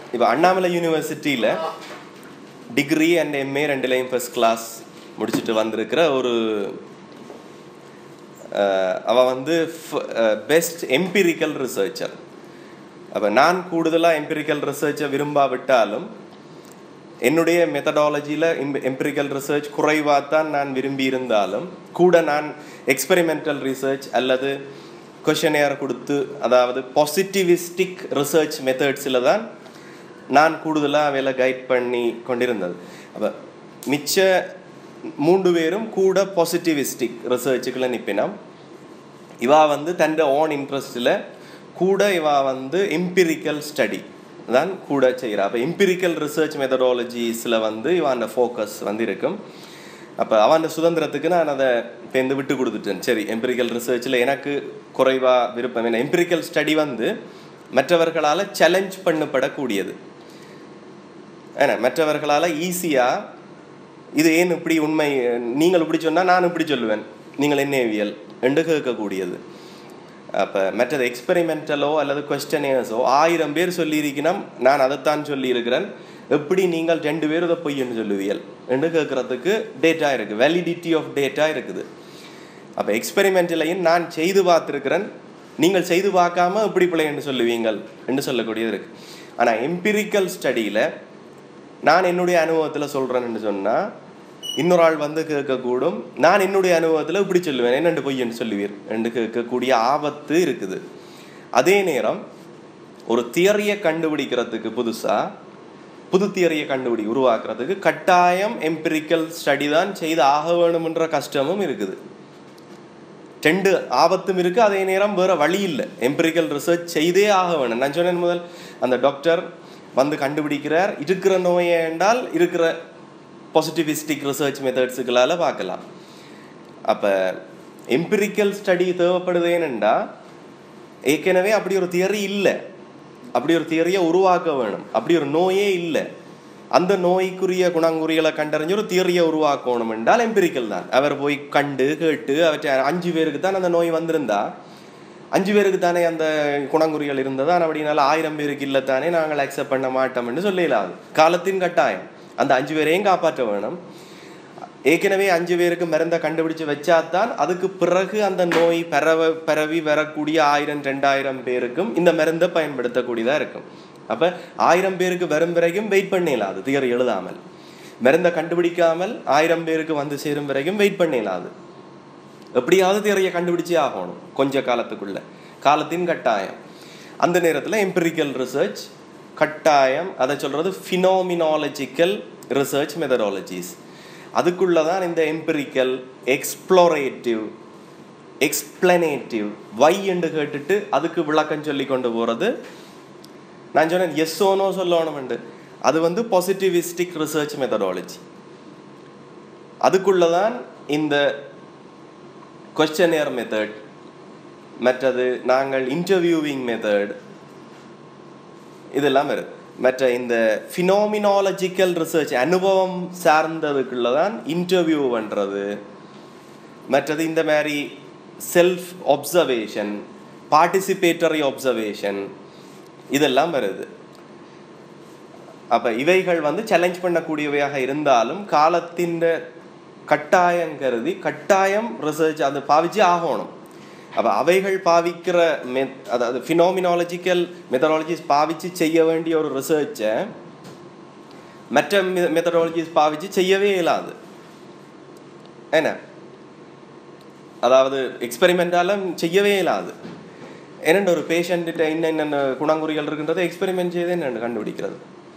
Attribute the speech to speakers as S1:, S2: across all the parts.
S1: இப்போ அண்ணாமலை யூனிவர்சிட்டியில் degree and MA ரெண்டுலேயும் ஃபர்ஸ்ட் கிளாஸ் முடிச்சுட்டு வந்திருக்கிற ஒரு அஹ், அவ வந்து பெஸ்ட் எம்பிரிக்கல் ரிசர்ச்சர் அப்போ நான் கூடுதலாக எம்பிரிக்கல் ரிசர்ச்சை விரும்பாவிட்டாலும் என்னுடைய மெத்தடாலஜியில் எம்பிரிக்கல் ரிசர்ச் குறைவாக தான் நான் விரும்பி இருந்தாலும் கூட நான் எக்ஸ்பெரிமெண்டல் ரிசர்ச் அல்லது கொஷனையர் கொடுத்து அதாவது பாசிட்டிவிஸ்டிக் ரிசர்ச் மெத்தட்ஸில் தான் நான் கூடுதலாக அவையில் கைட் பண்ணி கொண்டிருந்தது அப்போ மிச்ச மூன்று பேரும் கூட பாசிட்டிவிஸ்டிக் ரிசர்ச்சுக்குள்ள நிற்பினோம் இவா வந்து தൻ്റെ ஓன் இன்ட்ரெஸ்டில் கூட இவா வந்து எம்பிரிக்கல் ஸ்டடி தான் கூட செய்கிறா அப்போ எம்பிரிக்கல் ரிசர்ச் மெத்தடாலஜிஸில் வந்து இவான் ஃபோக்கஸ் வந்து இருக்கும் அப்போ அவன் சுதந்திரத்துக்கு நான் அதை பேருந்து விட்டு கொடுத்துட்டேன் சரி எம்பிரிக்கல் ரிசர்ச்சில் எனக்கு குறைவாக விருப்பம் என்ன எம்பிரிக்கல் ஸ்டடி வந்து மற்றவர்களால் சேலஞ்ச் பண்ணப்படக்கூடியது ஏன்னா மற்றவர்களால் ஈஸியாக இது ஏன் இப்படி உண்மை நீங்கள் இப்படி சொன்னால் நான் இப்படி சொல்லுவேன் நீங்கள் என்னவியல் என்று கேட்கக்கூடியது அப்போ மற்றது எக்ஸ்பெரிமெண்டலோ அல்லது கொஸ்டனேர்ஸோ ஆயிரம் பேர் சொல்லியிருக்கணும் நான் அதைத்தான் சொல்லியிருக்கிறேன் எப்படி நீங்கள் ரெண்டு பேர் இதை பொய்ன்னு சொல்லுவியல் என்று கேட்குறதுக்கு டேட்டா இருக்குது வேலிடிட்டி ஆஃப் டேட்டா இருக்குது அப்போ எக்ஸ்பெரிமெண்ட்லையும் நான் செய்து பார்த்துருக்கிறேன் நீங்கள் செய்து பார்க்காம இப்படி பிள்ளைன்னு சொல்லுவீங்கள் என்று சொல்லக்கூடியது இருக்குது ஆனால் எம்பிரிக்கல் ஸ்டடியில் நான் என்னுடைய அனுபவத்தில் சொல்கிறேன்னு சொன்னால் இன்னொரு ஆள் வந்து கேட்கக்கூடும் நான் என்னுடைய அனுபவத்தில் இப்படி சொல்லுவேன் என்னென்று பொய்யன்னு சொல்லுவீர் என்று கேட்கக்கூடிய ஆபத்து இருக்குது அதே நேரம் ஒரு தியரியை கண்டுபிடிக்கிறதுக்கு புதுசாக புது தியரியை கண்டுபிடி உருவாக்குறதுக்கு கட்டாயம் எம்பிரிக்கல் ஸ்டடி தான் செய்து ஆக வேணுமென்ற கஷ்டமும் இருக்குது ரெண்டு ஆபத்தும் இருக்குது அதே நேரம் வேற வழி இல்லை எம்பிரிக்கல் ரிசர்ச் செய்தே ஆக வேணும் நான் சொன்னேன் முதல் அந்த டாக்டர் வந்து கண்டுபிடிக்கிறார் இருக்கிற நோயை என்றால் இருக்கிற பாசிட்டிவிஸ்டிக் ரிசர்ச் மெத்தட்ஸுகளால் பார்க்கலாம் அப்போ எம்பிரிக்கல் ஸ்டடி தேவைப்படுதேனெண்டா ஏற்கனவே அப்படி ஒரு தியரி இல்லை அப்படி ஒரு தியரியை உருவாக்க வேணும் அப்படி ஒரு நோயே இல்லை அந்த நோய்க்குரிய குணங்குறிகளை கண்டறிஞ்சு ஒரு தியரியை உருவாக்கணும் என்றால் எம்பிரிக்கல் தான் அவர் போய் கண்டு கேட்டு அவற்றை அஞ்சு பேருக்கு தான் அந்த நோய் வந்திருந்தா அஞ்சு பேருக்கு தானே அந்த குணங்குறிகள் இருந்ததா அப்படின்னால ஆயிரம் பேருக்கு இல்லை தானே நாங்கள் அக்செப்ட் பண்ண மாட்டோம்னு சொல்லலாது காலத்தின் கட்டாயம் அந்த அஞ்சு பேரையும் காப்பாற்ற வேணும் ஏற்கனவே அஞ்சு பேருக்கு மருந்தை கண்டுபிடிச்சு வச்சாதான் அதுக்கு பிறகு அந்த நோய் பரவ பரவி வரக்கூடிய ஆயிரம் ரெண்டாயிரம் பேருக்கும் இந்த மருந்தை பயன்படுத்தக்கூடியதா இருக்கும் அப்ப ஆயிரம் பேருக்கு வரும் வரைக்கும் வெயிட் பண்ணிடலாம் அது தியர் எழுதாமல் மருந்தை கண்டுபிடிக்காமல் ஆயிரம் பேருக்கு வந்து சேரும் வரைக்கும் வெயிட் பண்ணிடலாம் அது எப்படியாவது தியரியை கண்டுபிடிச்சே ஆகணும் கொஞ்ச காலத்துக்குள்ள காலத்தின் கட்டாயம் அந்த நேரத்தில் எம்பிரிக்கல் ரிசர்ச் கட்டாயம் அதை சொல்றது ஃபினோமினாலஜிக்கல் ரிசர்ச் மெத்தடாலஜிஸ் அதுக்குள்ள தான் இந்த எம்பிரிக்கல் எக்ஸ்ப்ளோரேட்டிவ் எக்ஸ்பிளனேட்டிவ் வை என்று கேட்டுட்டு அதுக்கு விளக்கம் சொல்லி கொண்டு போகிறது நான் சொன்னேன் எஸ் ஓனோ சொல்லணும்ண்டு அது வந்து பாசிட்டிவிஸ்டிக் ரிசர்ச் மெத்தடாலஜி அதுக்குள்ள தான் இந்த கொஸ்டனியர் மெத்தட் மற்றது நாங்கள் இன்டர்வியூவிங் மெத்தட் இதெல்லாம் வருது மற்ற இந்த ஃபினோமினாலஜிக்கல் ரிசர்ச் அனுபவம் சார்ந்ததுக்குள்ள தான் இன்டர்வியூ பண்ணுறது மற்றது இந்த மாதிரி செல்ஃப் ஒப்சர்வேஷன் பார்ட்டிசிபேட்டரி ஒப்சர்வேஷன் இதெல்லாம் வருது அப்போ இவைகள் வந்து சேலஞ்ச் பண்ணக்கூடியவையாக இருந்தாலும் காலத்தின் கட்டாயம் கருதி கட்டாயம் ரிசர்ச் அதை பாவிச்சு ஆகணும் அப்போ அவைகள் பாவிக்கிற மெ அதாவது ஃபினோமினாலஜிக்கல் மெத்தடாலஜிஸ் பாவிச்சு செய்ய வேண்டிய ஒரு ரிசர்ச்சை மற்ற மெத்தடாலஜிஸ் பாவிச்சு செய்யவே இயலாது என்ன அதாவது எக்ஸ்பெரிமெண்டாலும் செய்யவே இயலாது என்னென்ன ஒரு பேஷண்ட்டு என்னென்ன குணங்குறிகள் இருக்குன்றதை எக்ஸ்பெரிமெண்ட் செய்து என்னென்னு கண்டுபிடிக்கிறது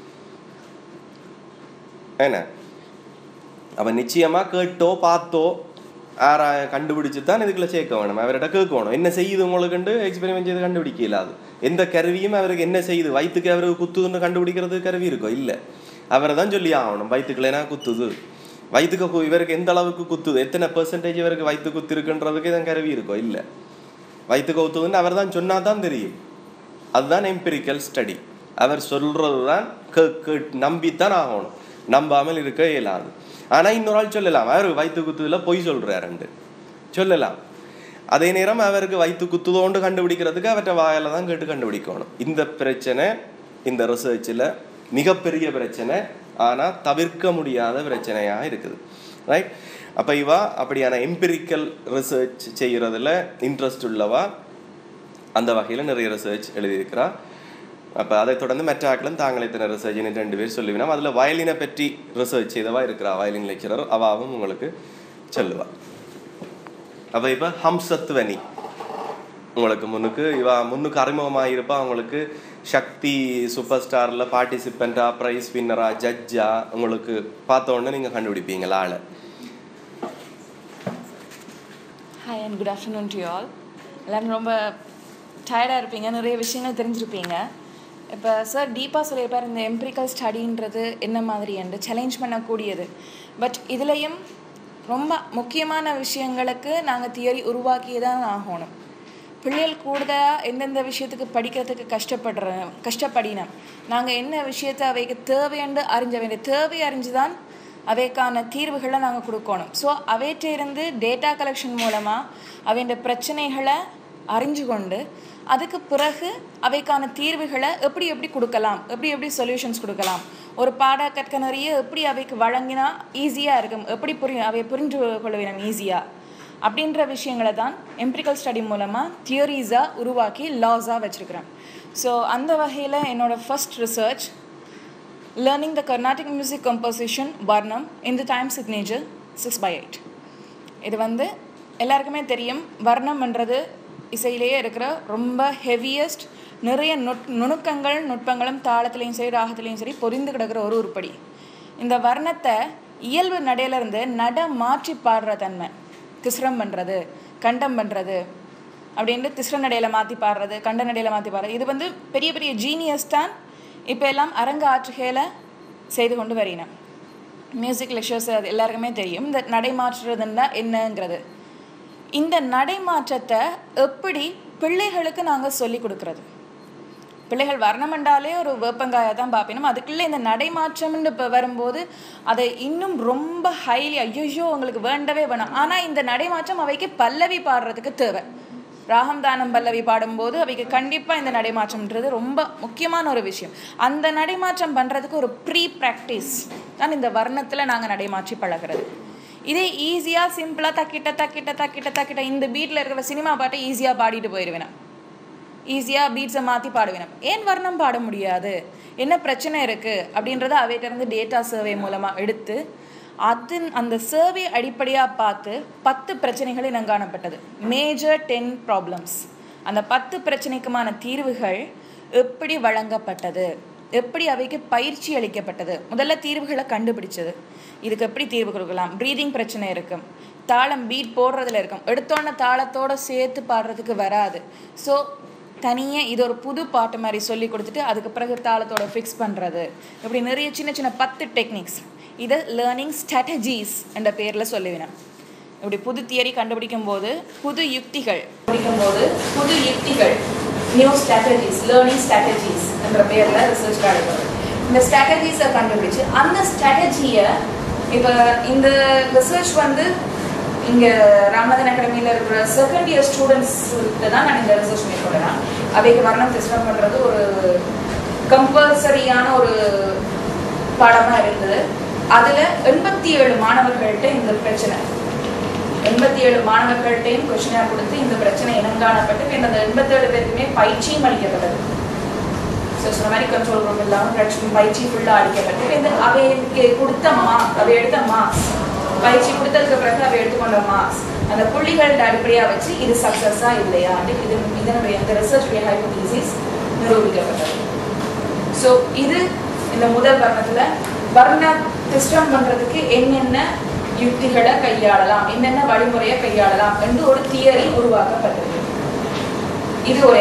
S1: என்ன அவன் நிச்சயமாக கேட்டோ பார்த்தோ ஆரா கண்டுபிடிச்சு தான் இதுக்குள்ள சேர்க்க வேணும் அவர்கிட்ட கேட்கணும் என்ன செய்யுது உங்களுக்குண்டு எக்ஸ்பெரிமெண்ட் செய்து கண்டுபிடிக்க இல்லாது எந்த கருவியும் அவருக்கு என்ன செய்யுது வயிற்றுக்கு அவருக்கு குத்துதுன்னு கண்டுபிடிக்கிறது கருவி இருக்கோ இல்லை அவரை தான் சொல்லி ஆகணும் வயிற்றுக்குள்ளேனா குத்துது வயிற்றுக்கு இவருக்கு எந்த அளவுக்கு குத்துது எத்தனை பெர்சன்டேஜ் இவருக்கு வயிற்று குத்து இருக்குன்றதுக்கு இதான் கருவி இருக்கோ இல்லை வயிற்றுக்கு குத்துதுன்னு அவர் தான் சொன்னா தான் தெரியும் அதுதான் எம்பிரிக்கல் ஸ்டடி அவர் சொல்றது தான் நம்பித்தான் ஆகணும் நம்பாமல் இருக்க இயலாது ஆனால் இன்னொரு ஆள் சொல்லலாம் அவர் வயிற்று குத்துதுல பொய் சொல்றாருண்டு சொல்லலாம் அதே நேரம் அவருக்கு வயிற்று குத்துதோண்டு கண்டுபிடிக்கிறதுக்கு அவற்றை வாயில தான் கேட்டு கண்டுபிடிக்கணும் இந்த பிரச்சனை இந்த ரிசர்ச்சில் மிகப்பெரிய பிரச்சனை ஆனால் தவிர்க்க முடியாத பிரச்சனையாக இருக்குது ரைட் அப்போ இவா அப்படியான எம்பிரிக்கல் ரிசர்ச் செய்கிறதுல இன்ட்ரெஸ்ட் உள்ளவா அந்த வகையில் நிறைய ரிசர்ச் எழுதியிருக்கிறா அப்போ அதை தொடர்ந்து மற்ற ஆக்களும் தாங்களே இத்தனை ரிசர்ச்னு ரெண்டு பேர் சொல்லுவினோம் அதில் வயலினை பற்றி ரிசர்ச் செய்தவா இருக்கிறா வயலின் லெக்சரர் அவாவும் உங்களுக்கு சொல்லுவா அப்போ இப்போ ஹம்சத்வனி உங்களுக்கு முன்னுக்கு இவா முன்னுக்கு அறிமுகமாக இருப்பா உங்களுக்கு சக்தி சூப்பர் ஸ்டாரில் பார்ட்டிசிபெண்ட்டா ப்ரைஸ் வின்னரா ஜட்ஜா உங்களுக்கு பார்த்த உடனே நீங்கள் கண்டுபிடிப்பீங்களா ஆளை
S2: hi and good afternoon to all எல்லோரும் ரொம்ப டயர்டாக இருப்பீங்க நிறைய விஷயங்கள் தெரிஞ்சிருப்பீங்க இப்போ சார் டீப்பாக சொல்லியிருப்பார் இந்த எம்பிரிக்கல் ஸ்டடின்றது என்ன மாதிரி என்று சேலஞ்ச் பண்ணக்கூடியது பட் இதுலேயும் ரொம்ப முக்கியமான விஷயங்களுக்கு நாங்கள் தியரி உருவாக்கியே தான் ஆகணும் பிள்ளைகள் கூடுதலாக எந்தெந்த விஷயத்துக்கு படிக்கிறதுக்கு கஷ்டப்படுற கஷ்டப்படினோம் நாங்கள் என்ன விஷயத்தை அவைக்கு தேவையென்று அறிஞ்ச வேண்டிய தேவை அறிஞ்சு தான் அவைக்கான தீர்வுகளை நாங்கள் கொடுக்கணும் ஸோ அவையிட்டிருந்து டேட்டா கலெக்ஷன் மூலமாக அவையோட பிரச்சனைகளை அறிஞ்சு கொண்டு அதுக்கு பிறகு அவைக்கான தீர்வுகளை எப்படி எப்படி கொடுக்கலாம் எப்படி எப்படி சொல்யூஷன்ஸ் கொடுக்கலாம் ஒரு பாட கற்க நிறைய எப்படி அவைக்கு வழங்கினா ஈஸியாக இருக்கும் எப்படி புரிய அவை புரிந்து கொள்ள வேணும் ஈஸியாக அப்படின்ற விஷயங்களை தான் எம்பிரிக்கல் ஸ்டடி மூலமாக தியரிஸாக உருவாக்கி லாஸாக வச்சுருக்கிறேன் ஸோ அந்த வகையில் என்னோடய first research learning the Carnatic music composition varnam in the time signature six by eight இது வந்து எல்லாருக்குமே தெரியும் வர்ணம்ன்றது இசையிலேயே இருக்கிற ரொம்ப ஹெவியஸ்ட் நிறைய நுட் நுணுக்கங்கள் நுட்பங்களும் தாளத்துலேயும் சரி ராகத்துலேயும் சரி பொரிந்து கிடக்கிற ஒரு உருப்படி இந்த வர்ணத்தை இயல்பு நடையிலேருந்து நட மாற்றி பாடுற தன்மை திஸ்ரம் பண்ணுறது கண்டம் பண்ணுறது அப்படின்ட்டு திஸ்ர நடையில் மாற்றி பாடுறது கண்ட நடையில் மாற்றி பாடுறது இது வந்து பெரிய பெரிய ஜீனியஸ் தான் இப்போ எல்லாம் அரங்க ஆற்றுகையில் செய்து கொண்டு வரினோம் மியூசிக் லெக்சர்ஸ் அது எல்லாருக்குமே தெரியும் இந்த நடைமாற்றுறதுன்னா என்னங்கிறது இந்த நடைமாற்றத்தை எப்படி பிள்ளைகளுக்கு நாங்கள் சொல்லி கொடுக்குறது பிள்ளைகள் வர்ணமண்டாலே ஒரு வேப்பங்காயை தான் பார்ப்பினோம் அதுக்குள்ளே இந்த நடைமாற்றம்னு இப்போ வரும்போது அதை இன்னும் ரொம்ப ஹைலி ஐயோ உங்களுக்கு வேண்டவே வேணும் ஆனால் இந்த நடைமாற்றம் அவைக்கு பல்லவி பாடுறதுக்கு தேவை ராகம் தானம் பல்லவி பாடும்போது அவைக்கு கண்டிப்பாக இந்த நடைமாற்றம்ன்றது ரொம்ப முக்கியமான ஒரு விஷயம் அந்த நடைமாற்றம் பண்ணுறதுக்கு ஒரு ப்ரீ ப்ராக்டிஸ் தான் இந்த வர்ணத்தில் நாங்கள் நடைமாற்றி பழகிறது இதே ஈஸியாக சிம்பிளாக தக்கிட்ட தக்கிட்ட தக்கிட்ட தக்கிட்ட இந்த பீட்டில் இருக்கிற சினிமா பாட்டை ஈஸியாக பாடிட்டு போயிடுவேன் ஈஸியாக பீட்ஸை மாற்றி பாடுவேன் ஏன் வர்ணம் பாட முடியாது என்ன பிரச்சனை இருக்குது அப்படின்றத அவையிட்டிருந்து டேட்டா சர்வே மூலமாக எடுத்து அது அந்த சர்வே அடிப்படையாக பார்த்து பத்து பிரச்சனைகள் இனம் காணப்பட்டது மேஜர் டென் ப்ராப்ளம்ஸ் அந்த பத்து பிரச்சனைக்குமான தீர்வுகள் எப்படி வழங்கப்பட்டது எப்படி அவைக்கு பயிற்சி அளிக்கப்பட்டது முதல்ல தீர்வுகளை கண்டுபிடிச்சது இதுக்கு எப்படி தீர்வு கொடுக்கலாம் ப்ரீதிங் பிரச்சனை இருக்கும் தாளம் பீட் போடுறதுல இருக்கும் எடுத்தோன்ன தாளத்தோடு சேர்த்து பாடுறதுக்கு வராது ஸோ தனியாக இது ஒரு புது பாட்டு மாதிரி சொல்லி கொடுத்துட்டு அதுக்கு பிறகு தாளத்தோட ஃபிக்ஸ் பண்ணுறது இப்படி நிறைய சின்ன சின்ன பத்து டெக்னிக்ஸ் இதை லேர்னிங் ஸ்ட்ராட்டஜிஸ் என்ற பேரில் சொல்லுவேன் இப்படி புது தியரி கண்டுபிடிக்கும் போது புது யுக்திகள் படிக்கும்போது புது யுக்திகள் நியூ ஸ்ட்ராட்டஜிஸ் லேர்னிங் ஸ்ட்ராட்டஜிஸ் என்ற பேரில் ரிசர்ச் கிடைக்கும் இந்த ஸ்ட்ராட்டஜிஸை கண்டுபிடிச்சு அந்த ஸ்ட்ராட்டஜியை இப்போ இந்த ரிசர்ச் வந்து இங்கே ராமநாதன் அகாடமியில் இருக்கிற செகண்ட் இயர் ஸ்டூடெண்ட்ஸ்கிட்ட தான் நான் இந்த ரிசர்ச் மேற்கொள்ளலாம் அவைக்கு வர்ணம் டிஸ்டம் பண்ணுறது ஒரு கம்பல்சரியான ஒரு பாடமாக இருந்தது அதில் எண்பத்தி ஏழு மாணவர்கள்ட்ட இந்த பிரச்சனை எண்பத்தி ஏழு மாணவர்கள்ட்டையும் கொஸ்டினாக கொடுத்து இந்த பிரச்சனை இனங்காணப்பட்டு பின் அந்த எண்பத்தேழு பேருக்குமே பயிற்சியும் அளிக்கப்பட்டது ஸோ சொன்ன மாதிரி கண்ட்ரோல் ரூம் இல்லாமல் பயிற்சி ஃபுல்லாக அளிக்கப்பட்டு இந்த அவைக்கு கொடுத்த மா அவை எடுத்த மார்க்ஸ் பயிற்சி கொடுத்ததுக்கு பிறகு அவை எடுத்துக்கொண்ட மார்க்ஸ் அந்த புள்ளிகளோட அடிப்படையாக வச்சு இது சக்ஸஸா இல்லையா இது இதனுடைய இந்த ரிசர்ச் ஹைபோதீசிஸ் நிரூபிக்கப்பட்டது ஸோ இது இந்த முதல் வர்ணத்தில் வர்ண சிஸ்டம் பண்ணுறதுக்கு என்னென்ன யுக்திகளை கையாளலாம் என்னென்ன வழிமுறையை கையாளலாம் என்று ஒரு தியரி உருவாக்கப்பட்டது இது ஒரு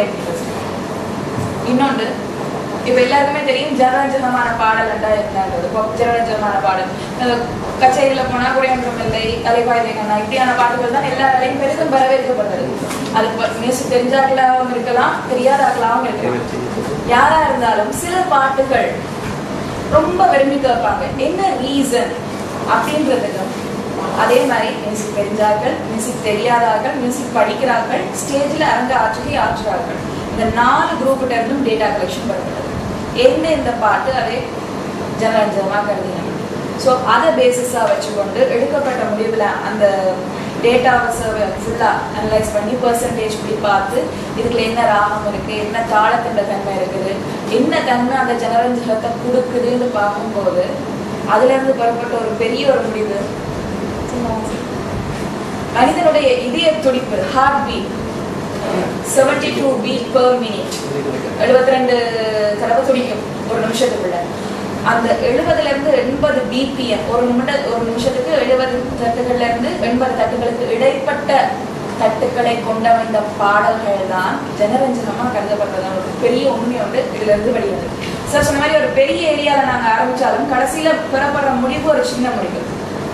S2: இன்னொன்று இப்போ எல்லாருக்குமே தெரியும் ஜனரஞ்சகமான பாடல் என்றா என்னன்றது ஜனரஞ்சகமான பாடல் கச்சேரியில் போனால் குறையன்றம் இல்லை அலைபாய்தை கண்ணா இப்படியான பாட்டுகள் தான் எல்லா வேலையும் பெரிதும் வரவேற்கப்பட்டது அது மியூசிக் தெரிஞ்சாக்களாகவும் இருக்கலாம் தெரியாதாக்களாகவும் இருக்கலாம் யாரா இருந்தாலும் சில பாட்டுகள் ரொம்ப விரும்பி கேட்பாங்க என்ன ரீசன் அப்படின்றதுக்கும் அதே மாதிரி மியூசிக் தெரிஞ்சார்கள் மியூசிக் தெரியாதார்கள் மியூசிக் படிக்கிறார்கள் ஸ்டேஜில் அரங்க ஆற்றுகை ஆற்றுறார்கள் இந்த நாலு குரூப்கிட்ட இருந்தும் டேட்டா கலெக்ஷன் பண்ணப்பட்டது எந்த இந்த பாட்டு அதை ஜனரஞ்சமாக கருதினாங்க ஸோ அதை பேசிஸாக வச்சுக்கொண்டு எடுக்கப்பட்ட முடிவில் அந்த டேட்டாவை சர்வே ஃபுல்லாக அனலைஸ் பண்ணி பர்சன்டேஜ் இப்படி பார்த்து இதுக்குள்ள என்ன ராகம் இருக்குது என்ன தாளத்தின் தன்மை இருக்குது என்ன தன்மை அந்த ஜனரஞ்சகத்தை கொடுக்குதுன்னு பார்க்கும்போது அதுலேருந்து பெறப்பட்ட ஒரு பெரிய ஒரு முடிவு மனிதனுடைய இதய துடிப்பு heart beat seventy two beat per minute எழுபத்தி ரெண்டு தடவை துடிக்கும் ஒரு நிமிஷத்துக்குள்ள அந்த எழுபதுல இருந்து எண்பது பிபிஎம் ஒரு நிமிட ஒரு நிமிஷத்துக்கு எழுபது தட்டுகள்ல இருந்து எண்பது தட்டுகளுக்கு இடைப்பட்ட தட்டுக்களை கொண்டமைந்த பாடல்கள் தான் ஜனரஞ்சகமா கருதப்படுறதான ஒரு பெரிய உண்மை உண்டு இதுல இருந்து வெளிவந்து சார் சொன்ன மாதிரி ஒரு பெரிய ஏரியால நாங்க ஆரம்பிச்சாலும் கடைசியில பெறப்படுற முடிவு ஒரு சின்ன முடிவு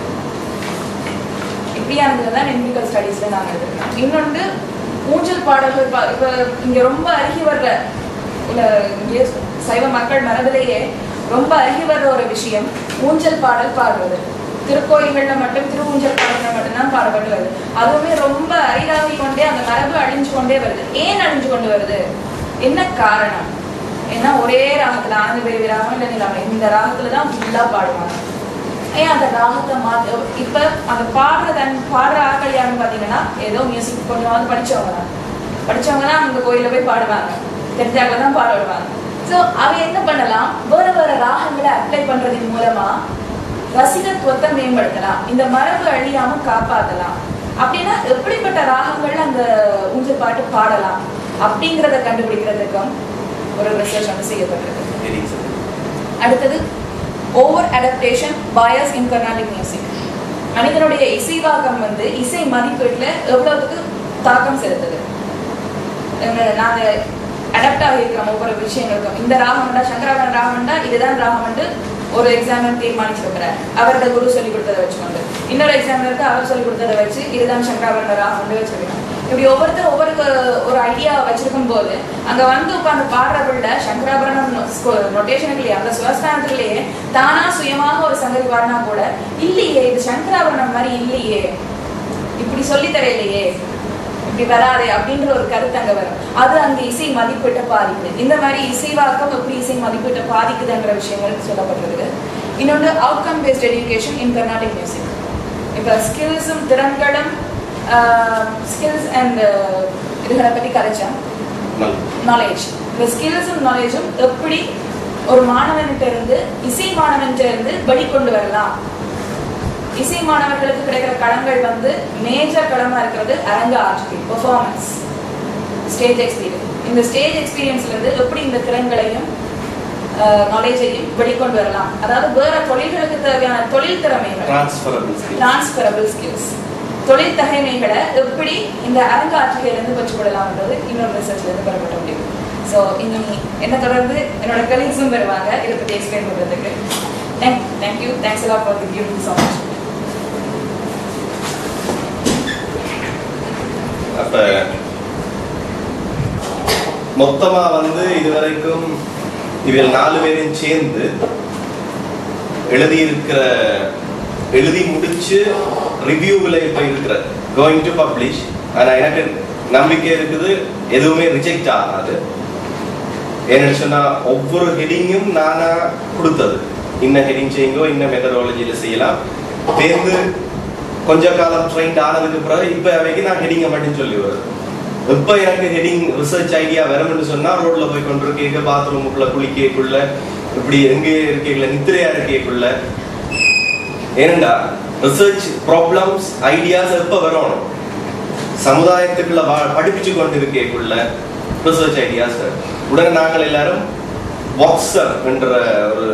S2: இப்படியானதுல தான் எம்பிக்கல் ஸ்டடீஸ்ல நாங்க எடுத்துருக்கோம் இன்னொன்று ஊஞ்சல் பாடல்கள் பா- இப்ப இங்க ரொம்ப அருகி வர்ற இல்ல இங்கே சைவ மக்கள் மனதிலேயே ரொம்ப அருகி வர்ற ஒரு விஷயம் ஊஞ்சல் பாடல் பாடுறது திருக்கோயில்கள்ல மட்டும் திரு ஊஞ்சல் பாடல்கள் மட்டும்தான் பாடப்பட்டு வருது அதுவுமே ரொம்ப அரிதாகி கொண்டே அந்த மரபு அழிஞ்சு கொண்டே வருது ஏன் அழிஞ்சு கொண்டு வருது என்ன காரணம் ஏன்னா ஒரே ராகத்துல ஆனந்த பெரிய ராகம் இல்லை நிலாம இந்த ராகத்துல தான் ஃபுல்லா பாடுவாங்க ஏன் அந்த ராகத்தை மாத்த இப்ப அந்த பாடுற தன் பாடுற ஆட்கள் யாருன்னு பாத்தீங்கன்னா ஏதோ மியூசிக் கொஞ்சமாவது படிச்சவங்க தான் படிச்சவங்க தான் அங்க கோயில்ல போய் பாடுவாங்க தெரிஞ்சாங்க தான் பாட விடுவாங்க ஸோ அவ என்ன பண்ணலாம் வேற வேற ராகங்களை அப்ளை பண்றதன் மூலமா ரசிகத்துவத்தை மேம்படுத்தலாம் இந்த மரபு அழியாம காப்பாத்தலாம் அப்படின்னா எப்படிப்பட்ட ராகங்கள்ல அந்த ஊஞ்சல் பாட்டு பாடலாம் அப்படிங்கிறத கண்டுபிடிக்கிறதுக்கும் ஒரு ரிசர்ச் வந்து செய்யப்பட்டிருக்கு அடுத்தது over adaptation bias in Carnatic music மனிதனுடைய இசைவாக்கம் வந்து இசை மதிப்பீட்டில் எவ்வளவுக்கு தாக்கம் செலுத்துது எங்க- நாங்க அடாப்ட் ஆகியிருக்கிறோம் ஒவ்வொரு விஷயங்களுக்கும் இந்த ராகம்டா சங்கராபரண ராகம்டா இதுதான் ராகம்னு ஒரு எக்ஸாமினர் தீர்மானிச்சிருக்கிறார் அவரோட குரு சொல்லி கொடுத்ததை வச்சுக்கொண்டு இன்னொரு எக்ஸாமினருக்கு அவர் சொல்லி கொடுத்ததை வச்சு இதுதான் சங்கராபரண ராகம்னு வச்சிருக்கோம் இப்படி ஒவ்வொருத்தர் ஒவ்வொரு க- ஒரு ஐடியா வச்சிருக்கும் போது அங்க வந்து உட்கார்ந்து பாடுற பிள்ளை சங்கராபரணம் நொட்டேஷனுக்குள்ளேயே அந்த சுவஸ்தானத்துக்குள்ளேயே தானா சுயமாக ஒரு சங்கரி பாடினா கூட இல்லையே இது சங்கராபரணம் மாதிரி இல்லையே இப்படி சொல்லி தரையிலையே இப்படி வராதே அப்படின்ற ஒரு கருத்து அங்க வரும் அது அந்த இசை மதிப்பீட்டை பாதிக்குது இந்த மாதிரி இசைவாக்கம் எப்படி இசை மதிப்பீட்டை பாதிக்குதுன்ற விஷயங்கள் சொல்லப்பட்டிருக்கு இன்னொன்று outcome based education in Carnatic music இப்போ ஸ்கில்ஸும் திறன்களும் ஸ்கில்ஸ் அண்ட் இதுகளை பற்றி கதைச்சேன் நாலேஜ் இந்த ஸ்கில்ஸும் நாலேஜும் எப்படி ஒரு மாணவன்கிட்ட இருந்து இசை மாணவன்கிட்ட இருந்து வெளிக்கொண்டு வரலாம் இசை மாணவர்களுக்கு கிடைக்கிற கடன்கள் வந்து மேஜர் கடமா இருக்கிறது அரங்க ஆட்சி பெர்ஃபார்மன்ஸ் ஸ்டேஜ் எக்ஸ்பீரியன்ஸ் இந்த ஸ்டேஜ் எக்ஸ்பீரியன்ஸ்ல இருந்து எப்படி இந்த திறன்களையும் நாலேஜையும் வெளிக்கொண்டு வரலாம் அதாவது வேற தொழில்களுக்கு தேவையான தொழில் திறமைகள்
S1: டிரான்ஸ்ஃபரபிள்
S2: டிரான்ஸ்பரபிள் ஸ்கில்ஸ் தொழில் தகைமைகளை எப்படி இந்த அரங்காட்சியிலிருந்து பெற்றுக்கொள்ளலாம்ன்றது இன்னொரு ரிசர்ச்ல இருந்து பெறப்பட்ட முடியும் ஸோ இன்னும் என்ன தொடர்ந்து என்னோட கலீக்ஸும் வருவாங்க இதை பற்றி எக்ஸ்பிளைன் பண்ணுறதுக்கு தேங்க் தேங்க்யூ தேங்க்ஸ் எல்லாம் for the give so much
S1: அப்ப மொத்தமா வந்து இதுவரைக்கும் இவர்கள் நாலு பேரும் சேர்ந்து எழுதியிருக்கிற எழுதி முடிச்சு ரிவ்யூவில் இப்போ இருக்கிற கோயிங் டு பப்ளிஷ் ஆனா எனக்கு நம்பிக்கை இருக்குது எதுவுமே ரிஜெக்ட் ஆகாது ஏன்னு சொன்னா ஒவ்வொரு ஹெடிங்கும் நானா கொடுத்தது இன்ன ஹெடிங் செய்யுங்கோ இன்ன மெத்தடாலஜியில செய்யலாம் தேர்ந்து கொஞ்ச காலம் ட்ரெயின் ஆனதுக்கு பிறகு இப்ப அவைக்கு நான் ஹெடிங்கை மட்டும் சொல்லி வருது இப்ப எனக்கு ஹெடிங் ரிசர்ச் ஐடியா வரும்னு சொன்னா ரோட்ல போய் கொண்டிருக்கீங்க பாத்ரூமுக்குள்ள குளிக்கக்குள்ள இப்படி எங்க இருக்கீங்கள நித்திரையா இருக்கக்குள்ள ஏனண்டா ரிசர்ச் ப்ராப்ளம்ஸ் ஐடியாஸ் எப்ப வரணும் சமுதாயத்துக்குள்ள வா- படிப்பிச்சு கொண்டு இருக்கக்குள்ள ரிசர்ச் ஐடியாஸ் உடனே நாங்கள் எல்லாரும் வாட்ஸ்அப் என்ற ஒரு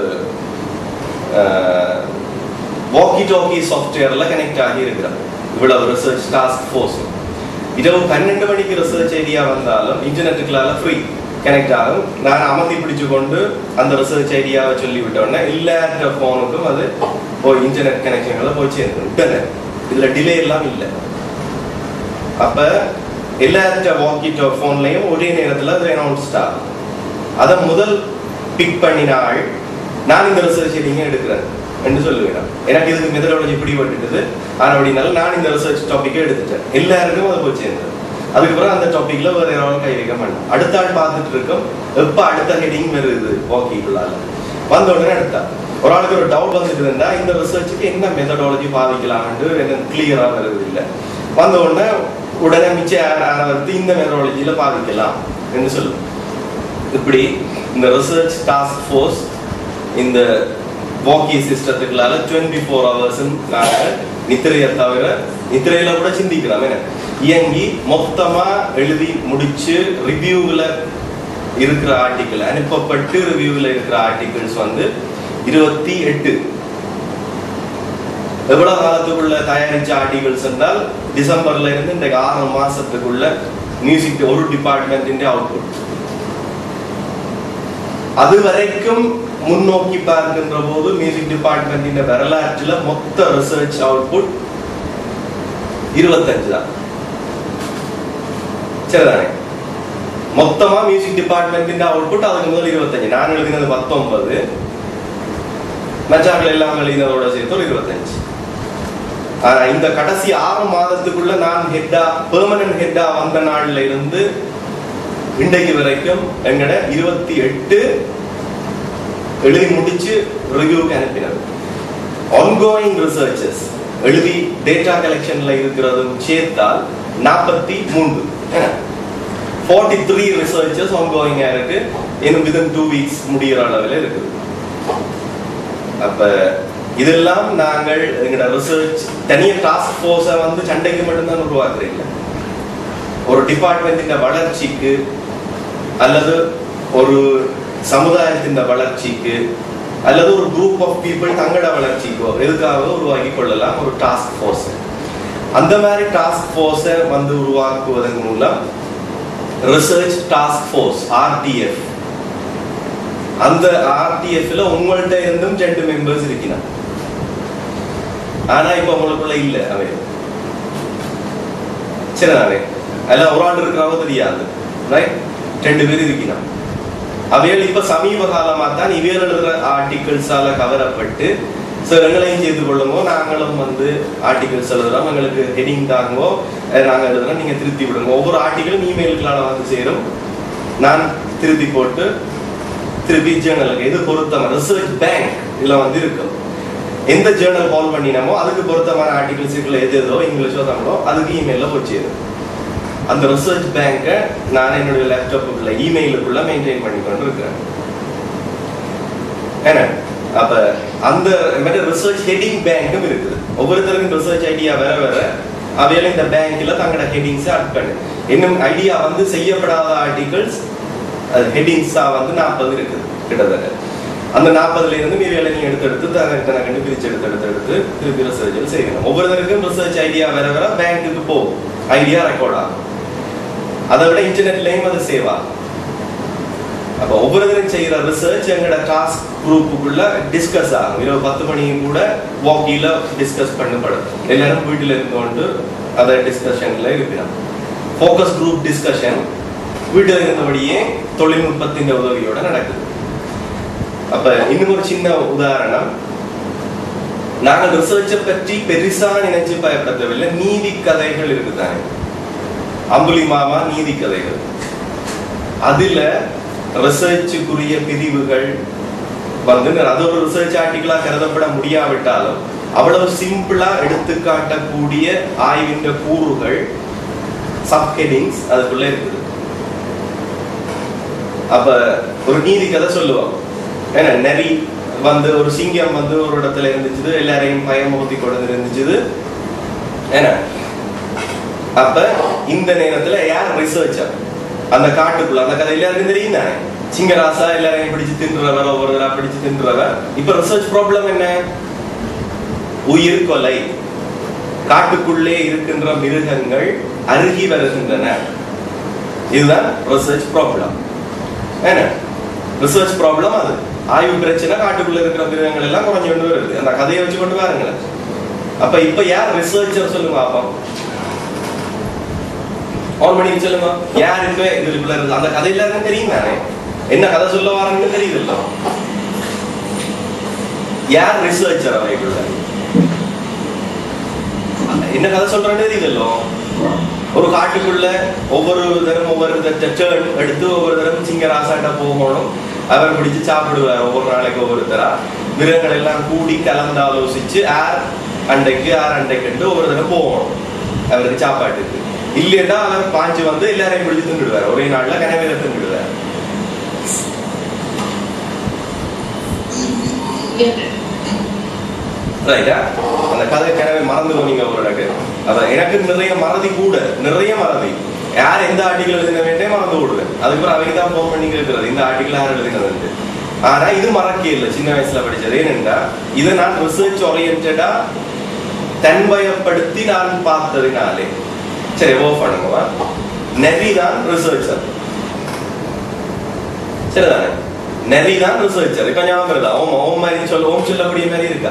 S1: வாக்கி டாக்கி சாஃப்ட்வேர்ல கனெக்ட் ஆகி இருக்கிறோம் இவ்வளவு ரிசர்ச் டாஸ்க் ஃபோர்ஸ் இரவு பன்னெண்டு மணிக்கு ரிசர்ச் ஐடியா வந்தாலும் இன்டர்நெட்டுக்குள்ளால ஃப்ரீ கனெக்ட் ஆகும் நான் அமர்த்தி பிடிச்சு கொண்டு அந்த ரிசர்ச் ஐடியாவை சொல்லி விட்டோன்னே எல்லாத்த ஃபோனுக்கும் அது போய் இன்டர்நெட் கனெக்ஷன்களை போய் சேர்ந்து உடனே இதுல டிலே எல்லாம் இல்லை அப்ப எல்லாத்த வாக்கி டாக் ஃபோன்லையும் ஒரே நேரத்துல அது அனௌன்ஸ்ட் ஆகும் அதை முதல் பிக் பண்ணின ஆள் நான் இந்த ரிசர்ச் நீங்க எடுக்கிறேன் என்று சொல்லுவேன் எனக்கு இதுக்கு மெத்தடாலஜி பிடிபட்டுட்டது ஆனா அப்படினால நான் இந்த ரிசர்ச் டாபிக்கை எடுத்துட்டேன் எல்லாருக்கும் அதை போய் சேர்ந்தது அதுக்கப்புறம் அந்த டாபிக்ல வேற யாராலும் கை வைக்க மாட்டேன் அடுத்த ஆள் பார்த்துட்டு இருக்கோம் எப்ப அடுத்த ஹெடிங் வருது ஓகேக்குள்ளால வந்த உடனே எடுத்தா ஒரு ஆளுக்கு ஒரு டவுட் வந்துட்டு இருந்தா இந்த ரிசர்ச்சுக்கு என்ன மெத்தடாலஜி பாதிக்கலாம்னு எனக்கு கிளியரா வருது இல்லை வந்த உடனே உடனே மிச்சம் யார் யாரை வந்து இந்த மெத்தடாலஜியில பாதிக்கலாம் என்று சொல்லும் இப்படி இந்த ரிசர்ச் டாஸ்க் ஃபோர்ஸ் இந்த வாக்கி சிஸ்டத்துக்குள்ளால டுவெண்ட்டி ஃபோர் ஹவர்ஸ் நாங்கள் நித்திரையை தவிர நித்திரையில கூட சிந்திக்கிறோம் என்ன இயங்கி மொத்தமா எழுதி முடிச்சு ரிவ்யூவில் இருக்கிற ஆர்டிக்கிள் அனுப்பப்பட்டு ரிவ்யூவில் இருக்கிற ஆர்டிகிள்ஸ் வந்து இருபத்தி எட்டு எவ்வளவு காலத்துக்குள்ள தயாரிச்ச ஆர்டிகிள்ஸ் என்றால் டிசம்பர்ல இருந்து இந்த ஆறு மாசத்துக்குள்ள மியூசிக் ஒரு டிபார்ட்மெண்ட்டின் அவுட்புட் அது வரைக்கும் முன்னோக்கி பார்க்கின்ற போது மியூசிக் டிபார்ட்மெண்ட்டின் வரலாற்றுல மொத்த ரிசர்ச் அவுட்புட் இருபத்தஞ்சு தான் சரிதானே மொத்தமா மியூசிக் டிபார்ட்மெண்ட்டின் அவுட்புட் அதுக்கு முதல் இருபத்தஞ்சு நான் எழுதினது பத்தொன்பது மச்சாக்கள் எல்லாம் எழுதினதோட சேர்த்து ஒரு இருபத்தஞ்சு ஆனா இந்த கடைசி ஆறு மாதத்துக்குள்ள நான் ஹெட்டா பெர்மனன்ட் ஹெட்டா வந்த நாள்ல இருந்து இன்றைக்கு வரைக்கும் எங்கட இருபத்தி எட்டு எழுதி முடிச்சு ரிவ்யூக்கு அனுப்பினது ஆன்கோயிங் ரிசர்ச்சஸ் எழுதி டேட்டா கலெக்ஷன்ல இருக்கிறதும் சேர்த்தால் நாற்பத்தி மூன்று ஃபார்ட்டி த்ரீ ரிசர்ச்சஸ் ஆன்கோயிங்கா இருக்கு இன்னும் விதன் டூ வீக்ஸ் முடிகிற அளவில் இருக்குது அப்ப இதெல்லாம் நாங்கள் எங்களோட ரிசர்ச் தனிய டாஸ்க் ஃபோர்ஸை வந்து சண்டைக்கு மட்டும்தான் உருவாக்குறீங்க ஒரு டிபார்ட்மெண்ட்டின் வளர்ச்சிக்கு அல்லது ஒரு சமுதாயத்தின் வளர்ச்சிக்கு அல்லது ஒரு குரூப் ஆஃப் பீப்புள் தங்களோட வளர்ச்சிக்கோ எதுக்காக உருவாக்கி கொள்ளலாம் ஒரு டாஸ்க் ஃபோர்ஸ் அந்த மாதிரி டாஸ்க் ஃபோர்ஸை வந்து உருவாக்குவதன் மூலம் ரிசர்ச் டாஸ்க் ஃபோர்ஸ் ஆர்டிஎஃப் அந்த ஆர்டிஎஃப்ல உங்கள்ட்ட இருந்தும் ரெண்டு மெம்பர்ஸ் இருக்கிறான் ஆனா இப்ப உங்களுக்குள்ள இல்ல அவை சரி அவை எல்லாம் ஒரு ஆள் இருக்கிறாவோ தெரியாது ரைட் ரெண்டு பேர் இருக்கிறான் அவைகள் இப்ப சமீப காலமா தான் இவைகள் எழுதுற ஆர்டிகிள்ஸால கவரப்பட்டு சார் எங்களையும் செய்து கொள்ளுங்க நாங்களும் வந்து ஆர்டிகிள்ஸ் எழுதுறோம் எங்களுக்கு ஹெடிங் தாங்கோ அஹ் நாங்க எழுதுறோம் நீங்க திருத்தி விடுங்க ஒவ்வொரு ஆர்டிகிளும் இமெயிலுக்குள்ளால வந்து சேரும் நான் திருத்தி போட்டு திருப்பி ஜேர்னலுக்கு எது பொருத்தமான ரிசர்ச் பேங்க் இதுல வந்து இருக்கும் எந்த ஜேர்னல் கால் பண்ணினமோ அதுக்கு பொருத்தமான ஆர்டிகிள்ஸ் இருக்குல்ல எது எதோ இங்கிலீஷோ தமிழோ அதுக்கு இமெயில போய் சேரும் அந்த ரிசர்ச் பேங்கை நான் என்னுடைய லேப்டாப்புக்குள்ள இமெயிலுக்குள்ள மெயின்டைன் பண்ணி கொண்டு இருக்கிறேன் என்ன அப்ப அந்த மாதிரி ரிசர்ச் ஹெட்டிங் பேங்க்கும் இருக்குது ஒவ்வொருத்தருக்கும் ரிசர்ச் ஐடியா வர வர அவையில இந்த பேங்க்ல தங்களோட ஹெட்டிங்ஸ் ஆட் பண்ணு இன்னும் ஐடியா வந்து செய்யப்படாத ஆர்டிகல்ஸ் ஹெட்டிங்ஸா வந்து நாற்பது இருக்குது கிட்டத்தட்ட அந்த நாற்பதுல இருந்து மீறியலை நீங்க எடுத்து எடுத்து தனக்கு தனக்கு பிரிச்சு எடுத்து எடுத்து எடுத்து திருப்பி ரிசர்ச்சில் செய்யணும் ஒவ்வொருத்தருக்கும் ரிசர்ச் ஐடியா வர வர பேங்க்குக்கு போகும் ஐடியா ரெக்கார்ட் ஆகும் அதை விட இன்டர்நெட்லயும் அது சேவ் ஆகும் அப்ப ஒவ்வொருத்தரும் செய்யற ரிசர்ச் எங்களோட டாஸ்க் குரூப்புக்குள்ள டிஸ்கஸ் ஆகும் இரவு பத்து மணியும் கூட வாக்கில டிஸ்கஸ் பண்ணப்படும் எல்லாரும் வீட்டில் இருந்தோண்டு அதை டிஸ்கஷன்ல இருக்கிறோம் ஃபோக்கஸ் குரூப் டிஸ்கஷன் வீட்டில் இருந்தபடியே தொழில்நுட்பத்தின் உதவியோட நடக்குது அப்ப இன்னும் ஒரு சின்ன உதாரணம் நாங்கள் ரிசர்ச்சை பற்றி பெருசா நினைச்சு பயப்படவில்லை நீதி கதைகள் இருக்குதானே அம்புலி மாமா நீதி கதைகள் அதுல ரிசர்ச்சுக்குரிய பிரிவுகள் வந்து அது ஒரு ரிசர்ச் ஆர்டிகிளா கருதப்பட முடியாவிட்டாலும் அவ்வளவு சிம்பிளா எடுத்து காட்டக்கூடிய ஆய்வின் கூறுகள் சப்ஹெடிங்ஸ் அதுக்குள்ள இருக்குது அப்ப ஒரு நீதி கதை சொல்லுவோம் ஏன்னா நரி வந்து ஒரு சிங்கம் வந்து ஒரு இடத்துல இருந்துச்சு எல்லாரையும் பயமுறுத்தி கொண்டு இருந்துச்சு ஏன்னா அப்ப இந்த நேரத்துல யார் ரிசர்ச்சர் அந்த காட்டுக்குள்ள அந்த கதை எல்லாருக்கும் தெரியும் தானே சிங்கராசா எல்லாரையும் பிடிச்சு தின்றவர் ஒவ்வொருவரா பிடிச்சு தின்றவர் இப்ப ரிசர்ச் ப்ராப்ளம் என்ன உயிர் கொலை காட்டுக்குள்ளே இருக்கின்ற மிருகங்கள் அருகி வருகின்றன இதுதான் ரிசர்ச் ப்ராப்ளம் என்ன ரிசர்ச் ப்ராப்ளம் அது ஆய்வு பிரச்சனை காட்டுக்குள்ள இருக்கிற மிருகங்கள் எல்லாம் குறைஞ்சு கொண்டு வருது அந்த கதையை வச்சு கொண்டு பாருங்களேன் அப்ப இப்ப யார் ரிசர்ச்சர் சொல்லுங்க அப்பா ஆன் பண்ணி சொல்லுங்க யார் இப்ப இதுக்குள்ள இருக்கு அந்த கதையில தான் தெரியும் தானே என்ன கதை சொல்ல வராங்கன்னு தெரியுது இல்ல யார் ரிசர்ச்சர் அவைக்குள்ள என்ன கதை சொல்றேன்னு தெரியுது இல்லோ ஒரு காட்டுக்குள்ள ஒவ்வொரு தரம் ஒவ்வொரு டேர்ன் எடுத்து ஒவ்வொரு தரம் சிங்கராசாட்ட போகணும் அவர் பிடிச்சு சாப்பிடுவார் ஒவ்வொரு நாளைக்கு ஒவ்வொருத்தரா மிருகங்கள் எல்லாம் கூடி கலந்து ஆலோசிச்சு ஆர் அண்டைக்கு ஆர் அண்டைக்குன்ட்டு ஒவ்வொரு தடவை போகணும் அவருக்கு சாப்பாட்டுக்கு இல்லைன்னா அவர் பாஞ்சு வந்து எல்லாரையும் பிடிச்சு தின்னுடுவார் ஒரே நாள்ல கனவேல தின்னுடுவார் ரைட்டா அந்த கதை கனவை மறந்து போனீங்க அவரோடக்கு அதான் எனக்கு நிறைய மறதி கூட நிறைய மறதி யார் எந்த ஆர்டிகல் எழுதின வேண்டே மறந்து விடுவேன் அதுக்கப்புறம் அவைக்கு தான் ஃபோன் பண்ணி கேட்கறது இந்த ஆர்டிகல் யார் எழுதினதுன்ட்டு ஆனா இது மறக்க இல்லை சின்ன வயசுல படிச்சது ஏனென்றா இதை நான் ரிசர்ச் ஓரியன்டா தன்வயப்படுத்தி நான் பார்த்ததினாலே சரி ஓ பண்ணுங்கம்மா நெறி தான் ரிசர்ச்சர் சரிதானே நெறி தான் ரிசர்ச்சர் கொஞ்சம் ஞாபகம் இருக்கா ஓம் ஓம் மாதிரி சொல்ல ஓம் சொல்லக்கூடிய மாதிரி இருக்கா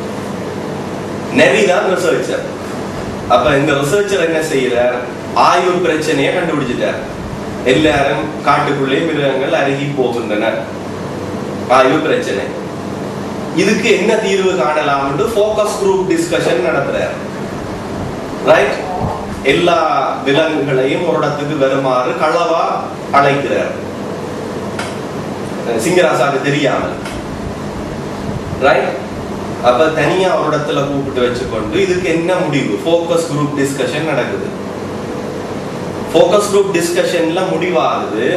S1: நெறி தான் ரிசர்ச்சர் அப்ப இந்த ரிசர்ச்சர் என்ன செய்யறார் ஆய்வு பிரச்சனையை கண்டுபிடிச்சிட்டார் எல்லாரும் காட்டுக்குள்ளே மிருகங்கள் அருகி போகின்றன ஆய்வு பிரச்சனை இதுக்கு என்ன தீர்வு காணலாம்னு ஃபோக்கஸ் குரூப் டிஸ்கஷன் நடத்துறார் ரைட் எல்லா விலங்குகளையும் ஒரு இடத்துக்கு வருமாறு களவா அழைக்கிறார் சிங்கராசாக்கு தெரியாமல் ரைட் அப்ப தனியா ஒரு இடத்துல கூப்பிட்டு வச்சுக்கொண்டு இதுக்கு என்ன முடிவு ஃபோக்கஸ் குரூப் டிஸ்கஷன் நடக்குது ஃபோக்கஸ் குரூப் டிஸ்கஷன்ல முடிவாகுது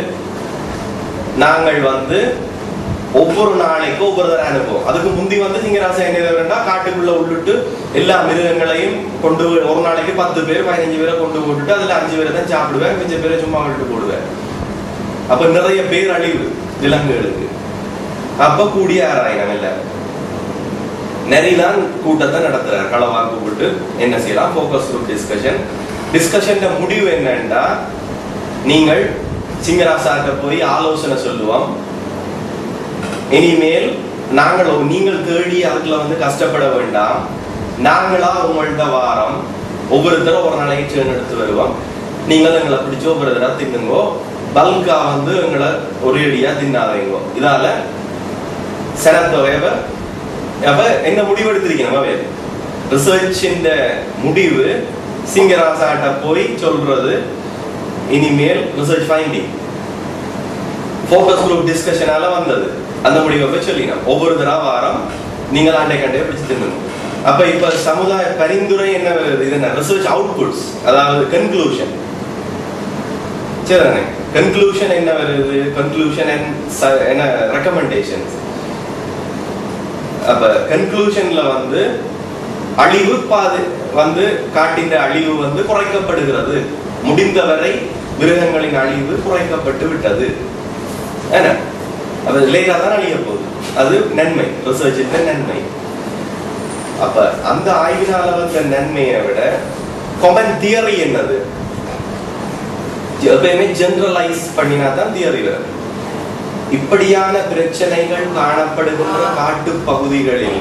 S1: நாங்கள் வந்து ஒவ்வொரு நாளைக்கு ஒவ்வொரு தடவை அனுப்புவோம் அதுக்கு முந்தி வந்து சிங்கராசா என்ன செய்வாருன்னா காட்டுக்குள்ள உள்ளிட்டு எல்லா மிருகங்களையும் கொண்டு போய் ஒரு நாளைக்கு பத்து பேர் பதினஞ்சு பேரை கொண்டு போட்டுட்டு அதுல அஞ்சு பேரை தான் சாப்பிடுவேன் மிச்ச பேரை சும்மா விட்டு போடுவேன் அப்ப நிறைய பேர் அழிவு விலங்குகளுக்கு அப்ப கூடிய ஆராயணம் எல்லாரும் நெறிதான் கூட்டத்தை நடத்துறார் களவா கூப்பிட்டு என்ன செய்யலாம் ஃபோக்கஸ் குரூப் டிஸ்கஷன் டிஸ்கஷன் முடிவு என்னன்னா நீங்கள் சிங்கராசாக்க போய் ஆலோசனை சொல்லுவோம் இனிமேல் நாங்கள் ஒரு- நீங்கள் தேடி அதுக்குள்ள வந்து கஷ்டப்பட வேண்டாம் நாங்களா உங்கள்ட்ட வாரம் ஒவ்வொருத்தரும் ஒரு நாளைக்கு சேர்ந்து எடுத்து வருவோம் நீங்கள் எங்களை பிடிச்சி ஒவ்வொரு தடவை தின்னுங்கோ பல்கா வந்து எங்களை ஒரே அடியா தின்னாதீங்கோ இதால சனத்தொகைவை அப்ப என்ன முடிவு எடுத்திருக்கீங்க அவே ரிசர்ச்சின் முடிவு சிங்கராசாட்ட போய் சொல்றது இனிமேல் ரிசர்ச் ஃபைண்டிங் ஃபோக்கஸ் குரூப் டிஸ்கஷனால வந்தது அந்த முடிவை போய் சொல்லினோம் ஒவ்வொரு தடவை வாரம் நீங்கள் ஆண்டை கண்டே பிடிச்சு தின்னணும் அப்ப இப்ப சமுதாய பரிந்துரை என்ன வருது இது என்ன ரிசர்ச் அவுட்புட்ஸ் அதாவது கன்க்ளூஷன் சரிதானே கன்க்ளூஷன் என்ன வருது கன்க்ளூஷன் என்ன ரெக்கமெண்டேஷன்ஸ் அப்ப கன்க்ளூஷன்ல வந்து அழிவு பாது வந்து காட்டின் அழிவு வந்து குறைக்கப்படுகிறது முடிந்தவரை மிருகங்களின் அழிவு குறைக்கப்பட்டு விட்டது என்ன அது லேட்டா தான் அழிய போகுது அது நன்மை ரிசர்ச்சின் நன்மை அப்ப அந்த ஆய்வினால வந்த நன்மையை விட கொமன் தியரி என்னது எப்பயுமே ஜெனரலைஸ் பண்ணினா தான் தியரி வரும் இப்படியான பிரச்சனைகள் காணப்படுகின்ற காட்டு பகுதிகளில்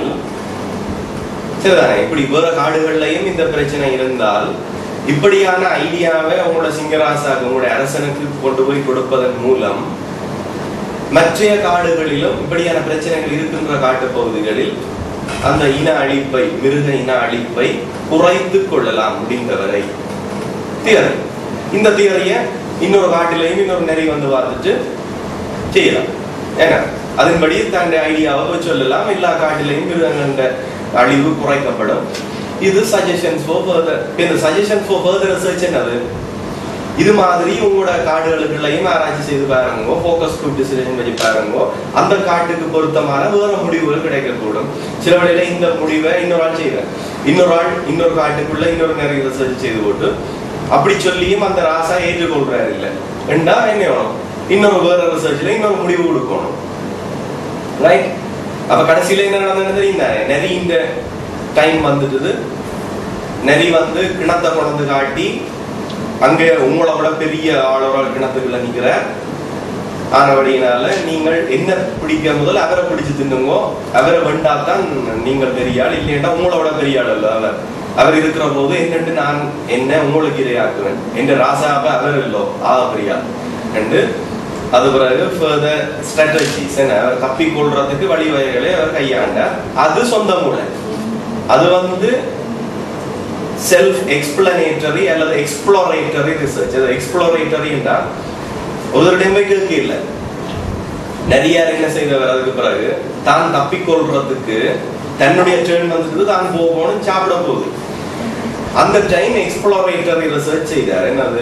S1: சரிதானே இப்படி வேற காடுகள்லயும் இந்த பிரச்சனை இருந்தால் இப்படியான ஐடியாவை உங்களோட சிங்கராசாக்கு உங்களுடைய அரசனுக்கு கொண்டு போய் கொடுப்பதன் மூலம் மற்றைய காடுகளிலும் இப்படியான பிரச்சனைகள் இருக்கின்ற காட்டு பகுதிகளில் அந்த இன அழிப்பை மிருக இன அழிப்பை குறைத்து கொள்ளலாம் முடிந்தவரை தியரி இந்த தியரிய இன்னொரு காட்டிலையும் இன்னொரு நெறி வந்து பார்த்துட்டு செய்யலாம் ஏன்னா அதன்படி தன்னுடைய ஐடியாவை போய் சொல்லலாம் எல்லா காட்டிலையும் மிருகங்கள அழிவு குறைக்கப்படும் இது சஜஷன்ஸ் ஃபார் ஃபர்தர் இந்த சஜஷன் ஃபார் ஃபர்தர் ரிசர்ச் என்னது இது மாதிரி உங்களோட காடுகளுக்குள்ளையும் ஆராய்ச்சி செய்து பாருங்கோ ஃபோக்கஸ் குரூப் டிசிஷன் வச்சு பாருங்கோ அந்த காட்டுக்கு பொருத்தமான வேற முடிவுகள் கிடைக்கக்கூடும் சில வேளையில இந்த முடிவை இன்னொரு ஆள் செய்வேன் இன்னொரு ஆள் இன்னொரு காட்டுக்குள்ள இன்னொரு நிறைய ரிசர்ச் செய்து போட்டு அப்படி சொல்லியும் அந்த ராசா ஏற்றுக்கொள்றாரு இல்லை ரெண்டா என்ன வேணும் இன்னொரு வேற ரிசர்ச்ல இன்னொரு முடிவு கொடுக்கணும் ரைட் அப்ப கடைசியில என்ன நடந்தது தெரியுந்தானே நெறி இந்த டைம் வந்துட்டுது நெறி வந்து கிணத்தை கொண்டு காட்டி அங்க உங்களை விட பெரிய ஆளோட கிணத்துக்குள்ள நிக்கிற ஆனபடியினால நீங்கள் என்ன பிடிக்க முதல் அவரை பிடிச்சு தின்னுங்கோ அவரை வெண்டாத்தான் நீங்கள் பெரிய ஆள் இல்லையா உங்களை விட பெரிய ஆள் அல்ல அவர் அவர் இருக்கிற போது என்னட்டு நான் என்ன உங்களுக்கு இரையாக்குவேன் என்ற ராசாப அவர் இல்லோ ஆக பெரிய ஆள் என்று அது பிறகு ஃபர்தர் ஸ்ட்ராட்டஜிஸ் என்ன அவர் தப்பி கொள்றதுக்கு வழிவகைகளை அவர் கையாண்டார் அது சொந்த மூளை அது வந்து செல்ஃப் எக்ஸ்பிளனேட்டரி அல்லது எக்ஸ்ப்ளோரேட்டரி ரிசர்ச் அது எக்ஸ்ப்ளோரேட்டரி என்றால் ஒரு டைம் கேட்க இல்லை நிறைய என்ன செய்தவர் அதுக்கு பிறகு தான் தப்பிக்கொள்றதுக்கு தன்னுடைய டேர்ன் வந்துட்டு தான் போகணும் சாப்பிட போகுது அந்த டைம் எக்ஸ்ப்ளோரேட்டரி ரிசர்ச் செய்தார் என்னது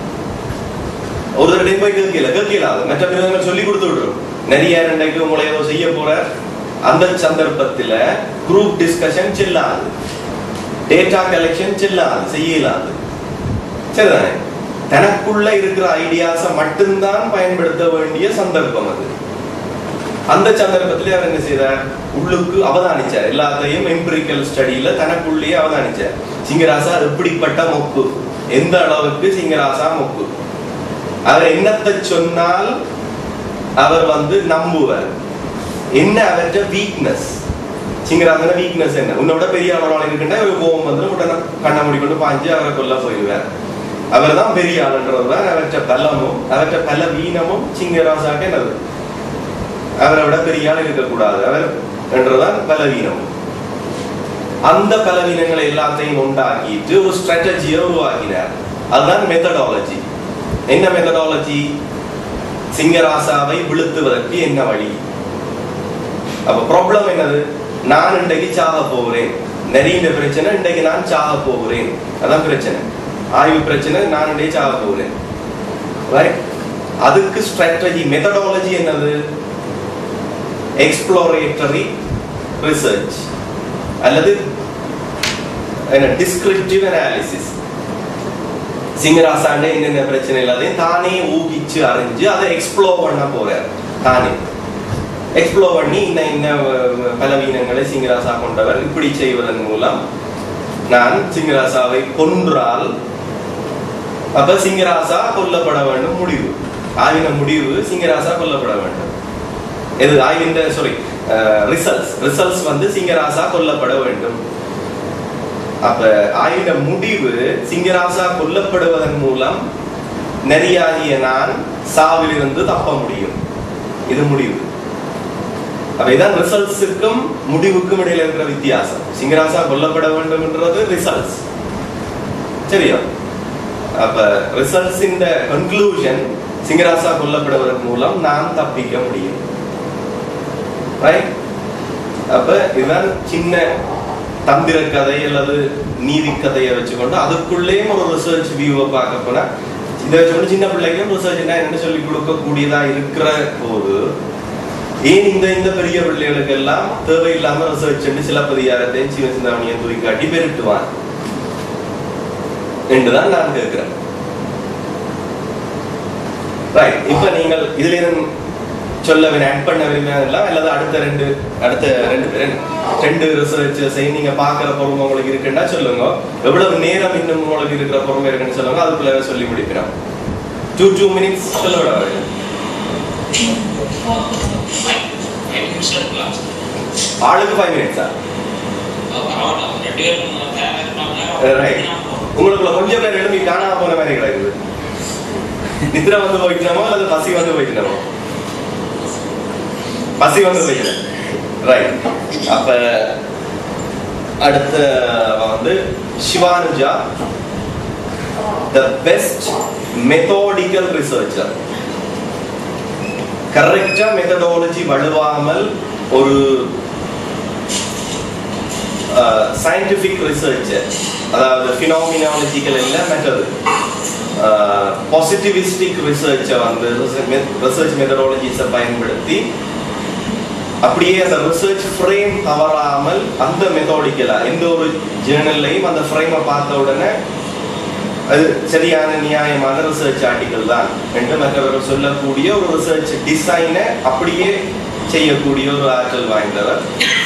S1: ஒரு டைம் போய் கேட்கல கேட்கல அது மற்ற மிருகங்கள் சொல்லி கொடுத்து விடுறோம் நிறைய ரெண்டைக்கு உங்களை ஏதோ செய்ய போற அந்த சந்தர்ப்பத்துல குரூப் டிஸ்கஷன் செல்லாது டேட்டா கலெக்ஷன் செல்லாது செய்யலாது சரிதானே தனக்குள்ள இருக்கிற ஐடியாஸை மட்டும்தான் பயன்படுத்த வேண்டிய சந்தர்ப்பம் அது அந்த சந்தர்ப்பத்திலே அவர் என்ன செய்தார் உள்ளுக்கு அவதானிச்சார் எல்லாத்தையும் எம்பிரிக்கல் ஸ்டடியில தனக்குள்ளேயே அவதானிச்சார் சிங்கராசா எப்படிப்பட்ட மொக்கு எந்த அளவுக்கு சிங்கராசா மொக்கு அவர் என்னத்தை சொன்னால் அவர் வந்து நம்புவார் என்ன அவர்கிட்ட வீக்னஸ் சிங்கராசன வீக்னஸ் என்ன உன்னோட பெரிய ஆளோட இருக்குன்னா இவர் கோபம் வந்து உடனே கண்ணை மூடிக்கொண்டு பாஞ்சு அவரை கொல்ல போயிடுவார் அவர் தான் பெரிய ஆளுன்றது தான் அவர்கிட்ட பலமும் அவர்கிட்ட பல வீணமும் சிங்கராசாக்கு என்னது அவரை விட பெரிய ஆள் இருக்கக்கூடாது அவர் என்றுதான் பலவீனம் அந்த பலவீனங்களை எல்லாத்தையும் உண்டாக்கிட்டு ஒரு ஸ்ட்ராட்டஜியை உருவாக்கினார் அதுதான் மெத்தடாலஜி என்ன மெத்தடாலஜி சிங்கராசாவை விழுத்துவதற்கு என்ன வழி அப்ப ப்ராப்ளம் என்னது நான் இன்றைக்கு சாக போகிறேன் நிறைய பிரச்சனை இன்றைக்கு நான் சாக போகிறேன் அதான் பிரச்சனை ஆய்வு பிரச்சனை நான் இன்றைக்கு சாக போகிறேன் ரைட் அதுக்கு ஸ்ட்ராட்டஜி மெத்தடாலஜி என்னது எக்ஸ்ப்ளோரேட்டரி ரிசர்ச் அல்லது என்ன டிஸ்கிரிப்டிவ் அனாலிசிஸ் சிங்கராசாண்ட என்னென்ன பிரச்சனை எல்லாத்தையும் தானே ஊகிச்சு அறிஞ்சு அதை எக்ஸ்ப்ளோர் பண்ண போறார் தானே எக்ஸ்ப்ளோர் பண்ணி இன்ன இன்ன அஹ், பலவீனங்களை சிங்கராசா கொண்டவர் இப்படி செய்வதன் மூலம் நான் சிங்கராசாவை கொன்றால் அப்ப சிங்கராசா கொல்லப்பட வேண்டும் முடிவு ஆவின முடிவு சிங்கராசா கொல்லப்பட வேண்டும் இது ஆய்வின் சாரி ரிசல்ட்ஸ் ரிசல்ட்ஸ் வந்து சிங்கராசா கொல்லப்பட வேண்டும் அப்ப ஆய்வின முடிவு சிங்கராசா கொல்லப்படுவதன் மூலம் நெறியாகிய நான் சாவிலிருந்து தப்ப முடியும் இது முடிவு அப்ப இதான் ரிசல்ட்ஸுக்கும் முடிவுக்கும் இடையில இருக்கிற வித்தியாசம் சிங்கராசா கொல்லப்பட வேண்டும் என்றது ரிசல்ட்ஸ் சரியா அப்ப ரிசல்ட்ஸ் இந்த கன்க்ளூஷன் சிங்கராசா கொல்லப்படுவதன் மூலம் நான் தப்பிக்க முடியும் ரைட் அப்ப இதுதான் சின்ன தந்திர கதை அல்லது நீதி கதையை வச்சுக்கொண்டு அதுக்குள்ளேயும் ஒரு ரிசர்ச் வியூவை பார்க்க போனா இதை வச்சுக்கொண்டு சின்ன பிள்ளைக்கும் ரிசர்ச் என்ன சொல்லி கொடுக்கக்கூடியதா இருக்கிற போது ஏன் இந்த இந்த பெரிய பிள்ளைகளுக்கு எல்லாம் தேவையில்லாம ரிசர்ச் சிலப்பதிகாரத்தையும் சிவ சிந்தாமணியை தூக்கி காட்டி பெருட்டுவான் என்றுதான் நான் கேட்கிறேன் ரைட் இப்ப நீங்கள் இதுல இருந்து சொல்ல ஆட் பண்ண விரும்பினதெல்லாம் அல்லது அடுத்த ரெண்டு அடுத்த ரெண்டு ரெண்டு- ரெண்டு ரிசர்ச்சஸை நீங்க பாக்குற பொறுமை உங்களுக்கு இருக்குன்னா சொல்லுங்க எவ்வளவு நேரம் இன்னும் உங்களுக்கு இருக்கிற பொறுமை இருக்குன்னு சொல்லுங்க அதுக்குள்ள சொல்லி முடிக்கிறோம் டூ டூ மினிட்ஸ் சொல்ல விட
S3: ஃபைவ் நிமிஷம் இருக்கலாம்
S1: ஆளுக்கு ஃபைவ் மினிட்ஸா
S3: பரவாயில்ல ரெண்டு பேரும் தேவை இருப்பாங்க
S1: ரைட் உங்களுக்குள்ள கொஞ்சம் பேர் எழுப்பி காணாம போன மாதிரி கிடக்குது நித்ரா வந்து போய்க்கணுமோ அல்லது பசி வந்து போய்க்கணுமோ பசி வந்து போய்க்கணும் ரைட் அப்ப அடுத்த வந்து Sivanuja the best methodical researcher கரெக்டா மெத்தடாலஜி வலுவாமல் ஒரு சயின்டிபிக் ரிசர்ச் அதாவது ஃபினாமினாலஜிக்கல் இல்லை மெத்தடு பாசிட்டிவிஸ்டிக் ரிசர்ச்சை வந்து ரிசர்ச் மெத்தடாலஜிஸை பயன்படுத்தி அப்படியே அந்த ரிசர்ச் ஃப்ரேம் தவறாமல் அந்த மெத்தோடிக்கலா எந்த ஒரு ஜேர்னல்லையும் அந்த ஃப்ரேமை பார்த்த உடனே அது சரியான நியாயமான ரிசர்ச் ஆர்டிக்கல் தான் என்று மற்றவர்கள் சொல்லக்கூடிய ஒரு ரிசர்ச் டிசைனை அப்படியே செய்யக்கூடிய ஒரு ஆற்றல் வாய்ந்தவர்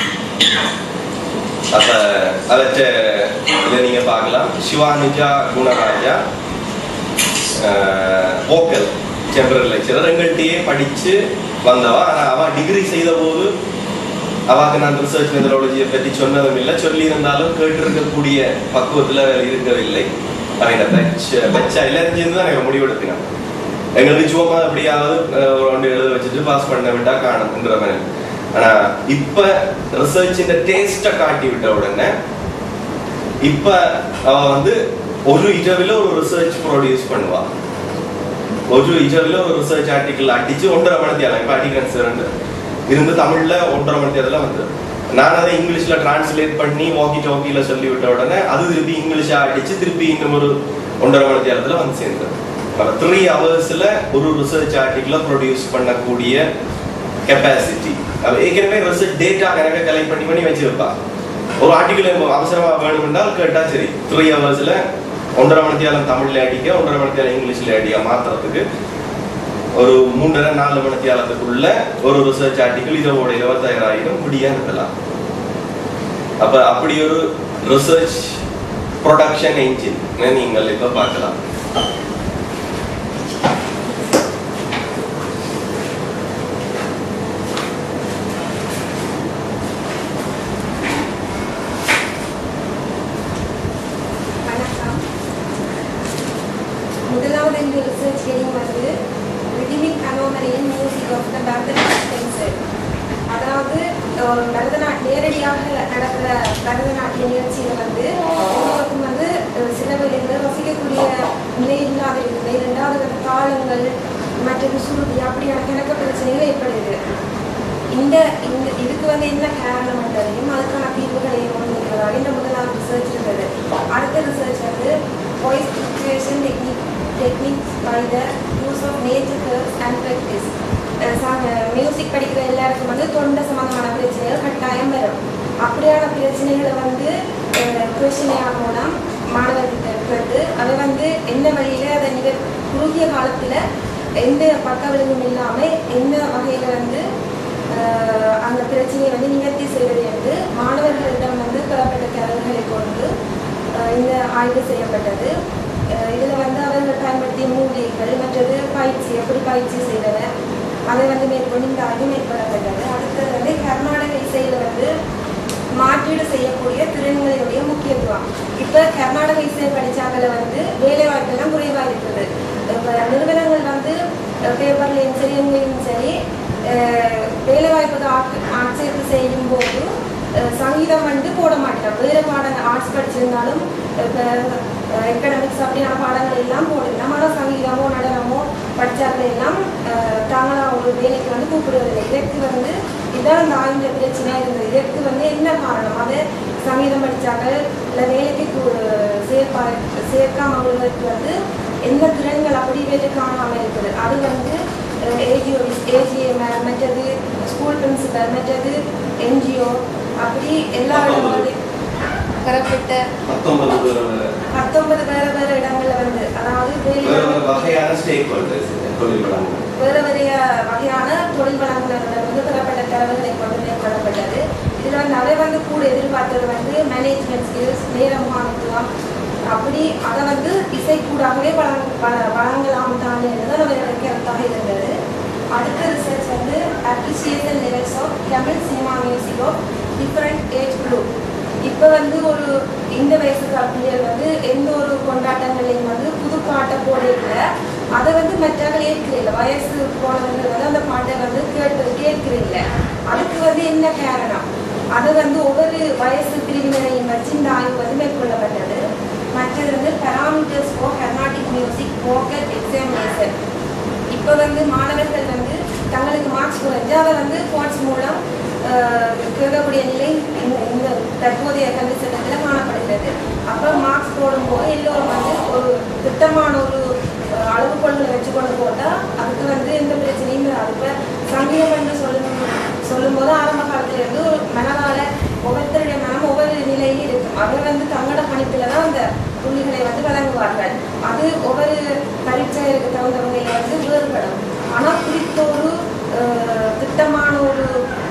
S1: அப்ப அவற்றை இதை நீங்க பார்க்கலாம் Sivanuja Gunaraja vocal general lecturer எங்கள்கிட்டயே படிச்சு வந்தவா ஆனா அவ டிகிரி செய்த போது அவாக்கு நான் ரிசர்ச் மெத்தடாலஜியை பற்றி சொன்னதும் இல்லை சொல்லி இருந்தாலும் கேட்டிருக்கக்கூடிய பக்குவத்துல வேற இருக்கவில்லை அவங்க பெச் பெச்சா எல்லாரும் சேர்ந்து தான் நாங்கள் முடிவெடுப்பினோம் எங்களுக்கு சும்மா எப்படியாவது அஹ், ஒரு ரெண்டு எழுத வச்சுட்டு பாஸ் பண்ண விட்டா காணும்ன்ற மாதிரி ஆனா இப்ப ரிசர்ச்சின் டேஸ்ட்டை காட்டி விட்ட உடனே இப்ப அவ வந்து ஒரு இரவில் ஒரு ரிசர்ச் ப்ரொடியூஸ் பண்ணுவா ஒரு இரவில் ஒரு ரிசர்ச் ஆர்டிக்கல் அடிச்சு ஒன்றரை மணி தேவை இப்போ அடிக்கன்ஸ் இருந்து தமிழ்ல ஒன்றரை மணி தேதியில வந்து நான் அதை இங்கிலீஷ்ல டிரான்ஸ்லேட் பண்ணி வாக்கி டாக்கியில சொல்லி விட்ட உடனே அது திருப்பி இங்கிலீஷா அடிச்சு திருப்பி இன்னும் ஒரு ஒன்றரை மணி தேரத்துல வந்து சேர்ந்தது த்ரீ ஹவர்ஸ்ல ஒரு ரிசர்ச் ஆர்டிக்கலை ப்ரொடியூஸ் பண்ணக்கூடிய கெப்பாசிட்டி அவ ஏற்கனவே ரிசர்ச் டேட்டா கணக்க கலெக்ட் பண்ணி பண்ணி வச்சிருப்பா ஒரு ஆர்டிக்கல் அவசரமா வேணும்னால் கேட்டா சரி த்ரீ ஹவர்ஸ்ல ஒன்றரை மணி தேரம் தமிழ்ல அடிக்க ஒன்றரை மணி தேரம் இங்கிலீஷ்ல அடிக்க மாத்துறதுக்கு ஒரு மூன்றரை நாலு மணி தேரத்துக்குள்ள ஒரு ரிசர்ச் ஆர்டிக்கல் இதோட இருபத்தாயிரம் முடியா இருக்கலாம் அப்ப அப்படி ஒரு ரிசர்ச் ப்ரொடக்ஷன் என்ஜின் நீங்கள் இப்ப பார்க்கலாம்
S4: வணக்கம் முதலாவது இந்த ரிசர்ச் ஹெடிங் வந்து ரிதமிக் அனோமலியின் மியூசிக் ஆஃப் த பரதநாட் டென்சர் அதாவது ஒரு பரதநாட் நேரடியாக நடக்கிற பரதநாட்டிய நிகழ்ச்சியில் வந்து எல்லோருக்கும் வந்து அஹ், சில வேளைகளில் ரசிக்கக்கூடிய நிலை இல்லாத இருக்குது இரண்டாவது வந்து தாளங்கள் மற்றது சுருதி அப்படியான கணக்க பிரச்சனைகள் ஏற்படுது இந்த இந்த இதுக்கு வந்து என்ன காரணம் என்றதையும் அதுக்கான தீர்வுகளையும் கொண்டு இருக்கிறதாக இந்த முதலாவது ரிசர்ச் இருந்தது அடுத்த ரிசர்ச் வந்து voice fixation technique techniques by the use of nature herbs and practice music படிக்கிற எல்லாருக்கும் வந்து தொண்டை சம்பந்தமான பிரச்சனைகள் கட்டாயம் வரும் அப்படியான பிரச்சனைகளை வந்து கொஷினியார் மூலம் மாணவர்கிட்ட கேட்டு அதை வந்து என்ன வழியில அதை மிக குறுகிய காலத்துல எந்த பக்க விளைவும் இல்லாமல் எந்த வகையில வந்து அஹ் அந்த பிரச்சனையை வந்து நிவர்த்தி செய்வது என்று மாணவர்களிடம் வந்து பெறப்பட்ட தரவுகளை கொண்டு அஹ் இந்த ஆய்வு செய்யப்பட்டது அஹ் இதுல வந்து அவர்கள் பயன்படுத்திய மூலிகைகள் மற்றது பயிற்சி எப்படி பயிற்சி செய்தவர் அதை வந்து மேற்கொண்டு இந்த ஆய்வு மேற்கொள்ளப்பட்டது அடுத்தது வந்து கர்நாடக இசையில வந்து மாற்றீடு செய்யக்கூடிய திறன்களுடைய முக்கியத்துவம் இப்போ கர்நாடக இசை படிச்சாக்களை வந்து வேலை வாய்ப்பெல்லாம் குறைவாக இருக்குது இப்போ நிறுவனங்கள் வந்து பேப்பர்லையும் சரி எங்கேயும் சரி அஹ், வேலை வாய்ப்புக்கு ஆட் ஆட்சேர்ப்பு செய்யும் போது அஹ், சங்கீதம் வந்து போட மாட்டேன் வேறு பாடங்கள் ஆர்ட்ஸ் படிச்சிருந்தாலும் இப்போ எக்கனாமிக்ஸ் அப்படியான பாடங்கள் எல்லாம் போடலாம் ஆனால் சங்கீதமோ நடனமோ படித்தார்கள் எல்லாம் அஹ், தாங்களா ஒரு வேலைக்கு வந்து கூப்பிடுவதில்லை இதற்கு வந்து இதான் அந்த ஆய்ந்த பிரச்சனையாக இருந்தது இதற்கு வந்து என்ன காரணம் அது சங்கீதம் படித்தார்கள் இல்லை வேலைக்கு கு- சேர்ப்பா சேர்க்காம உள்ளவருக்கு வந்து எந்த திறன்கள் அப்படி வேலை காணாமல் இருக்குது அது வந்து ஏஜிஓ ஏஜிஎம் மற்றது ஸ்கூல் பிரின்சிபல் மற்றது என்ஜிஓ அப்படி எல்லா இடங்களிலும் பெறப்பட்ட
S1: பத்தொன்பது பேர் வரை
S4: பத்தொன்பது வேறு வேறு இடங்கள்ல வந்து அதாவது
S1: வேற
S4: வேலை
S1: வேற வகையான ஸ்டேக் ஹோல்டர்ஸ் தொழில் வழங்குகள்
S4: வேறு வேறு வகையான தொழில் வழங்குநர்கள் வந்து பெறப்பட்ட தரவுகளை கொண்டு மேற்கொள்ளப்பட்டது இதில் வந்து அதை வந்து கூட எதிர்பார்த்தது வந்து மேனேஜ்மெண்ட் ஸ்கில்ஸ் நேர முகாமித்துவம் அப்படி அதை வந்து இசைக்கூடாகவே வழங்க வழ- வழங்கலாம் தானே தான் அவர்களுடைய கருத்தாக இருந்தது அடுத்த ரிசர்ச் வந்து appreciation levels of Tamil cinema music of different age group இப்போ வந்து ஒரு இந்த வயசு பிள்ளைகள் வந்து எந்த ஒரு கொண்டாட்டங்களையும் வந்து புது பாட்டை போடல அதை வந்து மற்றவர்கள் ஏற்கிறீங்க வயசு போனவர்கள் வந்து அந்த பாட்டை வந்து கேட்டு கேட்கிறீங்க அதுக்கு வந்து என்ன காரணம் அது வந்து ஒவ்வொரு வயசு பிரிவினரையும் வச்சு இந்த ஆய்வு வந்து மேற்கொள்ளப்பட்டது மற்றது வந்து parameters for Carnatic music vocal examination இப்போ வந்து மாணவர்கள் வந்து தங்களுக்கு மார்க்ஸ் குறைஞ்சு அதை வந்து கோட்ஸ் மூலம் ஆஹ், கேட்கக்கூடிய நிலை இந்த இந்த தற்போதைய கல்வி சட்டத்தில் காணப்படுகிறது அப்போ மார்க்ஸ் போடும்போது எல்லோரும் வந்து ஒரு திட்டமான ஒரு ஆஹ், அளவுகோல்களை வச்சு கொண்டு போட்டால் அதுக்கு வந்து எந்த பிரச்சனையும் வராது இப்போ சங்கீதம் என்று சொல்லும் சொல்லும்போது ஆரம்ப காலத்துல இருந்து ஒரு மனதால ஒவ்வொருத்தருடைய மனம் ஒவ்வொரு நிலையில் இருக்கும் அதை வந்து தங்களோட கணிப்பில் தான் அந்த புள்ளிகளை வந்து வழங்குவார்கள் அது ஒவ்வொரு பரீட்சைகளுக்கு தகுந்த வகையில் வந்து வேறுபடும் ஆனால் குறித்த ஒரு அஹ், திட்டமான ஒரு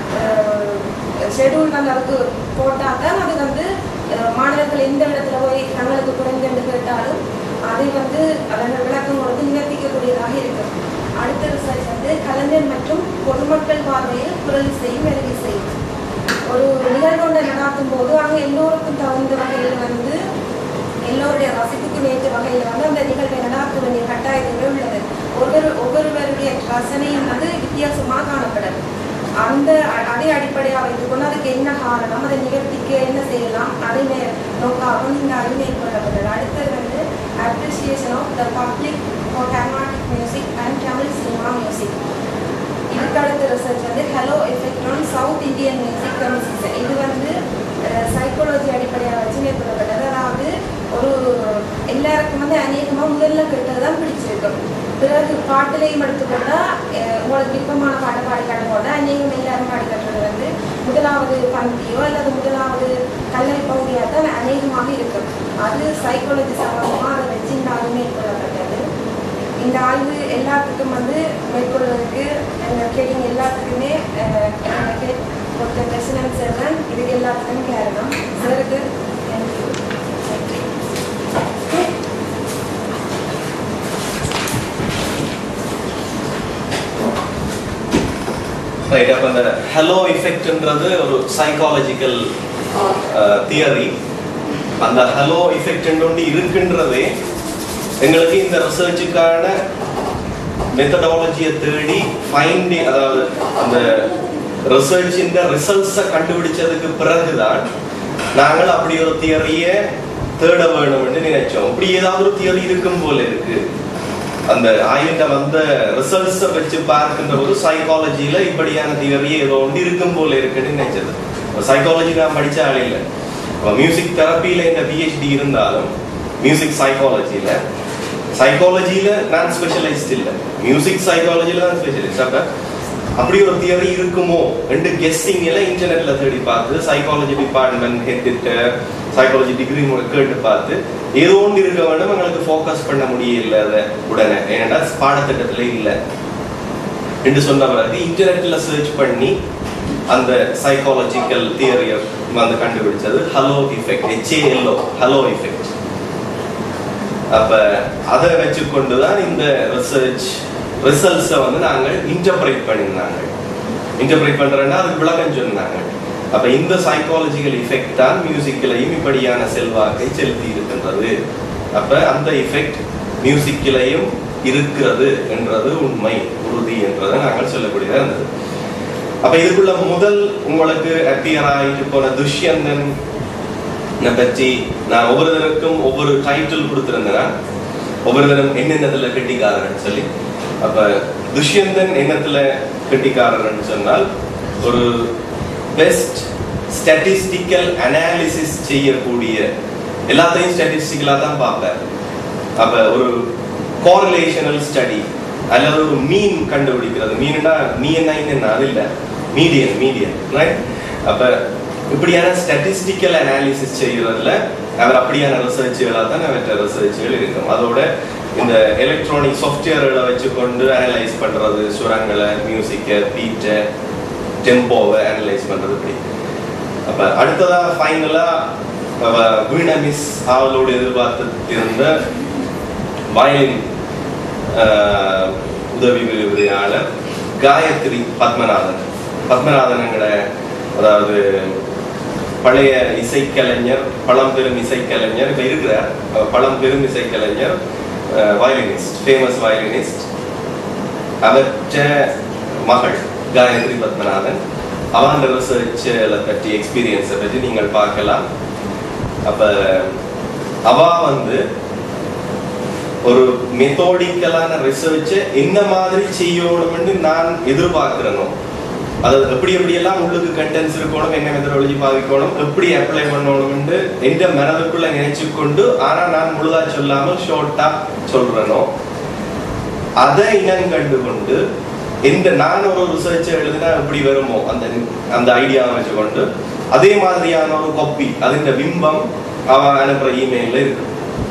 S4: ஷெடியூல் வந்து அதுக்கு போட்டால் தான் அது வந்து அஹ், மாணவர்கள் எந்த இடத்துல போய் தங்களுக்கு குறைந்து என்று கேட்டாலும் அதை வந்து அவர்கள் விளக்கம் கொடுத்து நிவர்த்திக்கக்கூடியதாக இருக்கும் அடுத்த ரிசர்ச் வந்து கலைஞர் மற்றும் பொதுமக்கள் பார்வையில் குரல் இசையும் மெழுகு இசையும் ஒரு நிகழ்வொன்றை நடாத்தும் போது அங்கே எல்லோருக்கும் தகுந்த வகையில் வந்து எல்லோருடைய ரசிப்புக்கு ஏற்ற வகையில் வந்து அந்த நிகழ்வை நடாத்த வேண்டிய கட்டாயங்கள் உள்ளது ஒவ்வொரு ஒவ்வொருவருடைய ரசனையும் வந்து வித்தியாசமாக காணப்படும் அந்த அ- அதை அடிப்படையாக வைத்துக்கொண்டு அதுக்கு என்ன காரணம் அதை நிகழ்த்திக்க என்ன செய்யலாம் அதை மே- நோக்காகவும் இந்த அறிவு மேற்கொள்ளப்பட்டது அடுத்தது வந்து appreciation of the public for Carnatic music and Tamil cinema music இதுக்கு அடுத்த ரிசர்ச் வந்து halo effect on South Indian music commission இது வந்து சைக்காலஜி அடிப்படையாக வச்சு மேற்கொள்ளப்பட்டது அதாவது ஒரு எல்லாருக்கும் வந்து அநேகமாக முதல்ல கேட்டது தான் பிடிச்சிருக்கும் பிறகு பாட்டிலையும் எடுத்துக்கொண்டால் உங்களுக்கு விருப்பமான பாட்டை பாடி காட்டும்போது அநேகம் எல்லாரும் பாடி காட்டுறது வந்து முதலாவது பந்தியோ அல்லது முதலாவது கல்லறை பகுதியாக தான் அநேகமாக இருக்கும் அது சைக்காலஜி சம்பந்தமாக அதை வச்சு இந்த ஆய்வு மேற்கொள்ளப்பட்டது இந்த ஆய்வு எல்லாத்துக்கும் வந்து மேற்கொள்வதற்கு எங்கள் கேள்வி எல்லாத்துக்குமே எனக்கு கொடுத்த பிரசனம் செல்வன் இதுக்கு எல்லாத்துக்கும் காரணம் சாருக்கு தேங்க்யூ
S1: ரைட் அப்போ அந்த ஹலோ எஃபெக்ட்ன்றது ஒரு சைக்காலஜிக்கல் தியரி அந்த ஹலோ எஃபெக்ட் ஒன்று இருக்குன்றதே எங்களுக்கு இந்த ரிசர்ச்சுக்கான மெத்தடாலஜியை தேடி ஃபைண்ட் அதாவது அந்த ரிசர்ச்சின் ரிசல்ட்ஸை கண்டுபிடிச்சதுக்கு பிறகுதான் நாங்கள் அப்படி ஒரு தியரியை தேட வேணும்னு நினைச்சோம் அப்படி ஏதாவது ஒரு தியரி இருக்கும் போல இருக்கு அந்த ஆய்விட்ட வந்த ரிசல்ட்ஸை வச்சு பார்க்கின்ற ஒரு சைக்காலஜியில இப்படியான தியரி ஏதோ ஒன்று இருக்கும் போல இருக்குன்னு நினைச்சது சைக்காலஜி நான் படிச்ச ஆள் இல்லை மியூசிக் தெரப்பியில இந்த பிஹெச்டி இருந்தாலும் மியூசிக் சைக்காலஜியில சைக்காலஜியில நான் ஸ்பெஷலைஸ்ட் இல்லை மியூசிக் சைக்காலஜியில தான் ஸ்பெஷலிஸ்ட் அப்ப அப்படி ஒரு தியரி இருக்குமோ ரெண்டு கெஸ்டிங் எல்லாம் இன்டர்நெட்ல தேடி பார்த்து psychology department head psychology degree கேட்டு பார்த்து ஏதோ ஒன்று இருக்க வேண்டும் எங்களுக்கு ஃபோக்கஸ் பண்ண முடியல அதை உடனே ஏன்னா பாடத்திட்டத்துல இல்லை என்று சொன்ன பிறகு இன்டர்நெட்ல சர்ச் பண்ணி அந்த சைக்காலஜிக்கல் தியரியை வந்து கண்டுபிடிச்சது halo effect H A L O halo effect அப்ப அதை வச்சுக்கொண்டு தான் இந்த ரிசர்ச் ரிசல்ட்ஸை வந்து நாங்கள் இன்டர்பிரேட் பண்ணியிருந்தாங்க இன்டர்பிரேட் பண்றேன்னா அதுக்கு விளக்கம் சொன்னாங்க அப்ப இந்த சைக்காலஜிக்கல் இஃபெக்ட் தான் மியூசிக்கிலையும் இப்படியான செல்வாக்கை செலுத்தி இருக்கின்றது அப்ப அந்த இஃபெக்ட் மியூசிக்கிலையும் இருக்கிறது என்றது உண்மை உறுதி என்றதை நாங்கள் சொல்லக்கூடியதா இருந்தது அப்ப இதுக்குள்ள முதல் உங்களுக்கு அப்பியர் ஆயிட்டு போன துஷ்யந்தன் பற்றி நான் ஒவ்வொருத்தருக்கும் ஒவ்வொரு டைட்டில் கொடுத்திருந்தேன் ஒவ்வொரு தரம் என்னென்னத்துல கெட்டிக்காரன் சொல்லி அப்ப துஷ்யந்தன் என்னத்துல கெட்டிக்காரன் சொன்னால் ஒரு பெஸ்ட் ஸ்டாட்டிஸ்டிக்கல் அனாலிசிஸ் செய்யக்கூடிய எல்லாத்தையும் ஸ்டாட்டிஸ்டிக்கலா தான் பார்ப்பார் அப்ப ஒரு கோரிலேஷனல் ஸ்டடி அல்லது ஒரு மீன் கண்டுபிடிக்கிறது மீன்னா மீ என்ன என்ன அது இல்ல மீடியன் மீடியன் ரைட் அப்ப இப்படியான ஸ்டாட்டிஸ்டிக்கல் அனாலிசிஸ் செய்யறதுல அவர் அப்படியான ரிசர்ச்சுகளாக தான் அவற்ற ரிசர்ச்சுகள் இருக்கும் அதோட இந்த எலக்ட்ரானிக் சாஃப்ட்வேர்களை வச்சுக்கொண்டு அனலைஸ் பண்றது சுரங்களை மியூசிக்கை பீட்டை டெம்போவை அனலைஸ் பண்றது இப்படி அப்ப அடுத்ததா ஃபைனலா வீணா மிஸ் அவளோடு எதிர்பார்த்து இருந்த வயலின் உதவி விருதையாளர் காயத்ரி பத்மநாதன் பத்மநாதன் எங்கட அதாவது பழைய இசைக்கலைஞர் பழம்பெரும் இசைக்கலைஞர் இப்ப இருக்கிறார் பழம்பெரும் இசைக்கலைஞர் வயலினிஸ்ட் ஃபேமஸ் வயலினிஸ்ட் அவற்ற மகள் காயத்ரி பத்மநாதன் அவன் ரிசர்ச்சில் பற்றி எக்ஸ்பீரியன்ஸை பற்றி நீங்கள் பார்க்கலாம் அப்ப அவ வந்து ஒரு மெத்தோடிக்கலான ரிசர்ச்சை என்ன மாதிரி செய்யணும்னு நான் எதிர்பார்க்கிறனோ அதாவது எப்படி எப்படி எல்லாம் உள்ளுக்கு கண்டென்ட்ஸ் இருக்கணும் என்ன மெத்தடாலஜி பாதிக்கணும் எப்படி அப்ளை பண்ணணும்னு எந்த மனதுக்குள்ள நினைச்சு கொண்டு ஆனா நான் முழுதா சொல்லாமல் ஷார்ட்டா சொல்றனோ அதை இனம் கண்டு கொண்டு எந்த நான் ஒரு ரிசர்ச் எழுதினா எப்படி வருமோ அந்த அந்த ஐடியாவை வச்சுக்கொண்டு அதே மாதிரியான ஒரு காப்பி அதின் பிம்பம் அவன் அனுப்புற இமெயில இருக்கு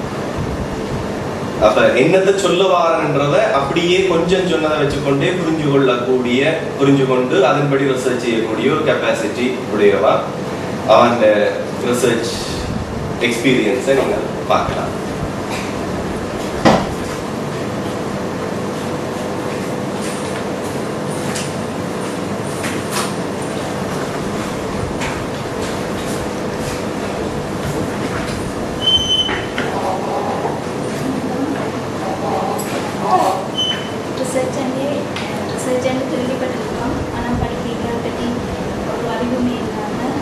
S1: அப்ப என்னத்தை சொல்ல வாரன்றத அப்படியே கொஞ்சம் சொன்னதை வச்சுக்கொண்டே புரிஞ்சு கொள்ளக்கூடிய புரிஞ்சு கொண்டு அதன்படி ரிசர்ச் செய்யக்கூடிய ஒரு கெப்பாசிட்டி உடையவா அவன் ரிசர்ச் எக்ஸ்பீரியன்ஸை நீங்கள் பார்க்கலாம்
S5: ரிசர்ச் అంటే ரிசர்ச் అంటే கேள்விப்பட்டிருக்கோம் ஆனால் படிக்க பற்றி ஒரு அறிவுமே இல்லாமல்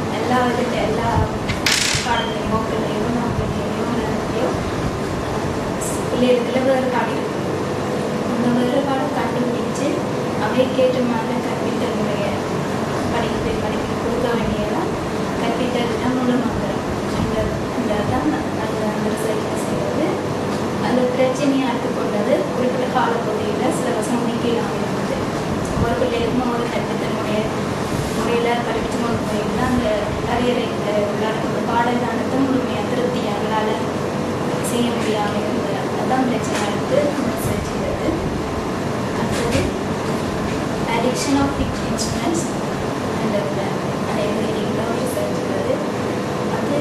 S5: எல்லா விதத்தை எல்லா பாடலையும் ஓக்கலையோ நாக்கலையோ நடத்தையோ பிள்ளைகளுக்குள்ள வேறுபாடு இருக்கு அந்த வேறுபாடு கண்டுபிடிச்சு அவைக்கேற்ற மாதிரி கற்பித்தல் முறைய படிப்பு படிக்க கொடுக்க வேண்டியதான் கற்பித்தல் தான் முழு மந்திரம் தான் அந்த அந்த ரிசர்ச் செய்வது அந்த பிரச்சனையை அடுத்துக்கொண்டது குறிப்பிட்ட காலப்பகுதியில் சிலபஸ் முடிக்கலாம் இருந்தது ஒவ்வொரு பிள்ளைகளுக்கும் ஒவ்வொரு கற்பித்தல் முறைய முறையில் படித்து முறையில் அந்த அரியரை உள்ளடக்க பாடலானது முழுமையாக திருப்தியாக அவங்களால செய்ய முடியாமல் இருந்தது அதுதான் பிரச்சனை எடுத்து ரிசர்ச் செய்தது அடுத்தது addiction of fixed instruments and அந்த எதிரியில் ரிசர்ச் செய்தது அது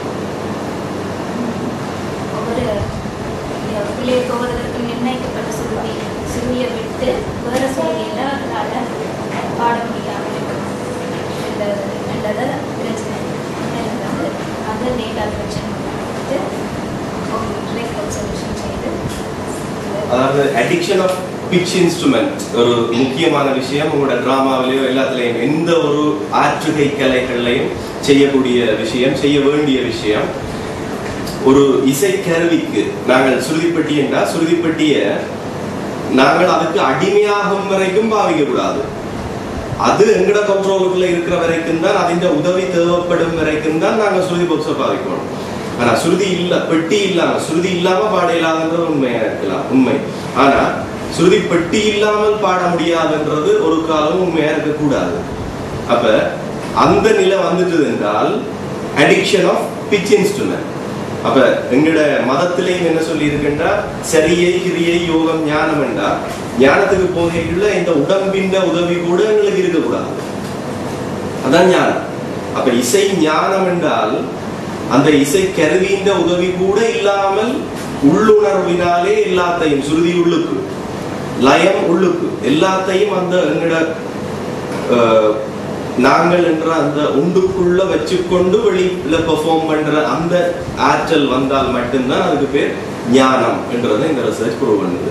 S5: ம், ஒவ்வொரு பிள்ளைக்கு ஒவ்வொருவருக்கு நிர்ணயிக்கப்பட்ட சுருதி சுருதியை விட்டு வேறு சுருதியில் அவர்களால் பாட முடியாமல் இருக்கும் என்றது என்றது பிரச்சனை இருந்தது அதை டேட்டா கலெக்ஷன் பண்ணிட்டு ரெக்கார்ட் சொல்யூஷன் செய்து
S1: அதாவது அடிக்ஷன் ஆஃப் பிச் இன்ஸ்ட்ருமெண்ட் ஒரு முக்கியமான விஷயம் உங்களோட டிராமாவிலேயோ எல்லாத்துலேயும் எந்த ஒரு ஆற்றுகை கலைகள்லையும் செய்யக்கூடிய விஷயம் செய்ய வேண்டிய விஷயம் ஒரு இசை கருவிக்கு நாங்கள் சுருதிப்பட்டி என்றால் சுருதிப்பட்டிய நாங்கள் அதுக்கு அடிமையாகும் வரைக்கும் பாவிக்க கூடாது அது எங்கட கண்ட்ரோலுக்குள்ள இருக்கிற வரைக்கும் தான் அதிന്റെ உதவி தேவைப்படும் வரைக்கும் தான் நாங்க சுருதி பாக்ஸை பாவிக்கணும் ஆனா சுருதி இல்ல பெட்டி இல்லாம சுருதி இல்லாம பாட இல்லாதன்றது உண்மையா இருக்கலாம் உண்மை ஆனா சுருதி பெட்டி இல்லாமல் பாட முடியாதுன்றது ஒரு காலம் உண்மையா இருக்கக்கூடாது அப்ப அந்த நிலை வந்துட்டு என்றால் அடிக்ஷன் ஆஃப் பிச் இன்ஸ்ட்ருமெண்ட் அப்ப எங்கட மதத்திலையும் என்ன சொல்லி இருக்குன்றா சரியை கிரியை யோகம் ஞானம் என்றா ஞானத்துக்கு போகைக்குள்ள இந்த உடம்பின் உதவி கூட எங்களுக்கு இருக்கக்கூடாது அதான் ஞானம் அப்ப இசை ஞானம் என்றால் அந்த இசை கருவியின் உதவி கூட இல்லாமல் உள்ளுணர்வினாலே எல்லாத்தையும் சுருதி உள்ளுக்கு லயம் உள்ளுக்கு எல்லாத்தையும் அந்த எங்கட அஹ், நாங்கள் என்ற அந்த உண்டுக்குள்ள வச்சுக்கொண்டு வெளியில பெர்ஃபார்ம் பண்ற அந்த ஆற்றல் வந்தால் மட்டும்தான் அதுக்கு பேர் ஞானம் என்றதை இந்த ரிசர்ச் ப்ரூவ் பண்ணுது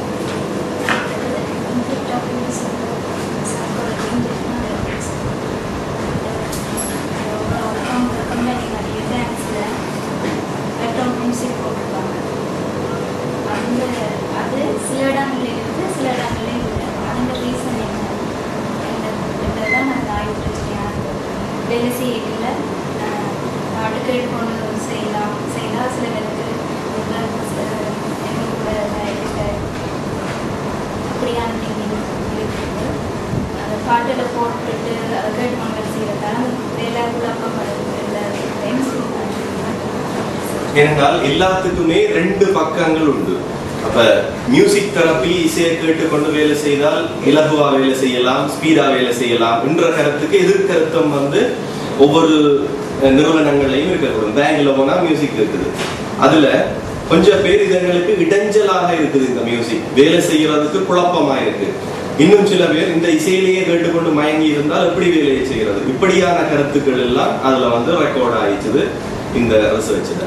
S5: அது சில இடங்களில் இருக்கு சில இடங்களில் இல்லை அந்த ரீசன் என்ன என்றதான் நான் ஆய்வு பிரச்சனையாக வேலை செய்யல அடுக்கடி கொண்டு செய்யலாம் செய்யலாம் சில பேருக்கு எங்களோட அப்படியான திங்கிங் இருக்குது அந்த பாட்டில் போட்டுட்டு அதை கேட்டு கொண்டு செய்யறதால வேலை குழப்பப்படுது இல்லை
S1: ஏனென்றால் எல்லாத்துக்குமே ரெண்டு பக்கங்கள் உண்டு அப்ப மியூசிக் தெரப்பி இசையை கேட்டு கொண்டு வேலை செய்தால் இலகுவா வேலை செய்யலாம் ஸ்பீடா வேலை செய்யலாம் என்ற கருத்துக்கு எதிர்கருத்தம் வந்து ஒவ்வொரு அஹ், நிறுவனங்கள்லையும் இருக்கக்கூடும் பேங்க்ல போனா மியூசிக் இருக்குது அதுல கொஞ்சம் பேர் இதங்களுக்கு இடைஞ்சலாக இருக்குது இந்த மியூசிக் வேலை செய்யறதுக்கு குழப்பமா இருக்கு இன்னும் சில பேர் இந்த இசையிலேயே கேட்டுக்கொண்டு மயங்கி இருந்தால் எப்படி வேலையை செய்யறது இப்படியான கருத்துக்கள் எல்லாம் அதுல வந்து ரெக்கார்ட் ஆயிடுச்சுது இந்த ரிசர்ச்ல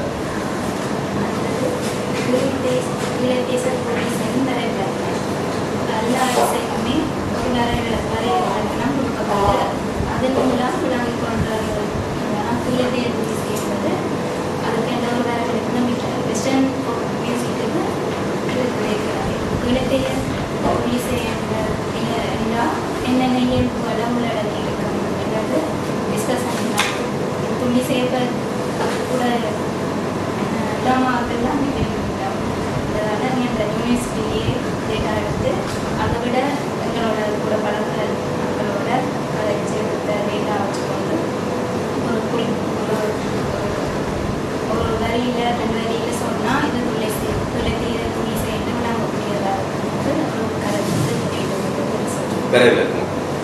S5: என்னென்ன இயல்புகளை உள்ளடக்கி இருக்கும் என்றது டிஸ்கஸ் பண்ணலாம் துணி சேர்ப்ப கூட ட்ராமாக்கெல்லாம் கேள்விப்பட்டோம் அதனால் இந்த யூனிவர்சிட்டியே டேட்டா எடுத்து அதை விட எங்களோட கூட பழகிற மக்களோட அதை சேர்த்த டேட்டா வச்சுக்கொண்டு ஒரு குறி ஒரு ஒரு வரியில் ரெண்டு வரியில் சொன்னால் இது துளை செய் துளை தீர துணி செய்யட்டு விளங்கக்கூடியதாக இருந்து ஒரு கருத்து
S1: விரைவில் இருக்கும்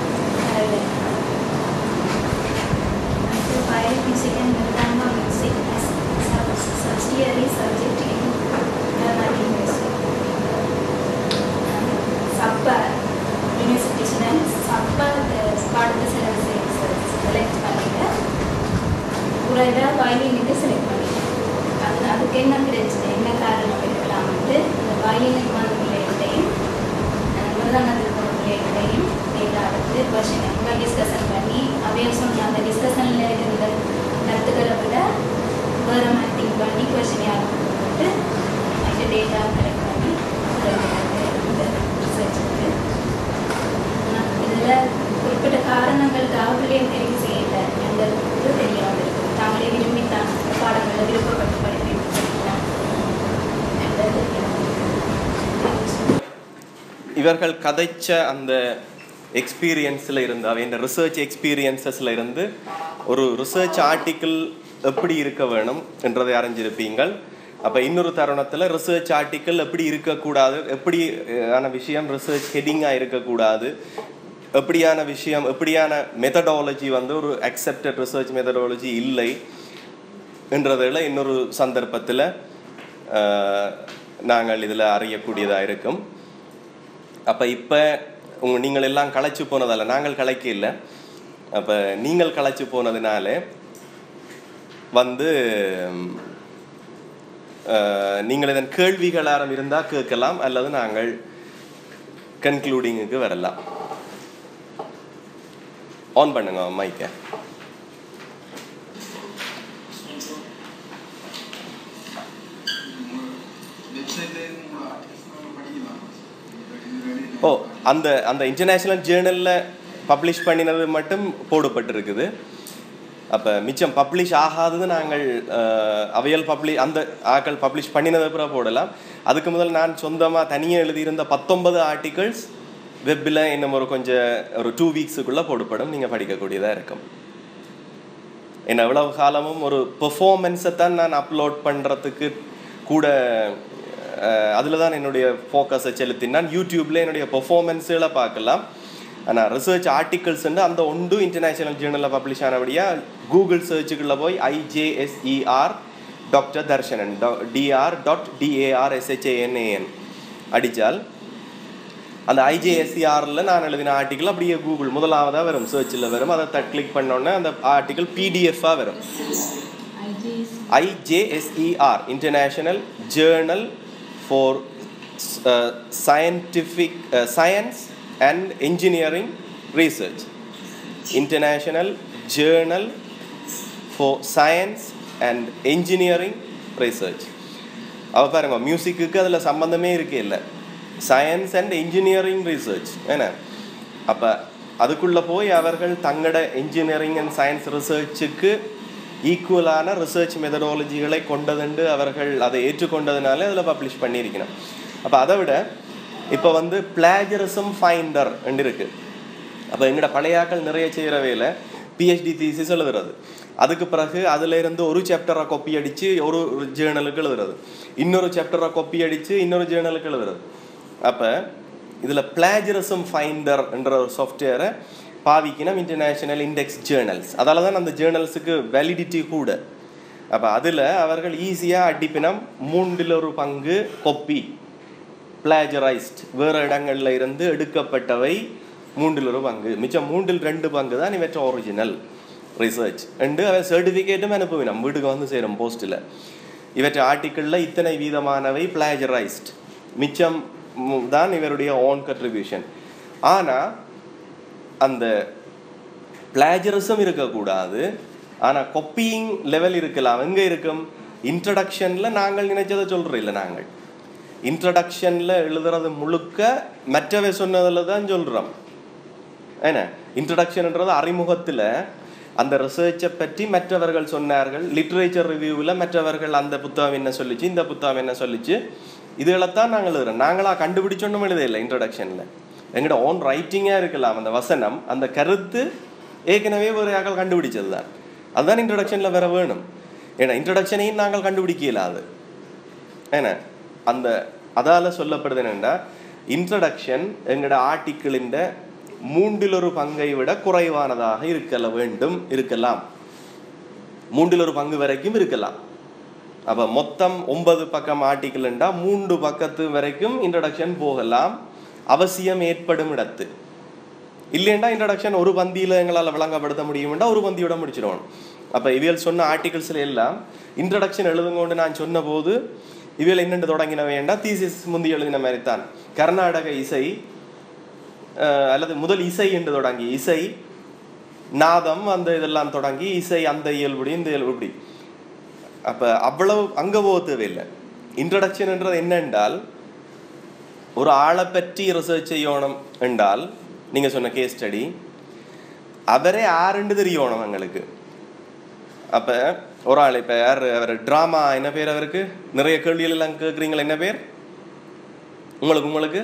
S5: Biomusic and Nirvana music as sub- subsidiary subject in Carnatic music. சப்ப யூனிவர்சிட்டி ஸ்டூடெண்ட்ஸ் சப்ப பாடத்தை செலக்ட் செலக்ட் பண்ணிட்டு குறைவாக வயலினுக்கு செலக்ட் பண்ணிட்டேன் அது அதுக்கு என்ன பிரச்சனை என்ன காரணம் இருக்கலாம்ட்டு அந்த வயலினுக்கு வந்த பிள்ளைகள்டையும் மிருதங்கத்துக்கு போன பிள்ளைகள்டையும் டேட்டா எடுத்து கொஷின் அவங்க டிஸ்கஷன் பண்ணி அவைய சொன்ன அந்த டிஸ்கஷனில் இருந்த கருத்துக்களை விட வேறு மாதிரி திங்க் பண்ணி கொஷின் யாரும் போட்டு அந்த டேட்டா கலெக்ட் பண்ணி இந்த ரிசர்ச் இதில் குறிப்பிட்ட காரணங்கள் அவர்களே தெரிவு செய்யல எங்களுக்கு தெரியாமல் இருக்கு தாங்களே விரும்பி தான் பாடங்களை விருப்பப்பட்டு படிப்பி படிக்கலாம் என்றது தெரியாது.
S1: இவர்கள் கதைச்ச அந்த எக்ஸ்பீரியன்ஸில் இருந்து அவன் ரிசர்ச் எக்ஸ்பீரியன்சஸில் இருந்து ஒரு ரிசர்ச் ஆர்டிக்கிள் எப்படி இருக்க வேணும் என்றதை அறிஞ்சிருப்பீங்கள் அப்போ இன்னொரு தருணத்தில் ரிசர்ச் ஆர்டிக்கிள் எப்படி இருக்கக்கூடாது எப்படி ஆன விஷயம் ரிசர்ச் ஹெட்டிங்காக இருக்கக்கூடாது எப்படியான விஷயம் எப்படியான மெத்தடாலஜி வந்து ஒரு அக்செப்டட் ரிசர்ச் மெத்தடாலஜி இல்லை என்றதில் இன்னொரு சந்தர்ப்பத்தில் நாங்கள் இதில் அறியக்கூடியதாக இருக்கும் அப்போ இப்போ உங்க நீங்கள் எல்லாம் களைச்சு போனதால நாங்கள் கலைக்க இல்லை அப்போ நீங்கள் களைச்சு போனதுனால வந்து அஹ், நீங்கள் இதன் கேள்விகள் யாரும் இருந்தால் கேட்கலாம் அல்லது நாங்கள் கன்க்ளூடிங்குக்கு வரலாம் ஆன் பண்ணுங்க மைக்கை ஓ அந்த அந்த இன்டர்நேஷ்னல் ஜேர்னலில் பப்ளிஷ் பண்ணினது மட்டும் போடப்பட்டிருக்குது அப்போ மிச்சம் பப்ளிஷ் ஆகாதது நாங்கள் அஹ், அவையல் பப்ளி அந்த ஆக்கள் பப்ளிஷ் பண்ணினதை அப்புறம் போடலாம் அதுக்கு முதல் நான் சொந்தமாக தனியாக எழுதியிருந்த பத்தொன்பது ஆர்டிகல்ஸ் வெப்பில் இன்னும் ஒரு கொஞ்சம் ஒரு டூ வீக்ஸுக்குள்ளே போடப்படும் நீங்கள் படிக்கக்கூடியதாக இருக்கும் என்ன எவ்வளவு காலமும் ஒரு பெர்ஃபார்மன்ஸை தான் நான் அப்லோட் பண்ணுறதுக்கு கூட அதில் தான் என்னுடைய ஃபோக்கஸை செலுத்தினான் யூடியூப்பில் என்னுடைய பெர்ஃபார்மன்ஸுகளை பார்க்கலாம் ஆனால் ரிசர்ச் ஆர்டிகல்ஸ் அந்த ஒன்று இன்டர்நேஷனல் ஜேர்னலில் பப்ளிஷ் ஆனபடியாக கூகுள் சர்ச்சுக்குள்ளே போய் IJSER doctor Darshanan DR dot DAR SHANAN அடித்தால் அந்த ஐஜேஎஸ்சிஆரில் நான் எழுதின ஆர்டிக்கல் அப்படியே கூகுள் முதலாவதாக வரும் சர்ச்சில் வரும் அதை தட் கிளிக் பண்ணோன்னே அந்த ஆர்டிக்கல் பிடிஎஃபாக வரும் IJSER international journal for scientific science and engineering research international journal for science and engineering research அவ பாருங்க மியூசிக்கு அதில் சம்மந்தமே இருக்கே இல்லை சயின்ஸ் அண்ட் இன்ஜினியரிங் ரிசர்ச் என்ன அப்போ அதுக்குள்ளே போய் அவர்கள் தங்களோட இன்ஜினியரிங் அண்ட் சயின்ஸ் ரிசர்ச்சுக்கு ஈக்குவலான ரிசர்ச் மெத்தடாலஜிகளை கொண்டதுண்டு அவர்கள் அதை ஏற்றுக்கொண்டதுனால அதில் பப்ளிஷ் பண்ணியிருக்கணும் அப்போ அதை விட இப்போ வந்து பிளாஜரிசம் ஃபைண்டர் இருக்கு அப்போ எங்களோட பழையாக்கள் நிறைய செய்கிற வேலை பிஹெச்டி தீசிஸ் எழுதுறது அதுக்கு பிறகு அதுல இருந்து ஒரு சாப்டரை கொப்பி அடித்து ஒரு ஜேர்னலுக்கு எழுதுறது இன்னொரு சாப்டரை கொப்பி அடித்து இன்னொரு ஜேர்னலுக்கு எழுதுறது அப்போ இதில் பிளாஜரிசம் ஃபைண்டர் என்ற ஒரு சாஃப்ட்வேரை பாவிக்கணும் இன்டர்நேஷனல் இண்டெக்ஸ் ஜேர்னல்ஸ் அதால தான் அந்த ஜேர்னல்ஸுக்கு வேலிடிட்டி கூட அப்போ அதில் அவர்கள் ஈஸியாக அடிப்பினம் மூன்றில் ஒரு பங்கு கொப்பி பிளாஜரைஸ்ட் வேறு இடங்கள்ல இருந்து எடுக்கப்பட்டவை மூன்றில் ஒரு பங்கு மிச்சம் மூன்றில் ரெண்டு பங்கு தான் இவற்ற ஒரிஜினல் ரிசர்ச் ரெண்டு அவன் சர்டிஃபிகேட்டும் அனுப்புவினோம் வீட்டுக்கு வந்து சேரும் போஸ்ட்டில் இவற்றை ஆர்டிக்கிளில் இத்தனை வீதமானவை பிளாஜரைஸ்ட் மிச்சம் ம், தான் இவருடைய ஓன் கன்ட்ரிபியூஷன் ஆனால் அந்த பிளாஜரிசம் இருக்கக்கூடாது ஆனால் கொப்பியிங் லெவல் இருக்கலாம் எங்கே இருக்கும் இன்ட்ரடக்ஷனில் நாங்கள் நினைச்சதை சொல்கிறோம் இல்லை நாங்கள் இன்ட்ரடக்ஷனில் எழுதுறது முழுக்க மற்றவை சொன்னதில் தான் சொல்கிறோம் என்ன இன்ட்ரடக்ஷன்ன்றது அறிமுகத்தில் அந்த ரிசர்ச்சை பற்றி மற்றவர்கள் சொன்னார்கள் லிட்ரேச்சர் ரிவ்யூவில் மற்றவர்கள் அந்த புத்தகம் என்ன சொல்லிச்சு இந்த புத்தகம் என்ன சொல்லிச்சு இதுகளைத்தான் நாங்கள் எழுதுறோம் நாங்களாக கண்டுபிடிச்சோன்னும் எழுத இல்லை இன்ட்ரடக்ஷனில் எங்களோட ஓன் ரைட்டிங்காக இருக்கலாம் அந்த வசனம் அந்த கருத்து ஏற்கனவே ஒரு யாக்கள் கண்டுபிடிச்சது தான் அதுதான் இன்ட்ரடக்ஷனில் வேற வேணும் ஏன்னா இன்ட்ரடக்ஷனையும் நாங்கள் கண்டுபிடிக்க இயலாது ஏன்னா அந்த அதால் சொல்லப்படுது என்னென்னா இன்ட்ரடக்ஷன் எங்களோட ஆர்டிக்கிளின் மூன்றில் ஒரு பங்கை விட குறைவானதாக இருக்கல வேண்டும் இருக்கலாம் மூன்றில் ஒரு பங்கு வரைக்கும் இருக்கலாம் அப்போ மொத்தம் ஒன்பது பக்கம் ஆர்டிக்கிள்ண்டா மூன்று பக்கத்து வரைக்கும் இன்ட்ரடக்ஷன் போகலாம் அவசியம் ஏற்படும் இடத்து இல்லைண்டா இன்ட்ரடக்ஷன் ஒரு பந்தியில் எங்களால் விளங்கப்படுத்த முடியும்டா ஒரு பந்தியோட முடிச்சிடுவோம் அப்போ இவியல் சொன்ன ஆர்டிகிள்ஸில் எல்லாம் இன்ட்ரடக்ஷன் எழுதுங்கொண்டு நான் சொன்ன போது இவியல் என்னென்று தொடங்கின வேண்டாம் தீசிஸ் முந்தி எழுதின மாதிரி தான் கர்நாடக இசை அஹ், அல்லது முதல் இசை என்று தொடங்கி இசை நாதம் அந்த இதெல்லாம் தொடங்கி இசை அந்த இயல்புடி இந்த இயல்புடி அப்ப அவ்வளவு அங்க போக தேவையில்லை இன்ட்ரடக்ஷன்ன்றது என்ன என்றால் ஒரு ஆளை பற்றி ரிசர்ச் செய்யணும் என்றால் நீங்க சொன்ன கேஸ் ஸ்டடி அவரே யாருன்னு தெரியணும் எங்களுக்கு அப்ப ஒரு ஆள் இப்ப யார் அவர் டிராமா என்ன பேர் அவருக்கு நிறைய கேள்விகள் எல்லாம் கேட்குறீங்களா என்ன பேர் உங்களுக்கு உங்களுக்கு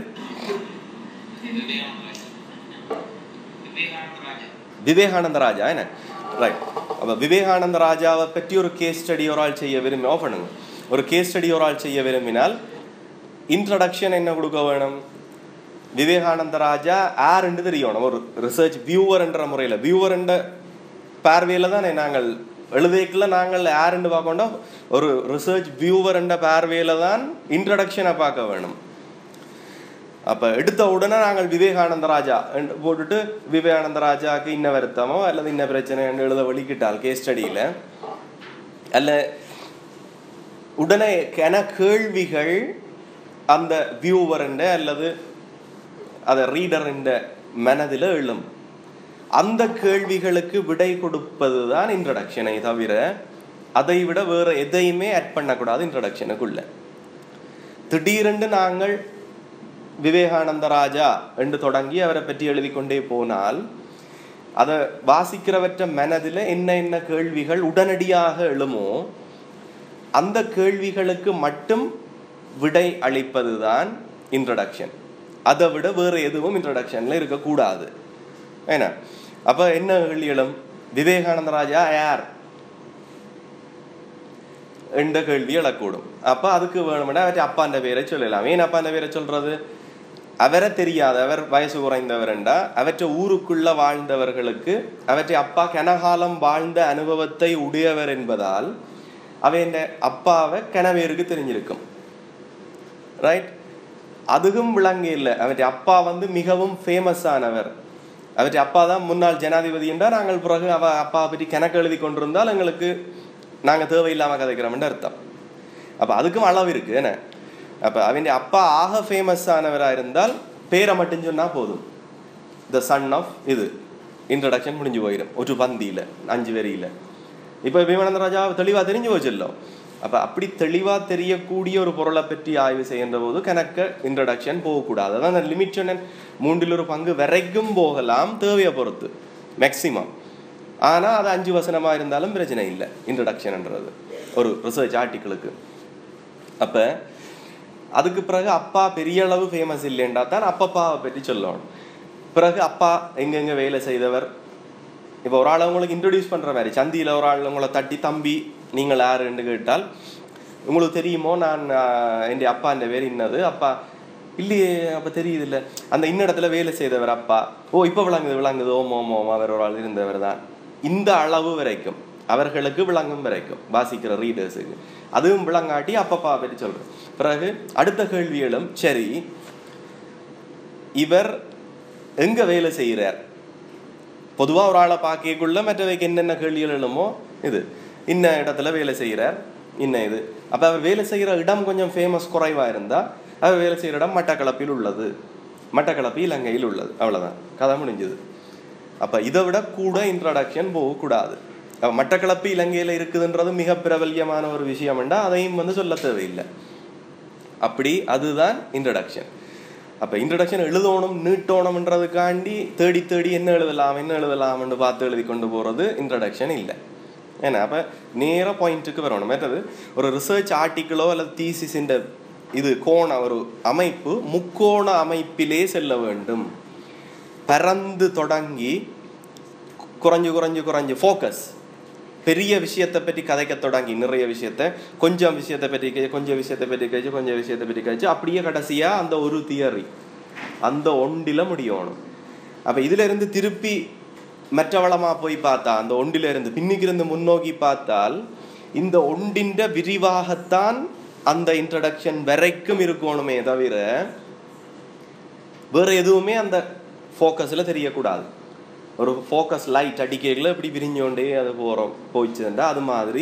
S1: விவேகானந்த ராஜா என்ன ரைட் அப்போ விவேகானந்த ராஜாவை பற்றி ஒரு கேஸ் ஸ்டடி ஒரு ஆள் செய்ய விரும்பி ஆஃப் பண்ணுங்க ஒரு கேஸ் ஸ்டடி ஒரு ஆள் செய்ய விரும்பினால் இன்ட்ரடக்ஷன் என்ன கொடுக்க வேணும் விவேகானந்த ராஜா யாருன்னு தெரியணும் ஒரு ரிசர்ச் வியூவர்ன்ற முறையில் வியூவர்ன்ற பார்வையில் தான் நாங்கள் எழுதியக்குள்ள நாங்கள் யாருன்னு பார்க்கணும் ஒரு ரிசர்ச் வியூவர்ன்ற பார்வையில் தான் இன்ட்ரடக்ஷனை பார்க்க வேணும் அப்ப எடுத்த உடனே நாங்கள் விவேகானந்த ராஜா என்று போட்டுட்டு விவேகானந்த ராஜாக்கு இன்ன வருத்தமோ அல்லது இன்ன பிரச்சனை என்று எழுத வலிக்கிட்டால் கேஸ் ஸ்டடியில அல்ல உடனே கென கேள்விகள் அந்த வியூவர் அல்லது அதை ரீடர் என்ற மனதில் எழும் அந்த கேள்விகளுக்கு விடை கொடுப்பது தான் இன்ட்ரடக்ஷனை தவிர அதை விட வேற எதையுமே ஆட் பண்ணக்கூடாது இன்ட்ரடக்ஷனுக்குள்ள திடீரென்று நாங்கள் விவேகானந்த ராஜா என்று தொடங்கி அவரை பற்றி எழுதி கொண்டே போனால் அதை வாசிக்கிறவற்ற மனதில் என்ன என்ன கேள்விகள் உடனடியாக எழுமோ அந்த கேள்விகளுக்கு மட்டும் விடை அளிப்பது தான் இன்ட்ரடக்ஷன் அதை விட வேறு எதுவும் இன்ட்ரடக்ஷனில் இருக்கக்கூடாது ஏன்னா அப்போ என்ன கேள்வி எழும் விவேகானந்த ராஜா யார் என்ற கேள்வி எழக்கூடும் அப்ப அதுக்கு வேணும்னா அவற்றை அப்பான்ற பேரை சொல்லலாம் ஏன் அப்பான்ற பேரை சொல்றது அவரை தெரியாத அவர் வயசு குறைந்தவர்ண்டா அவற்றை ஊருக்குள்ள வாழ்ந்தவர்களுக்கு அவற்றை அப்பா கனகாலம் வாழ்ந்த அனுபவத்தை உடையவர் என்பதால் அவன் அப்பாவை கனவேருக்கு தெரிஞ்சிருக்கும் ரைட் அதுவும் விளங்க இல்லை அவற்றை அப்பா வந்து மிகவும் ஃபேமஸ் ஆனவர் அவற்றை அப்பா தான் முன்னாள் ஜனாதிபதி என்றால் நாங்கள் பிறகு அவ அப்பா பற்றி கணக்கு எழுதி கொண்டிருந்தால் எங்களுக்கு நாங்கள் தேவையில்லாமல் கதைக்கிறோம்னு அர்த்தம் அப்போ அதுக்கும் அளவு இருக்கு என்ன அப்போ அவன் அப்பா ஆக ஃபேமஸ் ஆனவராக இருந்தால் பேரை மட்டும் சொன்னால் போதும் த சன் ஆஃப் இது இன்ட்ரடக்ஷன் முடிஞ்சு போயிடும் ஒரு பந்தியில் அஞ்சு வரியில் இப்போ விவேகானந்த ராஜா தெளிவாக தெரிஞ்சு வச்சிடலாம் அப்போ அப்படி தெளிவாக தெரியக்கூடிய ஒரு பொருளை பற்றி ஆய்வு செய்கின்ற போது கணக்க இன்ட்ரடக்ஷன் போகக்கூடாது அதான் அந்த லிமிட் சொன்னேன் மூன்றில் ஒரு பங்கு வரைக்கும் போகலாம் தேவையை பொறுத்து மேக்சிமம் ஆனால் அது அஞ்சு வசனமாக இருந்தாலும் பிரச்சனை இல்லை இன்ட்ரடக்ஷன்ன்றது ஒரு ரிசர்ச் ஆர்டிக்கிளுக்கு அப்போ அதுக்கு பிறகு அப்பா பெரிய அளவு ஃபேமஸ் இல்லைன்றா தான் அப்பப்பாவை பற்றி சொல்லணும் பிறகு அப்பா எங்கெங்கே வேலை செய்தவர் இப்போ ஒரு ஆள் உங்களுக்கு இன்ட்ரடியூஸ் பண்ணுற மாதிரி சந்தியில் ஒரு ஆள் உங்களை தட்டி தம்பி நீங்கள் யாருன்னு கேட்டால் உங்களுக்கு தெரியுமோ நான் என் அப்பா இந்த பேர் இன்னது அப்பா இல்லையே அப்போ தெரியுது இல்லை அந்த இன்னிடத்துல வேலை செய்தவர் அப்பா ஓ இப்போ விளங்குது விளங்குது ஓம் ஓம் ஓம் அவர் ஒரு ஆள் இருந்தவர் தான் இந்த அளவு வரைக்கும் அவர்களுக்கு விளங்கும் வரைக்கும் வாசிக்கிற ரீடர்ஸுக்கு அதுவும் விளங்காட்டி அப்பப்பா பற்றி சொல்கிறேன் பிறகு அடுத்த கேள்விகளும் சரி இவர் எங்க வேலை செய்கிறார் பொதுவாக ஒரு ஆளை பார்க்கக்குள்ள மற்றவைக்கு என்னென்ன கேள்விகள் எழுமோ இது இன்ன இடத்துல வேலை செய்கிறார் இன்ன இது அப்போ அவர் வேலை செய்கிற இடம் கொஞ்சம் ஃபேமஸ் குறைவாக இருந்தால் அவர் வேலை செய்கிற இடம் மட்டக்களப்பில் உள்ளது மட்டக்களப்பு இலங்கையில் உள்ளது அவ்வளோதான் கதை முடிஞ்சுது அப்போ இதை விட கூட இன்ட்ரடக்ஷன் போகக்கூடாது அப்ப மட்டக்களப்பு இலங்கையில் இருக்குதுன்றது மிக பிரபல்யமான ஒரு விஷயம்ண்டா அதையும் வந்து சொல்ல தேவையில்லை அப்படி அதுதான் இன்ட்ரடக்ஷன் அப்போ இன்ட்ரடக்ஷன் எழுதணும் நீட்டணும்ன்றதுக்காண்டி தேடி தேடி என்ன எழுதலாம் என்ன எழுதலாம்னு பார்த்து எழுதி கொண்டு போகிறது இன்ட்ரடக்ஷன் இல்லை ஏன்னா அப்போ நேராக பாயிண்ட்டுக்கு வரணும் மற்றது ஒரு ரிசர்ச் ஆர்டிக்கிளோ அல்லது தீசிஸின் இது கோண ஒரு அமைப்பு முக்கோண அமைப்பிலே செல்ல வேண்டும் பறந்து தொடங்கி குறைஞ்சு குறைஞ்சு குறைஞ்சு ஃபோக்கஸ் பெரிய விஷயத்தை பற்றி கதைக்க தொடங்கி நிறைய விஷயத்த கொஞ்சம் விஷயத்தை பற்றி கழிச்சு கொஞ்சம் விஷயத்தை பற்றி கழிச்சு கொஞ்சம் விஷயத்தை பற்றி கழிச்சு அப்படியே கடைசியாக அந்த ஒரு தியரி அந்த ஒண்டில முடியணும் அப்போ இதுல இருந்து திருப்பி மற்றவளமாக போய் பார்த்தா அந்த ஒண்டில இருந்து பின்னுக்கு இருந்து முன்னோக்கி பார்த்தால் இந்த ஒண்டின்ற விரிவாகத்தான் அந்த இன்ட்ரடக்ஷன் வரைக்கும் இருக்கணுமே தவிர வேற எதுவுமே அந்த ஃபோக்கஸில் தெரியக்கூடாது ஒரு ஃபோக்கஸ் லைட் அடிக்கையில் இப்படி விரிஞ்சோண்டே அது போகிறோம் போயிச்சுண்டா அது மாதிரி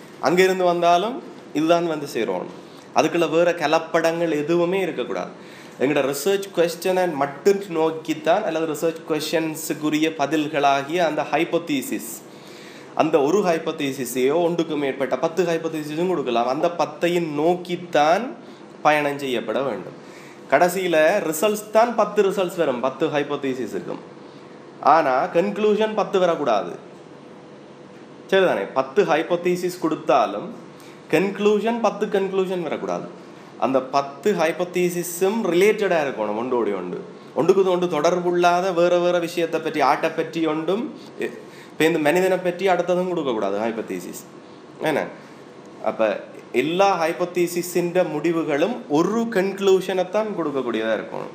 S1: அங்கேருந்து வந்தாலும் இதுதான் வந்து சேரணும் அதுக்குள்ள வேற கலப்படங்கள் எதுவுமே இருக்கக்கூடாது எங்களோட ரிசர்ச் கொஸ்டனை மட்டும் நோக்கித்தான் அல்லது ரிசர்ச் கொஷன்ஸுக்குரிய பதில்களாகிய அந்த ஹைப்போதீசிஸ் அந்த ஒரு ஹைப்போதீசிஸையோ ஒன்றுக்கு மேற்பட்ட பத்து ஹைப்போதீசிஸும் கொடுக்கலாம் அந்த பத்தையும் நோக்கித்தான் பயணம் செய்யப்பட வேண்டும் கடைசியில் ரிசல்ட்ஸ் தான் பத்து ரிசல்ட்ஸ் வரும் பத்து ஹைப்போதீசிஸ் இருக்கும் ஆனால் கன்க்ளூஷன் பத்து வரக்கூடாது சரிதானே பத்து ஹைப்போதீசிஸ் கொடுத்தாலும் கன்க்ளூஷன் பத்து கன்க்ளூஷன் வரக்கூடாது அந்த பத்து ஹைப்போதீசிஸும் ரிலேட்டடாக இருக்கணும் ஒன்றோடி ஒன்று ஒன்றுக்கு ஒன்று தொடர்புள்ளாத வேறு வேறு விஷயத்தை பற்றி ஆட்டை பற்றி ஒன்றும் இப்போ இந்த மனிதனை பற்றி அடுத்ததும் கொடுக்கக்கூடாது ஹைப்போதீசிஸ் என்ன அப்போ எல்லா ஹைப்போதீசிஸின் முடிவுகளும் ஒரு கன்க்ளூஷனை தான் கொடுக்கக்கூடியதாக இருக்கணும்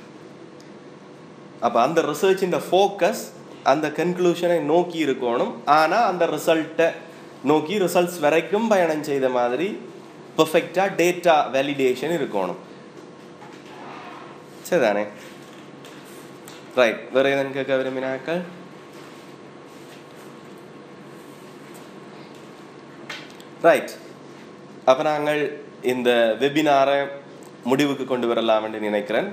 S1: அப்போ அந்த ரிசர்ச்சின் ஃபோக்கஸ் அந்த கன்க்ளூஷனை நோக்கி இருக்கணும் ஆனால் அந்த ரிசல்ட்டை நோக்கி ரிசல்ட்ஸ் வரைக்கும் பயணம் செய்த மாதிரி பெர்ஃபெக்டாக டேட்டா வேலிடேஷன் இருக்கணும் சரிதானே ரைட் வேறு எதன் கேட்க விரும்பினாக்கள் ரைட் அப்போ நாங்கள் இந்த வெபினாரை முடிவுக்கு கொண்டு வரலாம் என்று நினைக்கிறேன்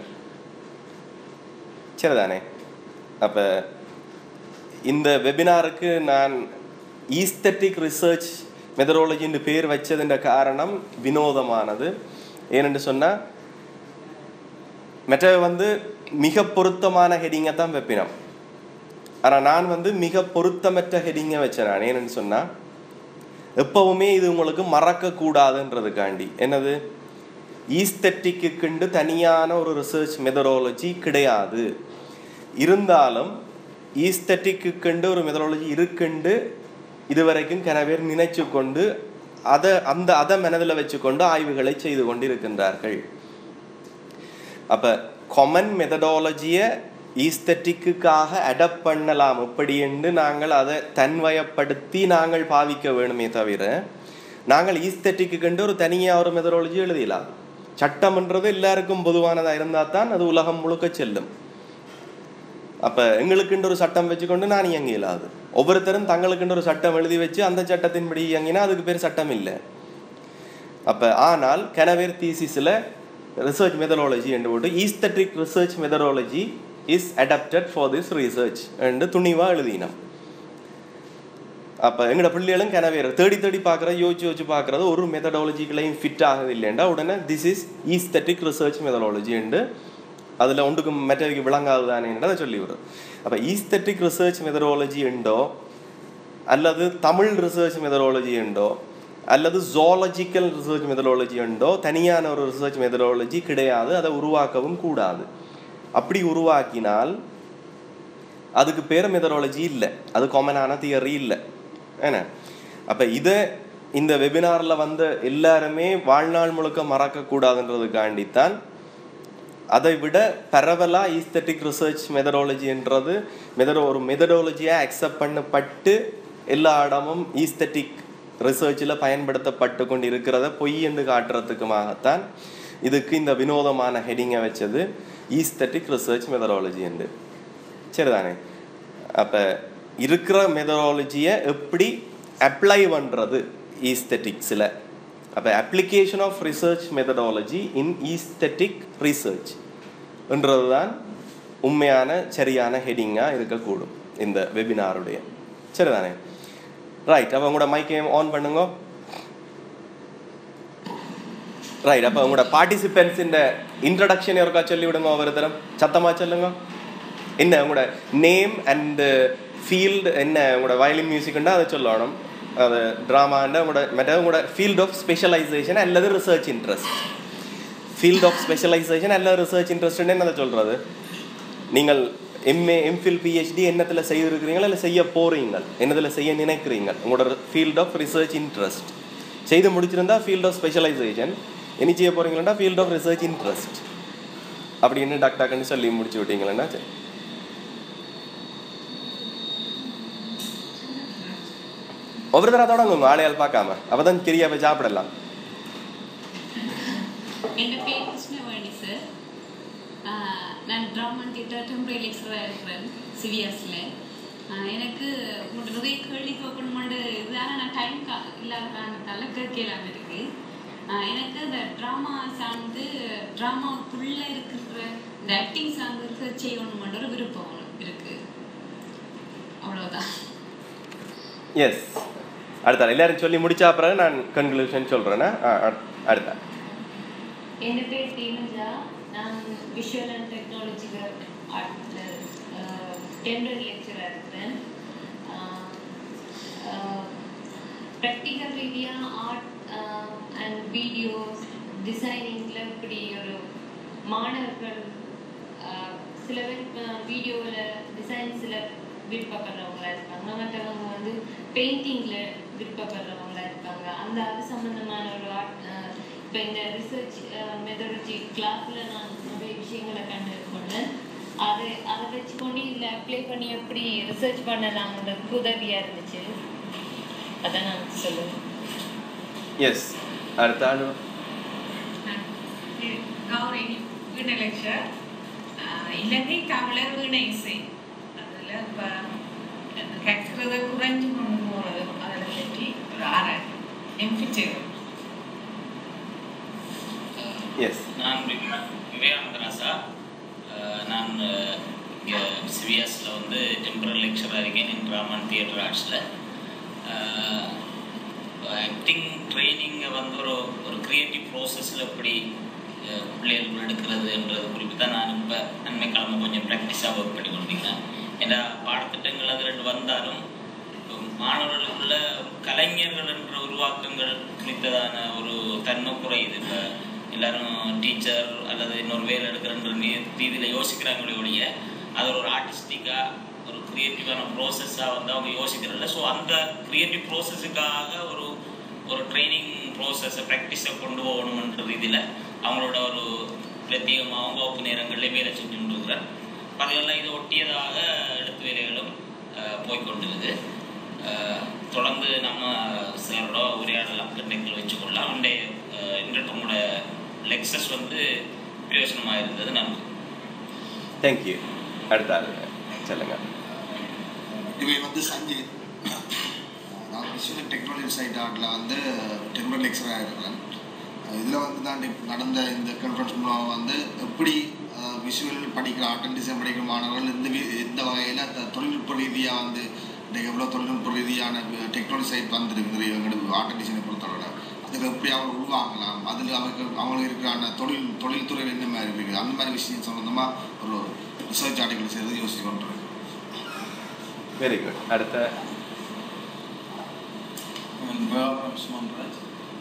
S1: சரிதானே அப்போ இந்த வெபினாருக்கு நான் ஈஸ்தட்டிக் ரிசர்ச் மெதடாலஜின்னு பேர் வச்சதுன்ற காரணம் வினோதமானது ஏனென்று சொன்னால் மெட்ட வந்து மிக பொருத்தமான ஹெடிங்கை தான் வைப்பினோம் ஆனால் நான் வந்து மிக பொருத்தமற்ற ஹெடிங்கை வச்சேன் நான் ஏன்னு சொன்னால் எப்பவுமே இது உங்களுக்கு மறக்கக்கூடாதுன்றதுக்காண்டி என்னது ஈஸ்தட்டிக்குண்டு தனியான ஒரு ரிசர்ச் மெதடாலஜி கிடையாது இருந்தாலும் ஈஸ்தட்டிக்குண்டு ஒரு மெதடாலஜி இருக்குண்டு இதுவரைக்கும் கன பேர் நினைச்சு கொண்டு அதை அந்த அதை மனதில் வச்சுக்கொண்டு ஆய்வுகளை செய்து கொண்டு இருக்கின்றார்கள் அப்போ கொமன் மெதடாலஜியை ஈஸ்தட்டிக்குக்காக அடப்ட் பண்ணலாம் எப்படி என்று நாங்கள் அதை தன்வயப்படுத்தி நாங்கள் பாவிக்க வேணுமே தவிர நாங்கள் ஈஸ்தட்டிக்கு கண்டு ஒரு தனியாக ஒரு மெதடாலஜி எழுதிடலாம் சட்டம்ன்றது எல்லாருக்கும் பொதுவானதாக இருந்தால் தான் அது உலகம் முழுக்க செல்லும் அப்போ எங்களுக்குன்ற ஒரு சட்டம் வச்சுக்கொண்டு நான் இயங்க இயலாது ஒவ்வொருத்தரும் தங்களுக்குன்ற ஒரு சட்டம் எழுதி வச்சு அந்த சட்டத்தின்படி இயங்கினா அதுக்கு பேர் சட்டம் இல்லை அப்போ ஆனால் கனவேர் தீசிஸில் ரிசர்ச் மெதடாலஜி என்று போட்டு aesthetic research methodology is adapted for this research என்று துணிவாக எழுதினோம் அப்போ எங்களோட பிள்ளைகளும் கனவேர் தேடி தேடி பார்க்குறது யோசிச்சு யோசிச்சு பார்க்குறது ஒரு மெத்தடாலஜிகளையும் ஃபிட் ஆகுது இல்லைண்டா உடனே this is aesthetic research methodology என்று அதில் ஒன்றுக்கு மெட்டருக்கு விளங்காது தானேன்றதை சொல்லி வரும் அப்போ ஈஸ்தட்டிக் ரிசர்ச் மெதடாலஜி உண்டோ அல்லது தமிழ் ரிசர்ச் மெதடாலஜி உண்டோ அல்லது ஜோலஜிக்கல் ரிசர்ச் மெதடாலஜி உண்டோ தனியான ஒரு ரிசர்ச் மெதடாலஜி கிடையாது அதை உருவாக்கவும் கூடாது அப்படி உருவாக்கினால் அதுக்கு பேர் மெதடாலஜி இல்லை அது காமனான தியரி இல்லை ஏன்னா அப்போ இதை இந்த வெபினாரில் வந்த எல்லாருமே வாழ்நாள் முழுக்க மறக்கக்கூடாதுன்றதுக்காண்டித்தான் அதை விட பரவலாக ஈஸ்தட்டிக் ரிசர்ச் மெதடாலஜின்றது மெதடோ ஒரு மெதடாலஜியாக அக்செப்ட் பண்ணப்பட்டு எல்லா இடமும் ஈஸ்தட்டிக் ரிசர்ச்சில் பயன்படுத்தப்பட்டு கொண்டு இருக்கிறத பொய் என்று காட்டுறதுக்குமாகத்தான் இதுக்கு இந்த வினோதமான ஹெடிங்கை வச்சது ஈஸ்தட்டிக் ரிசர்ச் மெதடாலஜி என்று சரிதானே அப்போ இருக்கிற மெதடாலஜியை எப்படி அப்ளை பண்ணுறது ஈஸ்தட்டிக்ஸில் அப்போ application of research methodology in aesthetic research என்றது தான் உண்மையான சரியான ஹெடிங்காக இருக்கக்கூடும் இந்த வெபினாருடைய சரிதானே ரைட் அப்போ உங்களோட மைக்கையும் ஆன் பண்ணுங்க ரைட் அப்போ உங்களோட பார்ட்டிசிபென்ட்ஸின் இன்ட்ரடக்ஷன் ஒருக்கா சொல்லி விடுங்க ஒவ்வொரு தரம் சத்தமாக சொல்லுங்க என்ன உங்களோட நேம் அண்டு ஃபீல்டு என்ன உங்களோட வயலின் மியூசிக்ண்டா அதை சொல்லணும் அது ட்ராமாண்ட உங்களோட மற்ற உங்களோட ஃபீல்ட் ஆஃப் ஸ்பெஷலைசேஷன் அல்லது research interest field of specialization அல்லது ரிசர்ச் இன்ட்ரெஸ்ட்னு என்னதை சொல்கிறது நீங்கள் எம்ஏ எம்ஃபில் பிஹெச்டி என்னத்தில் செய்திருக்கிறீங்களா இல்லை செய்ய போகிறீங்க என்னதில் செய்ய நினைக்கிறீங்க உங்களோட ஃபீல்ட் ஆஃப் ரிசர்ச் இன்ட்ரெஸ்ட் செய்து முடிச்சிருந்தா ஃபீல்ட் ஆஃப் ஸ்பெஷலைசேஷன் இனி செய்ய போகிறீங்களா ஃபீல்ட் ஆஃப் ரிசர்ச் இன்ட்ரெஸ்ட் அப்படின்னு டாக் டாக்குன்னு சொல்லி முடிச்சு விட்டீங்களா சரி ஒவ்வொரு தடவை தொடங்குங்க ஆளையால் பார்க்காம அப்பதான் கிரியா போய் சாப்பிடலாம்
S6: என் பேர் கிருஷ்ணவேணி சார் நான் ட்ராமா தியேட்டர் டெம்பரரி லெக்சராக இருக்கிறேன் சிவிஎஸில் எனக்கு உங்களோட நிறைய கேள்வி கேட்கணுமெண்டு இதான நான் டைம் கா இல்லாத காரணத்தால் கேட்கலாம் இருக்கு ஆஹ் எனக்கு இந்த ட்ராமா சார்ந்து ட்ராமாவுக்குள்ள இருக்கிற இந்த ஆக்டிங் சார்ந்து ரிசர்ச் செய்யணுமென்ற ஒரு விருப்பம் இருக்கு அவ்வளவுதான்
S1: எஸ் அடுத்த எல்லாரும் சொல்லி முடிச்ச பிறகு நான் கன்க்ளூஷன் சொல்கிறேன்னா அடுத்த
S7: என் பேர் தீனஜா நான் விஷுவல் அண்ட் டெக்னாலஜிக்கல் ஆர்ட்டில் டெண்டர் லெக்சராக இருக்கிறேன் ப்ராக்டிக்கல் ரீதியாக ஆர்ட் அண்ட் வீடியோஸ் டிசைனிங்கில் இப்படி ஒரு மாணவர்கள் ஆஹ், சில பேர் வீடியோவில் டிசைன்ஸில் விருப்பப்படுறவங்களா இருப்பாங்க மற்றவங்க வந்து பெயிண்டிங்கில் விருப்பப்படுறவங்களா இருப்பாங்க அந்த அது சம்மந்தமான ஒரு ஆர்ட் இப்போ இந்த ரிசர்ச் மெத்தடாலஜி கிளாஸில் நான் நிறைய விஷயங்களை கண்டு கொண்டேன் அதை அதை வச்சுக்கொண்டு இதில் அப்ளை பண்ணி எப்படி ரிசர்ச் பண்ணலாம்ன்றது உதவியாக இருந்துச்சு அதான் நான் சொல்லுவேன்
S1: எஸ் அடுத்த ஆள்
S8: கௌரி வீணை லெக்சர் இலங்கை தமிழர் வீணை இசை அதில் இப்போ கற்கிறத குறைஞ்சு கொண்டு போகிறது அதில் பற்றி ஒரு ஆராய்ச்சி எம்பிச்சேரும்
S1: எஸ்
S3: நான் விவே- விவேகானந்த ராசா அஹ் நான் இங்கே சிவிஎஸில் வந்து டெம்பரல் லெக்சராக இருக்கேன் இன் ட்ராமா அண்ட் தியேட்டர் ஆர்ட்ஸில் ஆக்டிங் ட்ரைனிங்கை வந்து ஒரு ஒரு க்ரியேட்டிவ் ப்ராசஸில் எப்படி அஹ், பிள்ளைகள் எடுக்கிறதுன்றது குறித்து தான் நான் இப்போ நன்மை கிழமை கொஞ்சம் ப்ராக்டிஸாக ஒர்க் பண்ணி கொண்டிருக்கிறேன் ஏன்னா பாடத்திட்டங்கள் அது ரெண்டு வந்தாலும் இப்போ மாணவர்களுக்குள்ள கலைஞர்கள் என்ற உருவாக்கங்கள் குறித்ததான ஒரு தன்மை குறையுது இப்போ எல்லாரும் டீச்சர் அல்லது இன்னொரு வேலை எடுக்கிறன்ற ரீதியில் யோசிக்கிறாங்களே ஒழிய அது ஒரு ஆர்டிஸ்டிக்காக ஒரு க்ரியேட்டிவான ப்ரோசஸ்ஸாக வந்து அவங்க யோசிக்கிறதில்ல ஸோ அந்த க்ரியேட்டிவ் ப்ரோசஸுக்காக ஒரு ஒரு ட்ரைனிங் ப்ரோசஸை ப்ராக்டிஸை கொண்டு போகணுன்ற ரீதியில் அவங்களோட ஒரு பிரத்யேகமாக அவங்க வகுப்பு நேரங்களில் வேலை செஞ்சு கொண்டிருக்கிறார் அதையெல்லாம் இதை ஒட்டியதாக எழுத்து வேலைகளும் அஹ், போய்க்கொண்டிருக்குது அஹ், தொடர்ந்து நம்ம சாரோட உரையாடலாம் கண்டெக்டில் வச்சுக்கொள்ளலாம் அண்டே இன்றைக்கு உங்களோட லெக்சஸ் வந்து பிரயோஜனமாக இருந்தது நன்றி
S1: தேங்க்யூ அடுத்த ஆள் சொல்லுங்க
S9: இவை வந்து சஞ்சீத் நான் விஷுவல் டெக்னாலஜி சைட் ஆர்ட்டில் வந்து டெம்பரல் லெக்சராக இருக்கிறேன் இதில் வந்து தான் இப்ப நடந்த இந்த கான்ஃபரன்ஸ் மூலம் வந்து எப்படி விஷுவல் படிக்கிற ஆர்ட் அண்ட் டிசைன் படிக்கிற மாணவர்கள் எந்த வி எந்த வகையில் அந்த தொழில்நுட்ப ரீதியாக வந்து இன்றைக்கு எவ்வளோ தொழில்நுட்ப ரீதியான டெக்னாலஜி சைட் வந்துருக்குது எங்களுக்கு ஆர்ட் அண்ட் டிசைனை பொறுத்தவரை அதுக்கு எப்படி அவங்க உருவாங்கலாம் அதில் அவங்க அவங்களுக்கு இருக்கிறான தொழில் தொழில்துறையில் என்ன மாதிரி இருக்குது அந்த மாதிரி விஷயம் சம்மந்தமாக ஒரு ரிசர்ச் ஆர்டிகல் செய்து யோசிச்சு கொண்டிருக்கேன்
S1: வெரி குட் அடுத்த
S10: வியாபாரம் சுமன்ராஜ்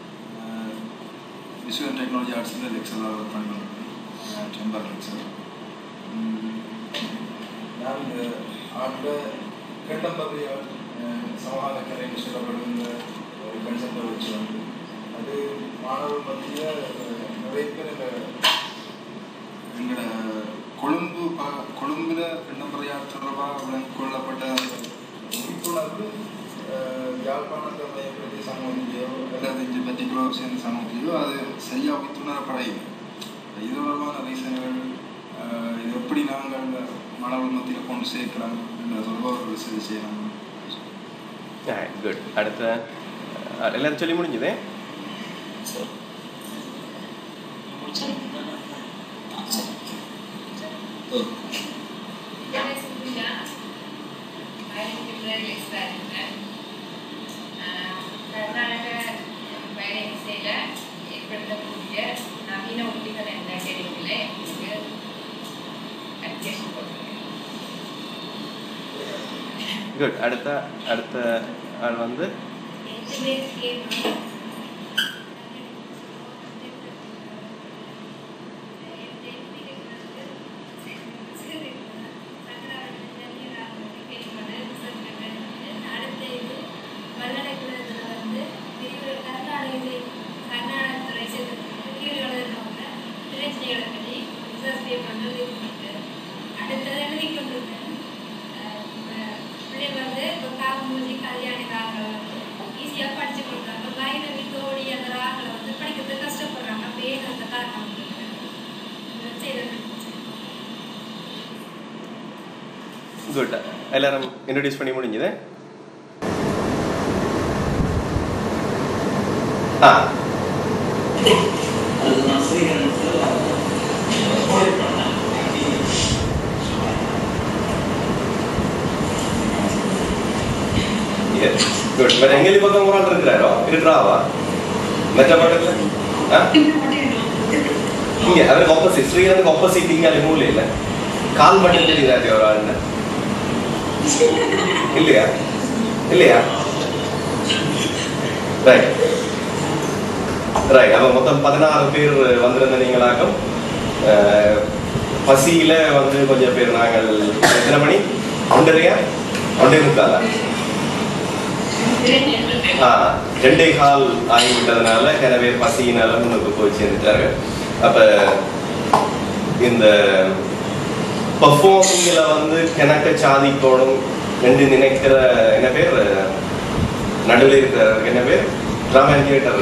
S10: விஷுவல் டெக்னாலஜி ஆர்ட்ஸில் லெக்சராக ஒர்க் பண்ணுறேன் டெம்பர் லெக்சர் நான் ஆர்ட்டில் கண்டம்பரி ஆர்ட் சமகால கலைன்னு சொல்லப்படுகின்ற ஒரு கன்செப்டை வச்சு வந்து அது மாணவர் மத்தியில் நிறைய பேர் இந்த எங்களோட கொழும்பு ப கொழும்புல கண்டம்பரையார் தொடர்பாக விளங்கிக் கொள்ளப்பட்ட விழிப்புணர்வு அஹ், யாழ்ப்பாணத்தை மையப்படுத்திய சமூகத்திலேயோ அல்லது இங்கே பர்டிகுலர் சேர்ந்த சமூகத்திலேயோ அது சரியாக விழிப்புணரப்படையுது இது தொடர்பான ரீசன்கள் இது எப்படி நாங்கள் மாணவர் மத்தியில் கொண்டு சேர்க்கலாம் என்ற தொடர்பாக ஒரு ரிசர்ச் செய்யலாம்
S1: குட் அடுத்த அஹ், எல்லாரும் சொல்லி முடிஞ்சதே
S6: கர்நாடக பயண இசையில் ஏற்படுத்தக்கூடிய நவீன உத்திகள் என்ற கேள்விகளை இங்கு அப்ளிகேஷன் போட்டிருக்கேன்
S1: குட் அடுத்த அடுத்த ஆள் வந்து
S5: அடுத்தது எழுதி கொண்டிருக்கேன் பிள்ளைங்க வந்து இப்போ காமூஜி கல்யாணி ராகங்கள் வந்து ஈஸியாக படிச்சு கொடுக்குறாங்க பைரவி தோடி அந்த ராகங்களை வந்து படிக்கிறதுக்கு கஷ்டப்படுறாங்க அப்படியே அந்த காரணம் செய்யறது
S1: குட் எல்லாரும் இன்ட்ரடியூஸ் பண்ணி முடிஞ்சது ஆ குட் வேற எங்கேயும் பக்கம் ஒரு ஆள் இருக்கிறாரோ இருக்கிறாவா மற்ற பக்கத்துல ஆ? இங்க அவருக்கு ஆப்போசிட் ஸ்ரீகாந்துக்கு ஆப்போசிட் இங்க அது மூலையில இல்ல கால் மட்டும் தெரியுதாச்சு ஒரு ஆளுன்னு இல்லையா இல்லையா ரைட் ரைட் அப்ப மொத்தம் பதினாறு பேர் வந்திருந்த நீங்களாக்கும் அஹ், பசியில வந்து கொஞ்சம் பேர் நாங்கள் எத்தனை மணி ஒன்றரையா ஒன்றே முக்காலா ஆ, ரெண்டே கால் ஆகிவிட்டதுனால எனவே பசியினால முன்னுக்கு போய் சேர்ந்துட்டாரு அப்ப இந்த பர்ஃபார்மிங்ல வந்து கிணக்க சாதிக்கணும் என்று நினைக்கிற என்ன பேர் நடுவில் இருக்கிற என்ன பேர் டிராமா தியேட்டர்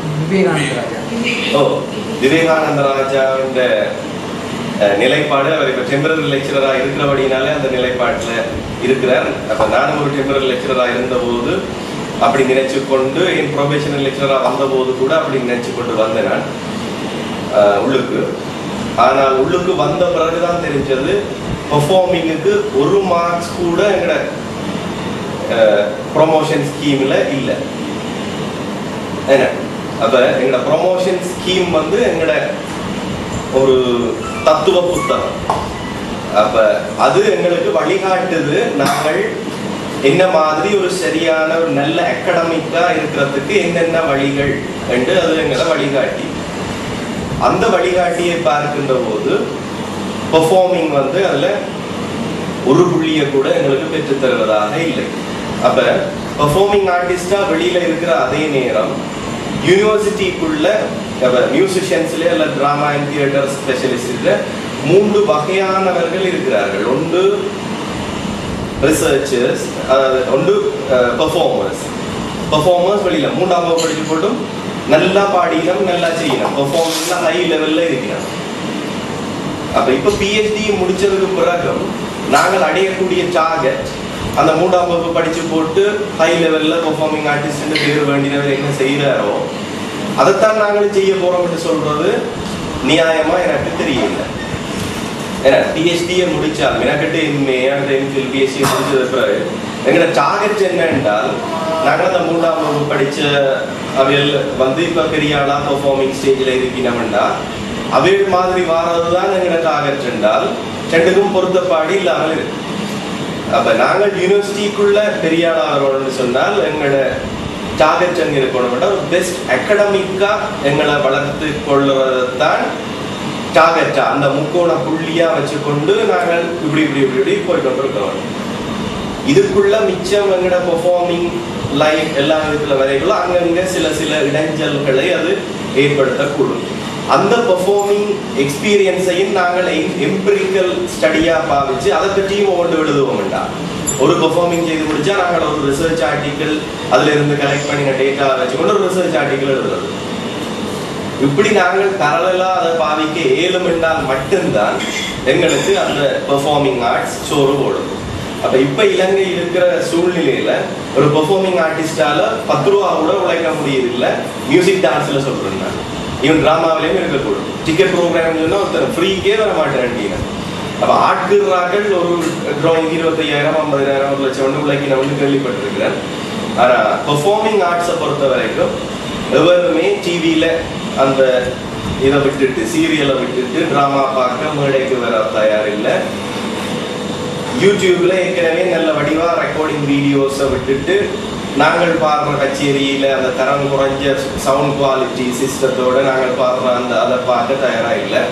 S1: ஓ விவேகானந்த ராஜாவின் அஹ், நிலைப்பாடு அவர் இப்ப டெம்பரரி லெக்சரரா இருக்கிறபடினாலே அந்த நிலைப்பாட்டுல இருக்கிறார் அப்ப நானும் ஒரு டெம்பரரி லெக்சரரா இருந்தபோது அப்படி நினைச்சு கொண்டு என் ப்ரொபேஷனல் லெக்சரரா வந்தபோது கூட அப்படி நினைச்சு கொண்டு வந்தேன் நான் அஹ், உள்ளுக்கு ஆனால் உள்ளுக்கு வந்த பிறகுதான் தெரிஞ்சது பெர்ஃபார்மிங்குக்கு ஒரு மார்க்ஸ் கூட எங்கட ப்ரொமோஷன் ஸ்கீம்ல இல்லை என்ன அப்ப எங்கட ப்ரொமோஷன் ஸ்கீம் வந்து எங்கட ஒரு தத்துவ புத்தகம் அப்ப அது எங்களுக்கு வழிகாட்டுது நாங்கள் என்ன மாதிரி ஒரு சரியான ஒரு நல்ல அகடமிக்கா இருக்கிறதுக்கு என்னென்ன வழிகள் என்று அது எங்களை வழிகாட்டி அந்த வழிகாட்டியை பார்க்கின்ற போது பெர்ஃபார்மிங் வந்து அதுல ஒரு புள்ளிய கூட எங்களுக்கு பெற்றுத் தருவதாக இல்லை அப்ப பெர்ஃபார்மிங் ஆர்டிஸ்டா வெளியில இருக்கிற அதே நேரம் யூனிவர்சிட்டிக்குள்ள மியூசிஷியன்ஸ்ல அல்ல டிராமா அண்ட் தியேட்டர் ஸ்பெஷலிஸ்ட்ல மூன்று வகையானவர்கள் இருக்கிறார்கள் ஒன்று ரிசர்ச்சர்ஸ் ஒன்று பெர்ஃபார்மர்ஸ் பெர்ஃபார்மர்ஸ் வெளியில மூன்றாம் வகுப்பு படிச்சு போட்டும் நல்லா பாடினோம் நல்லா செய்யணும் பெர்ஃபார்மன்ஸ்ல ஹை லெவல்ல இருக்கிறோம் அப்ப இப்ப பிஹெச்டி முடிச்சதுக்கு பிறகும் நாங்கள் அடையக்கூடிய டார்கெட் அந்த மூன்றாம் வகுப்பு படிச்சு போட்டு ஹை லெவல்ல பெர்ஃபார்மிங் ஆர்டிஸ்ட் பேர் வேண்டியவர் என்ன செய்யறாரோ அதைத்தான் நாங்கள் செய்ய போறோம்னு சொல்றது நியாயமா எனக்கு தெரியல ஏன்னா பிஹெச்டியை முடிச்சால் மெனக்கட்டு எம்ஏ அடுத்த எம்ஃபில் பிஹெச்டி முடிச்சது பிறகு எங்களோட டார்கெட் என்ன என்றால் நாங்கள் அந்த மூன்றாம் வகுப்பு படிச்ச அவையில் வந்து இப்ப பெரிய ஆளா பெர்ஃபார்மிங் ஸ்டேஜில் இருக்கணும்னா அவைகள் மாதிரி வாரது தான் எங்களோட டார்கெட் என்றால் ரெண்டுக்கும் பொருத்தப்பாடு இல்லாமல் இருக்கு அப்ப நாங்கள் யூனிவர்சிட்டிக்குள்ள பெரிய ஆள் ஆகிறோம்னு சொன்னால் எங்களோட டார்கெட் எங்க இருக்கணும்னா ஒரு பெஸ்ட் அகடமிக்கா எங்களை வளர்த்து கொள்வதைத்தான் டார்கெட்டா அந்த முக்கோண புள்ளியா வச்சுக்கொண்டு நாங்கள் இப்படி இப்படி இப்படி இப்படி போய் கொண்டிருக்கோம் இதுக்குள்ள மிச்சம் எங்கட பெர்ஃபார்மிங் லைஃப் எல்லா விதத்துல வரைகளும் அங்கங்க சில சில இடைஞ்சல்களை அது ஏற்படுத்தக்கூடும் அந்த பெர்ஃபார்மிங் எக்ஸ்பீரியன்ஸையும் நாங்கள் எம்பிரிக்கல் ஸ்டடியா பாவிச்சு அதை பற்றியும் ஒவ்வொன்று எழுதுவோம்டா ஒரு பெர்ஃபார்மிங் செய்து முடிச்சா நாங்கள் ஒரு ரிசர்ச் ஆர்டிக்கல் அதுல இருந்து கலெக்ட் பண்ணின டேட்டா வச்சுக்கொண்டு ஒரு ரிசர்ச் ஆர்டிக்கல் எழுதுறது இப்படி நாங்கள் பரலலா அதை பாவிக்க ஏழும் என்றால் மட்டும்தான் எங்களுக்கு அந்த பெர்ஃபார்மிங் ஆர்ட்ஸ் சோறு போடும் அப்ப இப்ப இலங்கை இருக்கிற சூழ்நிலையில ஒரு பெர்ஃபார்மிங் ஆர்டிஸ்டால பத்து ரூபா கூட உழைக்க முடியதில்லை மியூசிக் டான்ஸ்ல சொல்றேன் நான் ஈவன் டிராமாவிலையும் இருக்கக்கூடும் டிக்கெட் ப்ரோக்ராம் சொன்னா ஒருத்தர் ஃப்ரீக்கே வர மாட்டேன் அப்ப ஆட்கிறார்கள் ஒரு ட்ராயிங் இருபத்தையாயிரம் ஐம்பதாயிரம் ஒரு லட்சம் ஒன்று உழைக்கணும்னு கேள்விப்பட்டிருக்கிறேன் ஆனா பெர்ஃபார்மிங் ஆர்ட்ஸை பொறுத்த வரைக்கும் எவருமே டிவியில அந்த இதை விட்டுட்டு சீரியலை விட்டுட்டு டிராமா பார்க்க மேடைக்கு வர தயார் இல்லை யூடியூப்ல ஏற்கனவே நல்ல வடிவா ரெக்கார்டிங் வீடியோஸை விட்டுட்டு நாங்கள் பாடுற கச்சேரியில அந்த தரம் குறைஞ்ச சவுண்ட் குவாலிட்டி சிஸ்டத்தோட நாங்கள் பாடுற அந்த அதை பார்க்க தயாரா இல்லை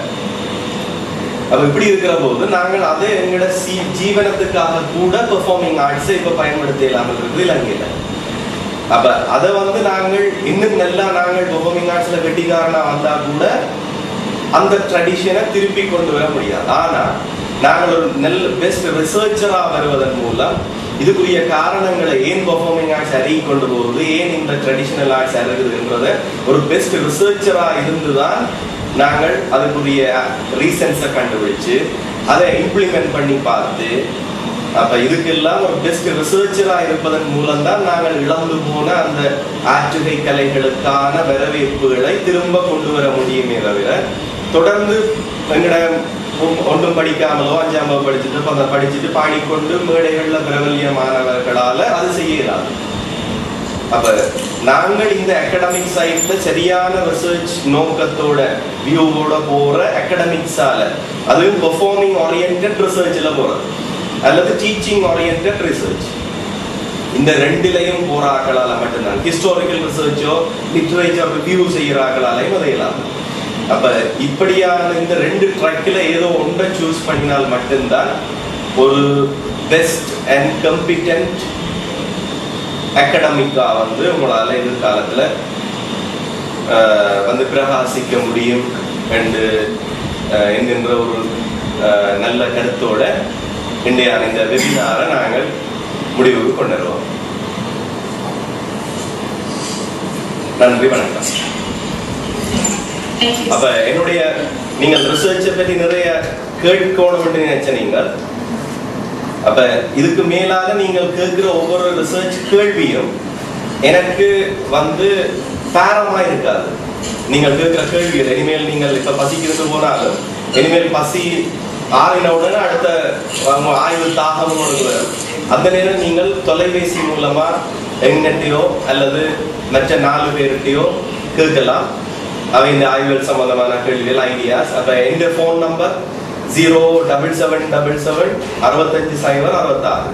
S1: அப்ப இப்படி இருக்கிற போது நாங்கள் அதை எங்களோட சி ஜீவனத்துக்காக கூட பெர்ஃபார்மிங் ஆர்ட்ஸை இப்ப பயன்படுத்த இல்லாமல் இருக்குது இலங்கையில அப்ப அதை வந்து நாங்கள் இன்னும் நல்லா நாங்கள் பெர்ஃபார்மிங் ஆர்ட்ஸ்ல வெட்டிக்காரனா வந்தா கூட அந்த ட்ரெடிஷனை திருப்பி கொண்டு வர முடியாது ஆனா நாங்கள் ஒரு நல்ல பெஸ்ட் ரிசர்ச்சரா வருவதன் மூலம் இதுக்குரிய காரணங்களை ஏன் பெர்ஃபார்மிங் ஆர்ட்ஸ் அறிய கொண்டு போகுது ஏன் இந்த ட்ரெடிஷனல் ஆர்ட்ஸ் அறிகுதுன்றத ஒரு பெஸ்ட் ரிசர்ச்சரா இருந்துதான் நாங்கள் அதுக்குரிய ரீசன்ஸை கண்டுபிடிச்சு அதை இம்ப்ளிமெண்ட் பண்ணி பார்த்து அப்ப இதுக்கெல்லாம் ஒரு பெஸ்ட் ரிசர்ச்சரா இருப்பதன் மூலம் தான் நாங்கள் இழந்து போன அந்த ஆற்றுகை கலைகளுக்கான வரவேற்புகளை திரும்ப கொண்டு வர முடியுமே தவிர தொடர்ந்து எங்கட ஒன்றும் படிக்காமலோ அஞ்சாம் வகுப்பு படிச்சுட்டு அதை படிச்சுட்டு பாடிக்கொண்டு மேடைகள்ல பிரபல்யமானவர்களால அது செய்யலாம் அப்ப நாங்கள் இந்த அகடமிக் சைட்ல சரியான ரிசர்ச் நோக்கத்தோட வியூவோட போற அகடமிக்ஸால அதுவும் பெர்ஃபார்மிங் ஓரியன்ட் ரிசர்ச்ல போறது அல்லது டீச்சிங் ஓரியன்ட் ரிசர்ச் இந்த ரெண்டுலையும் போற ஆக்களால மட்டும்தான் ஹிஸ்டாரிக்கல் ரிசர்ச்சோ லிட்ரேச்சர் ரிவ்யூ செய்யற ஆக்களாலையும் அதையலாம் அப்ப இப்படியான இந்த ரெண்டு ட்ராக்ல ஏதோ ஒன்றை சூஸ் பண்ணினால் மட்டும்தான் ஒரு பெஸ்ட் அண்ட் கம்பிட்டன்ட் அகடமிக்கா வந்து உங்களால எதிர்காலத்துல ஆஹ், வந்து பிரகாசிக்க முடியும் என்று ஆஹ், என்கின்ற ஒரு ஆஹ், நல்ல கருத்தோட இன்றைய இந்த வெபினாரை நாங்கள் முடிவுக்கு கொண்டு வருவோம் நன்றி வணக்கம் அப்ப என்னுடைய நீங்கள் ரிசர்ச்சை பற்றி நிறைய கேட்கணும் என்று நினைச்ச நீங்கள் அப்ப இதுக்கு மேலாக நீங்கள் கேட்கிற ஒவ்வொரு ரிசர்ச் கேள்வியும் எனக்கு வந்து பாரமா இருக்காது நீங்கள் கேட்கிற கேள்விகள் இனிமேல் நீங்கள் இப்ப பசிக்கிறது போனாலும் இனிமேல் பசி ஆறின உடனே அடுத்த உங்க ஆய்வு தாகம் உங்களுக்கு வரும் அந்த நேரம் நீங்கள் தொலைபேசி மூலமா எங்கிட்டயோ அல்லது மற்ற நாலு பேர்கிட்டயோ கேட்கலாம் அவை இந்த ஆய்வுகள் சம்பந்தமான கேள்விகள் ஐடியாஸ் அப்ப எந்த phone number zero double seven double seven அறுபத்தஞ்சு சைபர் அறுபத்தாறு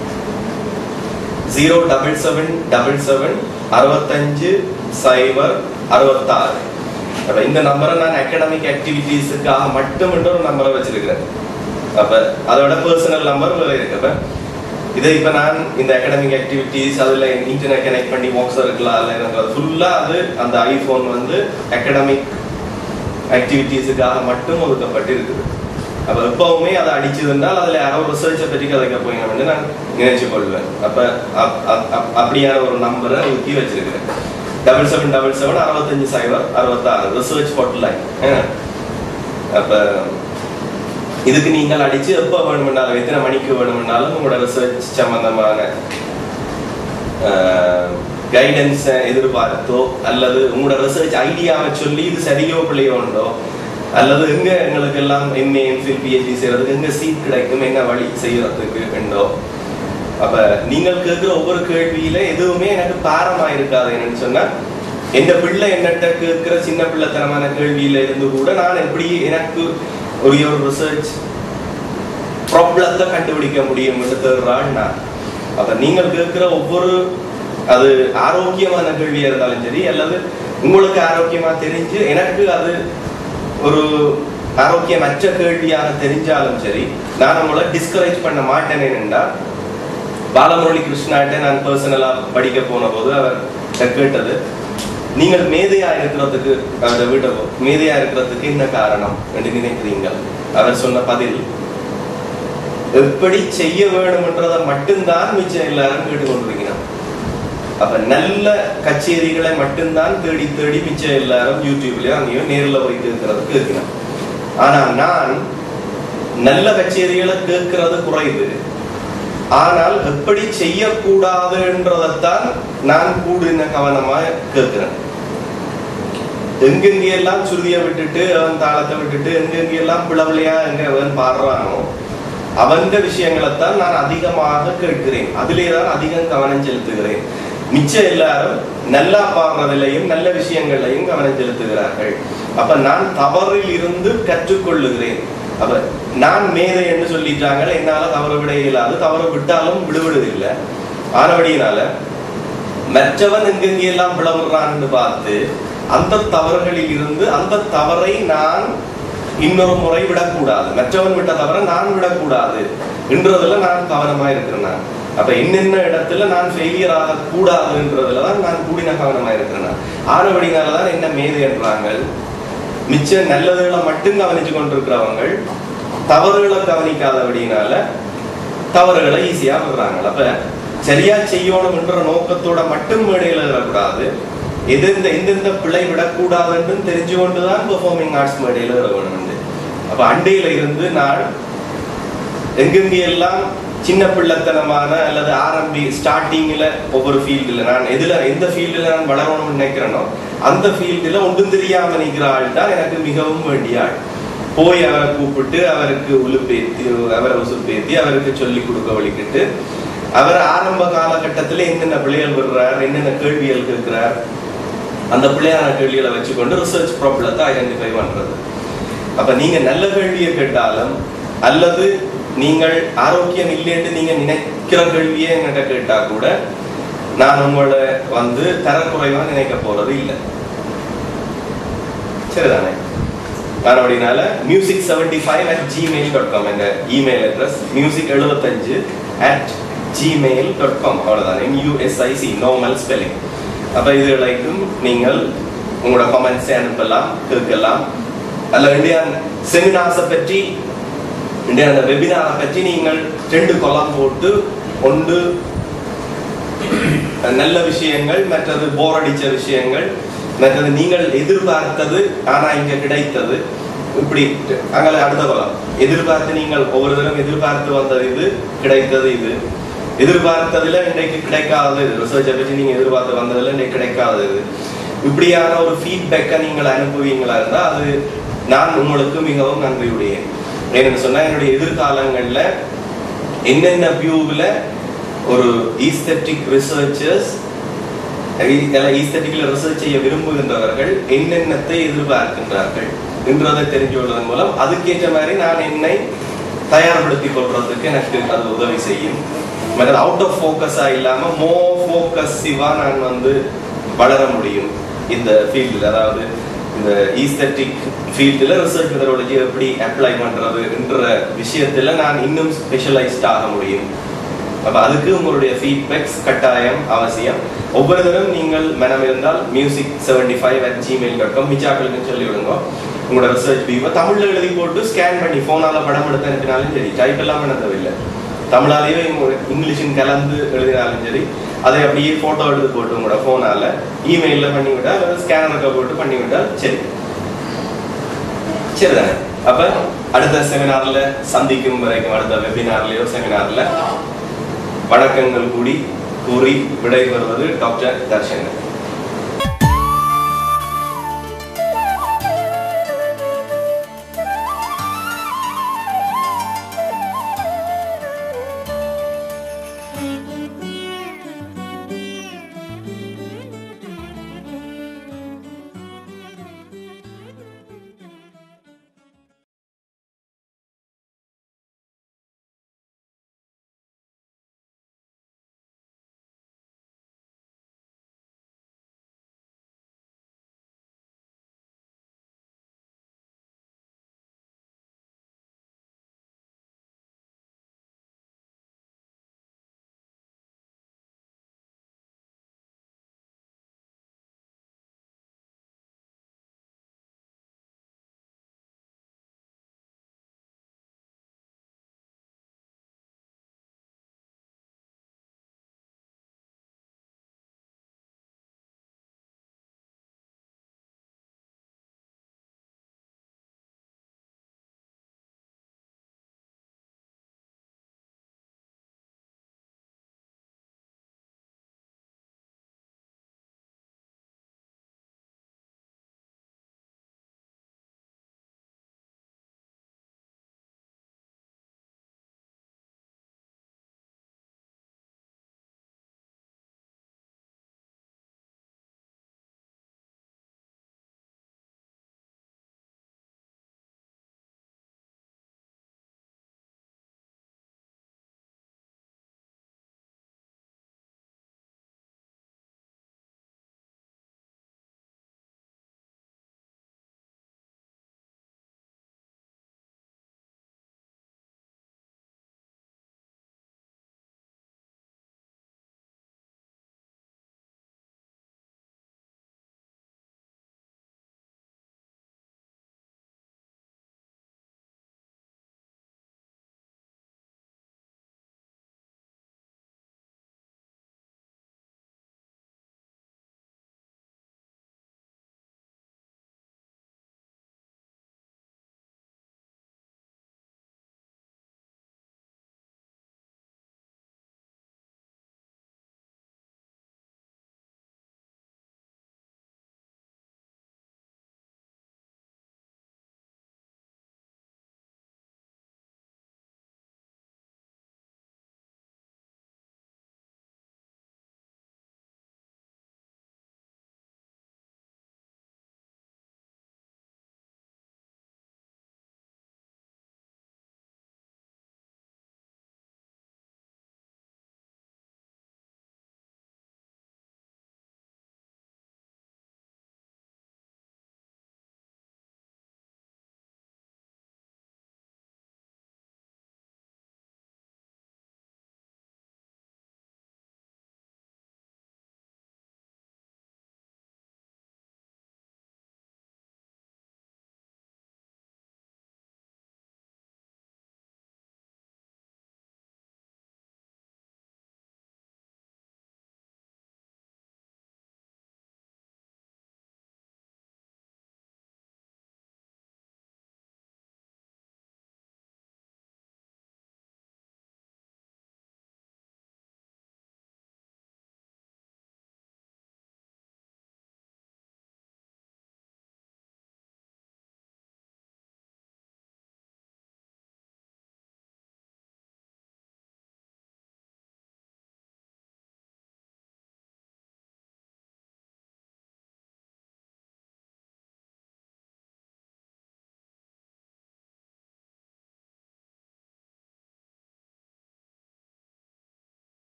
S1: zero double seven double seven அறுபத்தஞ்சு சைபர் அறுபத்தாறு அப்ப இந்த நம்பரை நான் அகாடமிக் ஆக்டிவிட்டீஸுக்காக மட்டும் ஒரு நம்பரை வச்சிருக்கிறேன் அப்ப அதோட பர்சனல் நம்பர் வேற இருக்கு அப்ப இதை இப்ப நான் இந்த அகாடமிக் ஆக்டிவிட்டீஸ் அதுல இன்டர்நெட் கனெக்ட் பண்ணி பாக்ஸ் இருக்கலாம் இல்ல எனக்கு அது ஃபுல்லா அது அந்த ஐபோன் வந்து அகாடமிக் ஆக்டிவிட்டீஸுக்காக மட்டும் ஒதுக்கப்பட்டு இருக்குது அப்ப எப்பவுமே அதை அடிச்சதுன்றால் அதுல யாரோ ரிசர்ச்சை பற்றி கதைக்க போயிங்கன்னு நான் நினைச்சு கொள்வேன் அப்ப அப்- அப்- அப்- அப்படியான ஒரு நம்பரை ஒதுக்கி வச்சிருக்கிறேன் டபுள் செவன் டபுள் செவன் அறுபத்தஞ்சு சைபர் அறுபத்தாறு ரிசர்ச் ஹாட்லைன் அப்ப இதுக்கு நீங்கள் அடிச்சு எப்ப வேணும்னாலும் எத்தனை மணிக்கு வேணும்னாலும் உங்களோட ரிசர்ச் சம்பந்தமான கைடன்ஸை எதிர்பார்த்தோ அல்லது உங்களோட ரிசர்ச் ஐடியாவை சொல்லி இது சரியோ பிள்ளையோ உண்டோ அல்லது எங்க எங்களுக்கு எல்லாம் எம்ஏ எம்ஃபில் பிஹெச்டி செய்யறதுக்கு எங்க சீட் கிடைக்கும் என்ன வழி செய்யறதுக்கு உண்டோ அப்ப நீங்கள் கேட்கிற ஒவ்வொரு கேள்வியில எதுவுமே எனக்கு பாரமா இருக்காது என்னன்னு சொன்னா எந்த பிள்ளை என்னட்ட கேட்கிற சின்ன பிள்ளைத்தனமான கேள்வியில இருந்து கூட நான் எப்படி எனக்கு ஒரு ஒரு ரிசர்ச் ப்ராப்ளத்தை கண்டுபிடிக்க முடியும் என்று தேடுறாள் நான் அப்ப நீங்கள் கேட்கிற ஒவ்வொரு அது ஆரோக்கியமான கேள்வியா இருந்தாலும் சரி அல்லது உங்களுக்கு ஆரோக்கியமா தெரிஞ்சு எனக்கு அது ஒரு ஆரோக்கியமற்ற கேள்வியாக தெரிஞ்சாலும் சரி நான் உங்களை டிஸ்கரேஜ் பண்ண மாட்டேன் என்னென்றா பாலமுரளி கிருஷ்ணாட்ட நான் பர்சனலா படிக்க போன போது அவர் கேட்டது நீங்கள் மேதையா இருக்கிறதுக்கு அவரை வீட்டை மேதையா இருக்கிறதுக்கு என்ன காரணம் என்று நினைக்கிறீங்கள் அவர் சொன்ன பதில் எப்படி செய்ய வேணும்ன்றதை மட்டும்தான் மிச்சம் எல்லாரும் கேட்டுக்கொண்டிருக்கிறான் அப்ப நல்ல கச்சேரிகளை மட்டும்தான் தேடி தேடி மிச்சம் எல்லாரும் யூடியூப்லயும் அங்கேயும் நேர்ல போய் கேட்கறது கேட்கிறேன் ஆனா நான் நல்ல கச்சேரிகளை கேட்கறது குறைவு ஆனால் எப்படி செய்யக்கூடாதுன்றதைத்தான் நான் கூடின கவனமா கேட்கிறேன் எங்கெங்கெல்லாம் சுருதியை விட்டுட்டு அவன் தாளத்தை விட்டுட்டு எங்கெங்கெல்லாம் பிளவுலையா எங்க அவன் பாடுறானோ அவந்த விஷயங்களைத்தான் நான் அதிகமாக கேட்கிறேன் அதிலே தான் அதிகம் கவனம் செலுத்துகிறேன் மிச்சம் எல்லாரும் நல்லா பாடுறதிலையும் நல்ல விஷயங்களையும் கவனம் செலுத்துகிறார்கள் அப்ப நான் தவறில் இருந்து கற்றுக்கொள்ளுகிறேன் அப்ப நான் மேதை என்று சொல்லிட்டாங்க என்னால தவறு விட இயலாது தவறு விட்டாலும் விடுவிடுதில்லை ஆனபடியினால மற்றவன் எங்கெங்கெல்லாம் பிளவுறான்னு பார்த்து அந்த தவறுகளில் இருந்து அந்த தவறை நான் இன்னொரு முறை விடக்கூடாது மற்றவன் விட்ட தவறை நான் விடக்கூடாது என்றதுல நான் கவனமா இருக்கிறேன் நான் அப்ப என்னென்ன இடத்துல நான் ஃபெயிலியர் ஆக கூடாதுன்றதுல தான் நான் கூடின கவனமா இருக்கிறேன் ஆனபடினாலதான் என்ன மேதை என்றாங்க மிச்ச நல்லதுகளை மட்டும் கவனிச்சு கொண்டிருக்கிறவங்க தவறுகளை கவனிக்காதபடினால தவறுகளை ஈஸியா விடுறாங்க அப்ப சரியா செய்யணும்ன்ற நோக்கத்தோட மட்டும் மேடையில் ஏறக்கூடாது எந்தெந்த எந்தெந்த பிழை விடக்கூடாதுன்னு தெரிஞ்சு கொண்டுதான் பெர்ஃபார்மிங் ஆர்ட்ஸ் மேடையில் ஏற வேணும் அப்ப அண்டையில இருந்து நான் எங்கெங்க எல்லாம் சின்ன பிள்ளைத்தனமான அல்லது ஆரம்பி ஸ்டார்டிங்ல ஒவ்வொரு ஃபீல்டுல நான் எதுல எந்த ஃபீல்டுல நான் வளரணும்னு நினைக்கிறேனோ அந்த ஃபீல்டுல ஒன்றும் தெரியாம நிற்கிற ஆள் தான் எனக்கு மிகவும் வேண்டிய ஆள் போய் அவரை கூப்பிட்டு அவருக்கு உழுப்பேத்தி அவரை உசுப்பேத்தி அவருக்கு சொல்லி கொடுக்க வழிக்கிட்டு அவர் ஆரம்ப காலகட்டத்தில் என்னென்ன பிள்ளைகள் விடுறார் என்னென்ன கேள்விகள் கேட்கிறார் அந்த பிள்ளையான கேள்விகளை வச்சுக்கொண்டு ரிசர்ச் ப்ராப்ளத்தை ஐடென்டிஃபை பண்றது அப்ப நீங்க நல்ல கேள்வியை கேட்டாலும் அல்லது நீங்கள் ஆரோக்கியம் இல்லைன்னு நீங்க நினைக்கிற கேள்வியே என்கிட்ட கேட்டா கூட நான் உங்களை வந்து தரக்குறைவா நினைக்க போறது இல்லை சரிதானே நான் அப்படினால music seventy five at Gmail dot com என்ற இமெயில் அட்ரஸ் மியூசிக் எழுபத்தஞ்சு அட் ஜிமெயில் டாட் காம் அவ்வளோதான் எம்யூஎஸ்ஐசி நார்மல் ஸ்பெல்லிங் அப்போ இதுகளுக்கும் நீங்கள் உங்களோட கமெண்ட்ஸை அனுப்பலாம் கேட்கலாம் அல்ல இந்தியன் செமினார்ஸை பற்றி இந்தியன் அந்த வெபினாரை பற்றி நீங்கள் ரெண்டு கொலம் போட்டு ஒன்று நல்ல விஷயங்கள் மற்றது போர் அடிச்ச விஷயங்கள் மற்றது நீங்கள் எதிர்பார்த்தது ஆனா இங்க கிடைத்தது இப்படி அங்கே அடுத்த கொலம் எதிர்பார்த்து நீங்கள் ஒவ்வொரு தரம் எதிர்பார்த்து வந்தது இது கிடைத்தது இது எதிர்பார்த்ததுல இன்றைக்கு கிடைக்காதது இது ரிசர்ச்சை பற்றி நீங்க எதிர்பார்த்து வந்ததுல இன்றைக்கு கிடைக்காதது இது இப்படியான ஒரு ஃபீட்பேக்கை நீங்கள் அனுப்புவீங்களா இருந்தா அது நான் உங்களுக்கு மிகவும் நன்றியுடையேன் ஏன்னு சொன்னா என்னுடைய எதிர்காலங்கள்ல என்னென்ன வியூவில் ஒரு ஈஸ்தட்டிக் ரிசர்ச்சர்ஸ் ஈஸ்தட்டிக்ல ரிசர்ச் செய்ய விரும்புகின்றவர்கள் என்னென்னத்தை எதிர்பார்க்கின்றார்கள் என்றதை தெரிஞ்சு கொள்வதன் மூலம் அதுக்கேற்ற மாதிரி நான் என்னை தயார்படுத்திக் கொள்றதுக்கு எனக்கு அது உதவி செய்யும் மற்றது அவுட் ஆஃப் ஃபோக்கஸா இல்லாம மோ ஃபோக்கஸிவா நான் வந்து வளர முடியும் இந்த ஃபீல்டில் அதாவது இந்த ஈஸ்தட்டிக் ஃபீல்டில் ரிசர்ச் மெத்தடாலஜி எப்படி அப்ளை பண்றது என்ற விஷயத்துல நான் இன்னும் ஸ்பெஷலைஸ்ட் ஆக முடியும் அப்ப அதுக்கு உங்களுடைய ஃபீட்பேக்ஸ் கட்டாயம் அவசியம் ஒவ்வொரு தரம் நீங்கள் மனம் இருந்தால் music seventy five at Gmail dot com மிச்சாக்களுக்கு சொல்லி விடுங்க உங்களோட ரிசர்ச் வியூவை தமிழ்ல எழுதி போட்டு ஸ்கேன் பண்ணி போனால படம் எடுத்து அனுப்பினாலும் சரி டைப் எல்லாம் பண்ண தேவையில்லை தமிழாலேயே இங்கிலீஷும் கலந்து எழுதினாலும் சரி அதை அப்படியே போட்டோ எடுத்து போட்டு உங்களோட போனால இமெயிலில் பண்ணி விட்டால் அல்லது ஸ்கேனருக்கு போட்டு பண்ணி விட்டால் சரி சரிதானே அப்ப அடுத்த செமினார்ல சந்திக்கும் வரைக்கும் அடுத்த வெபினார்லயோ செமினார்ல வணக்கங்கள் கூடி கூறி விடைபெறுவது டாக்டர் தர்ஷன்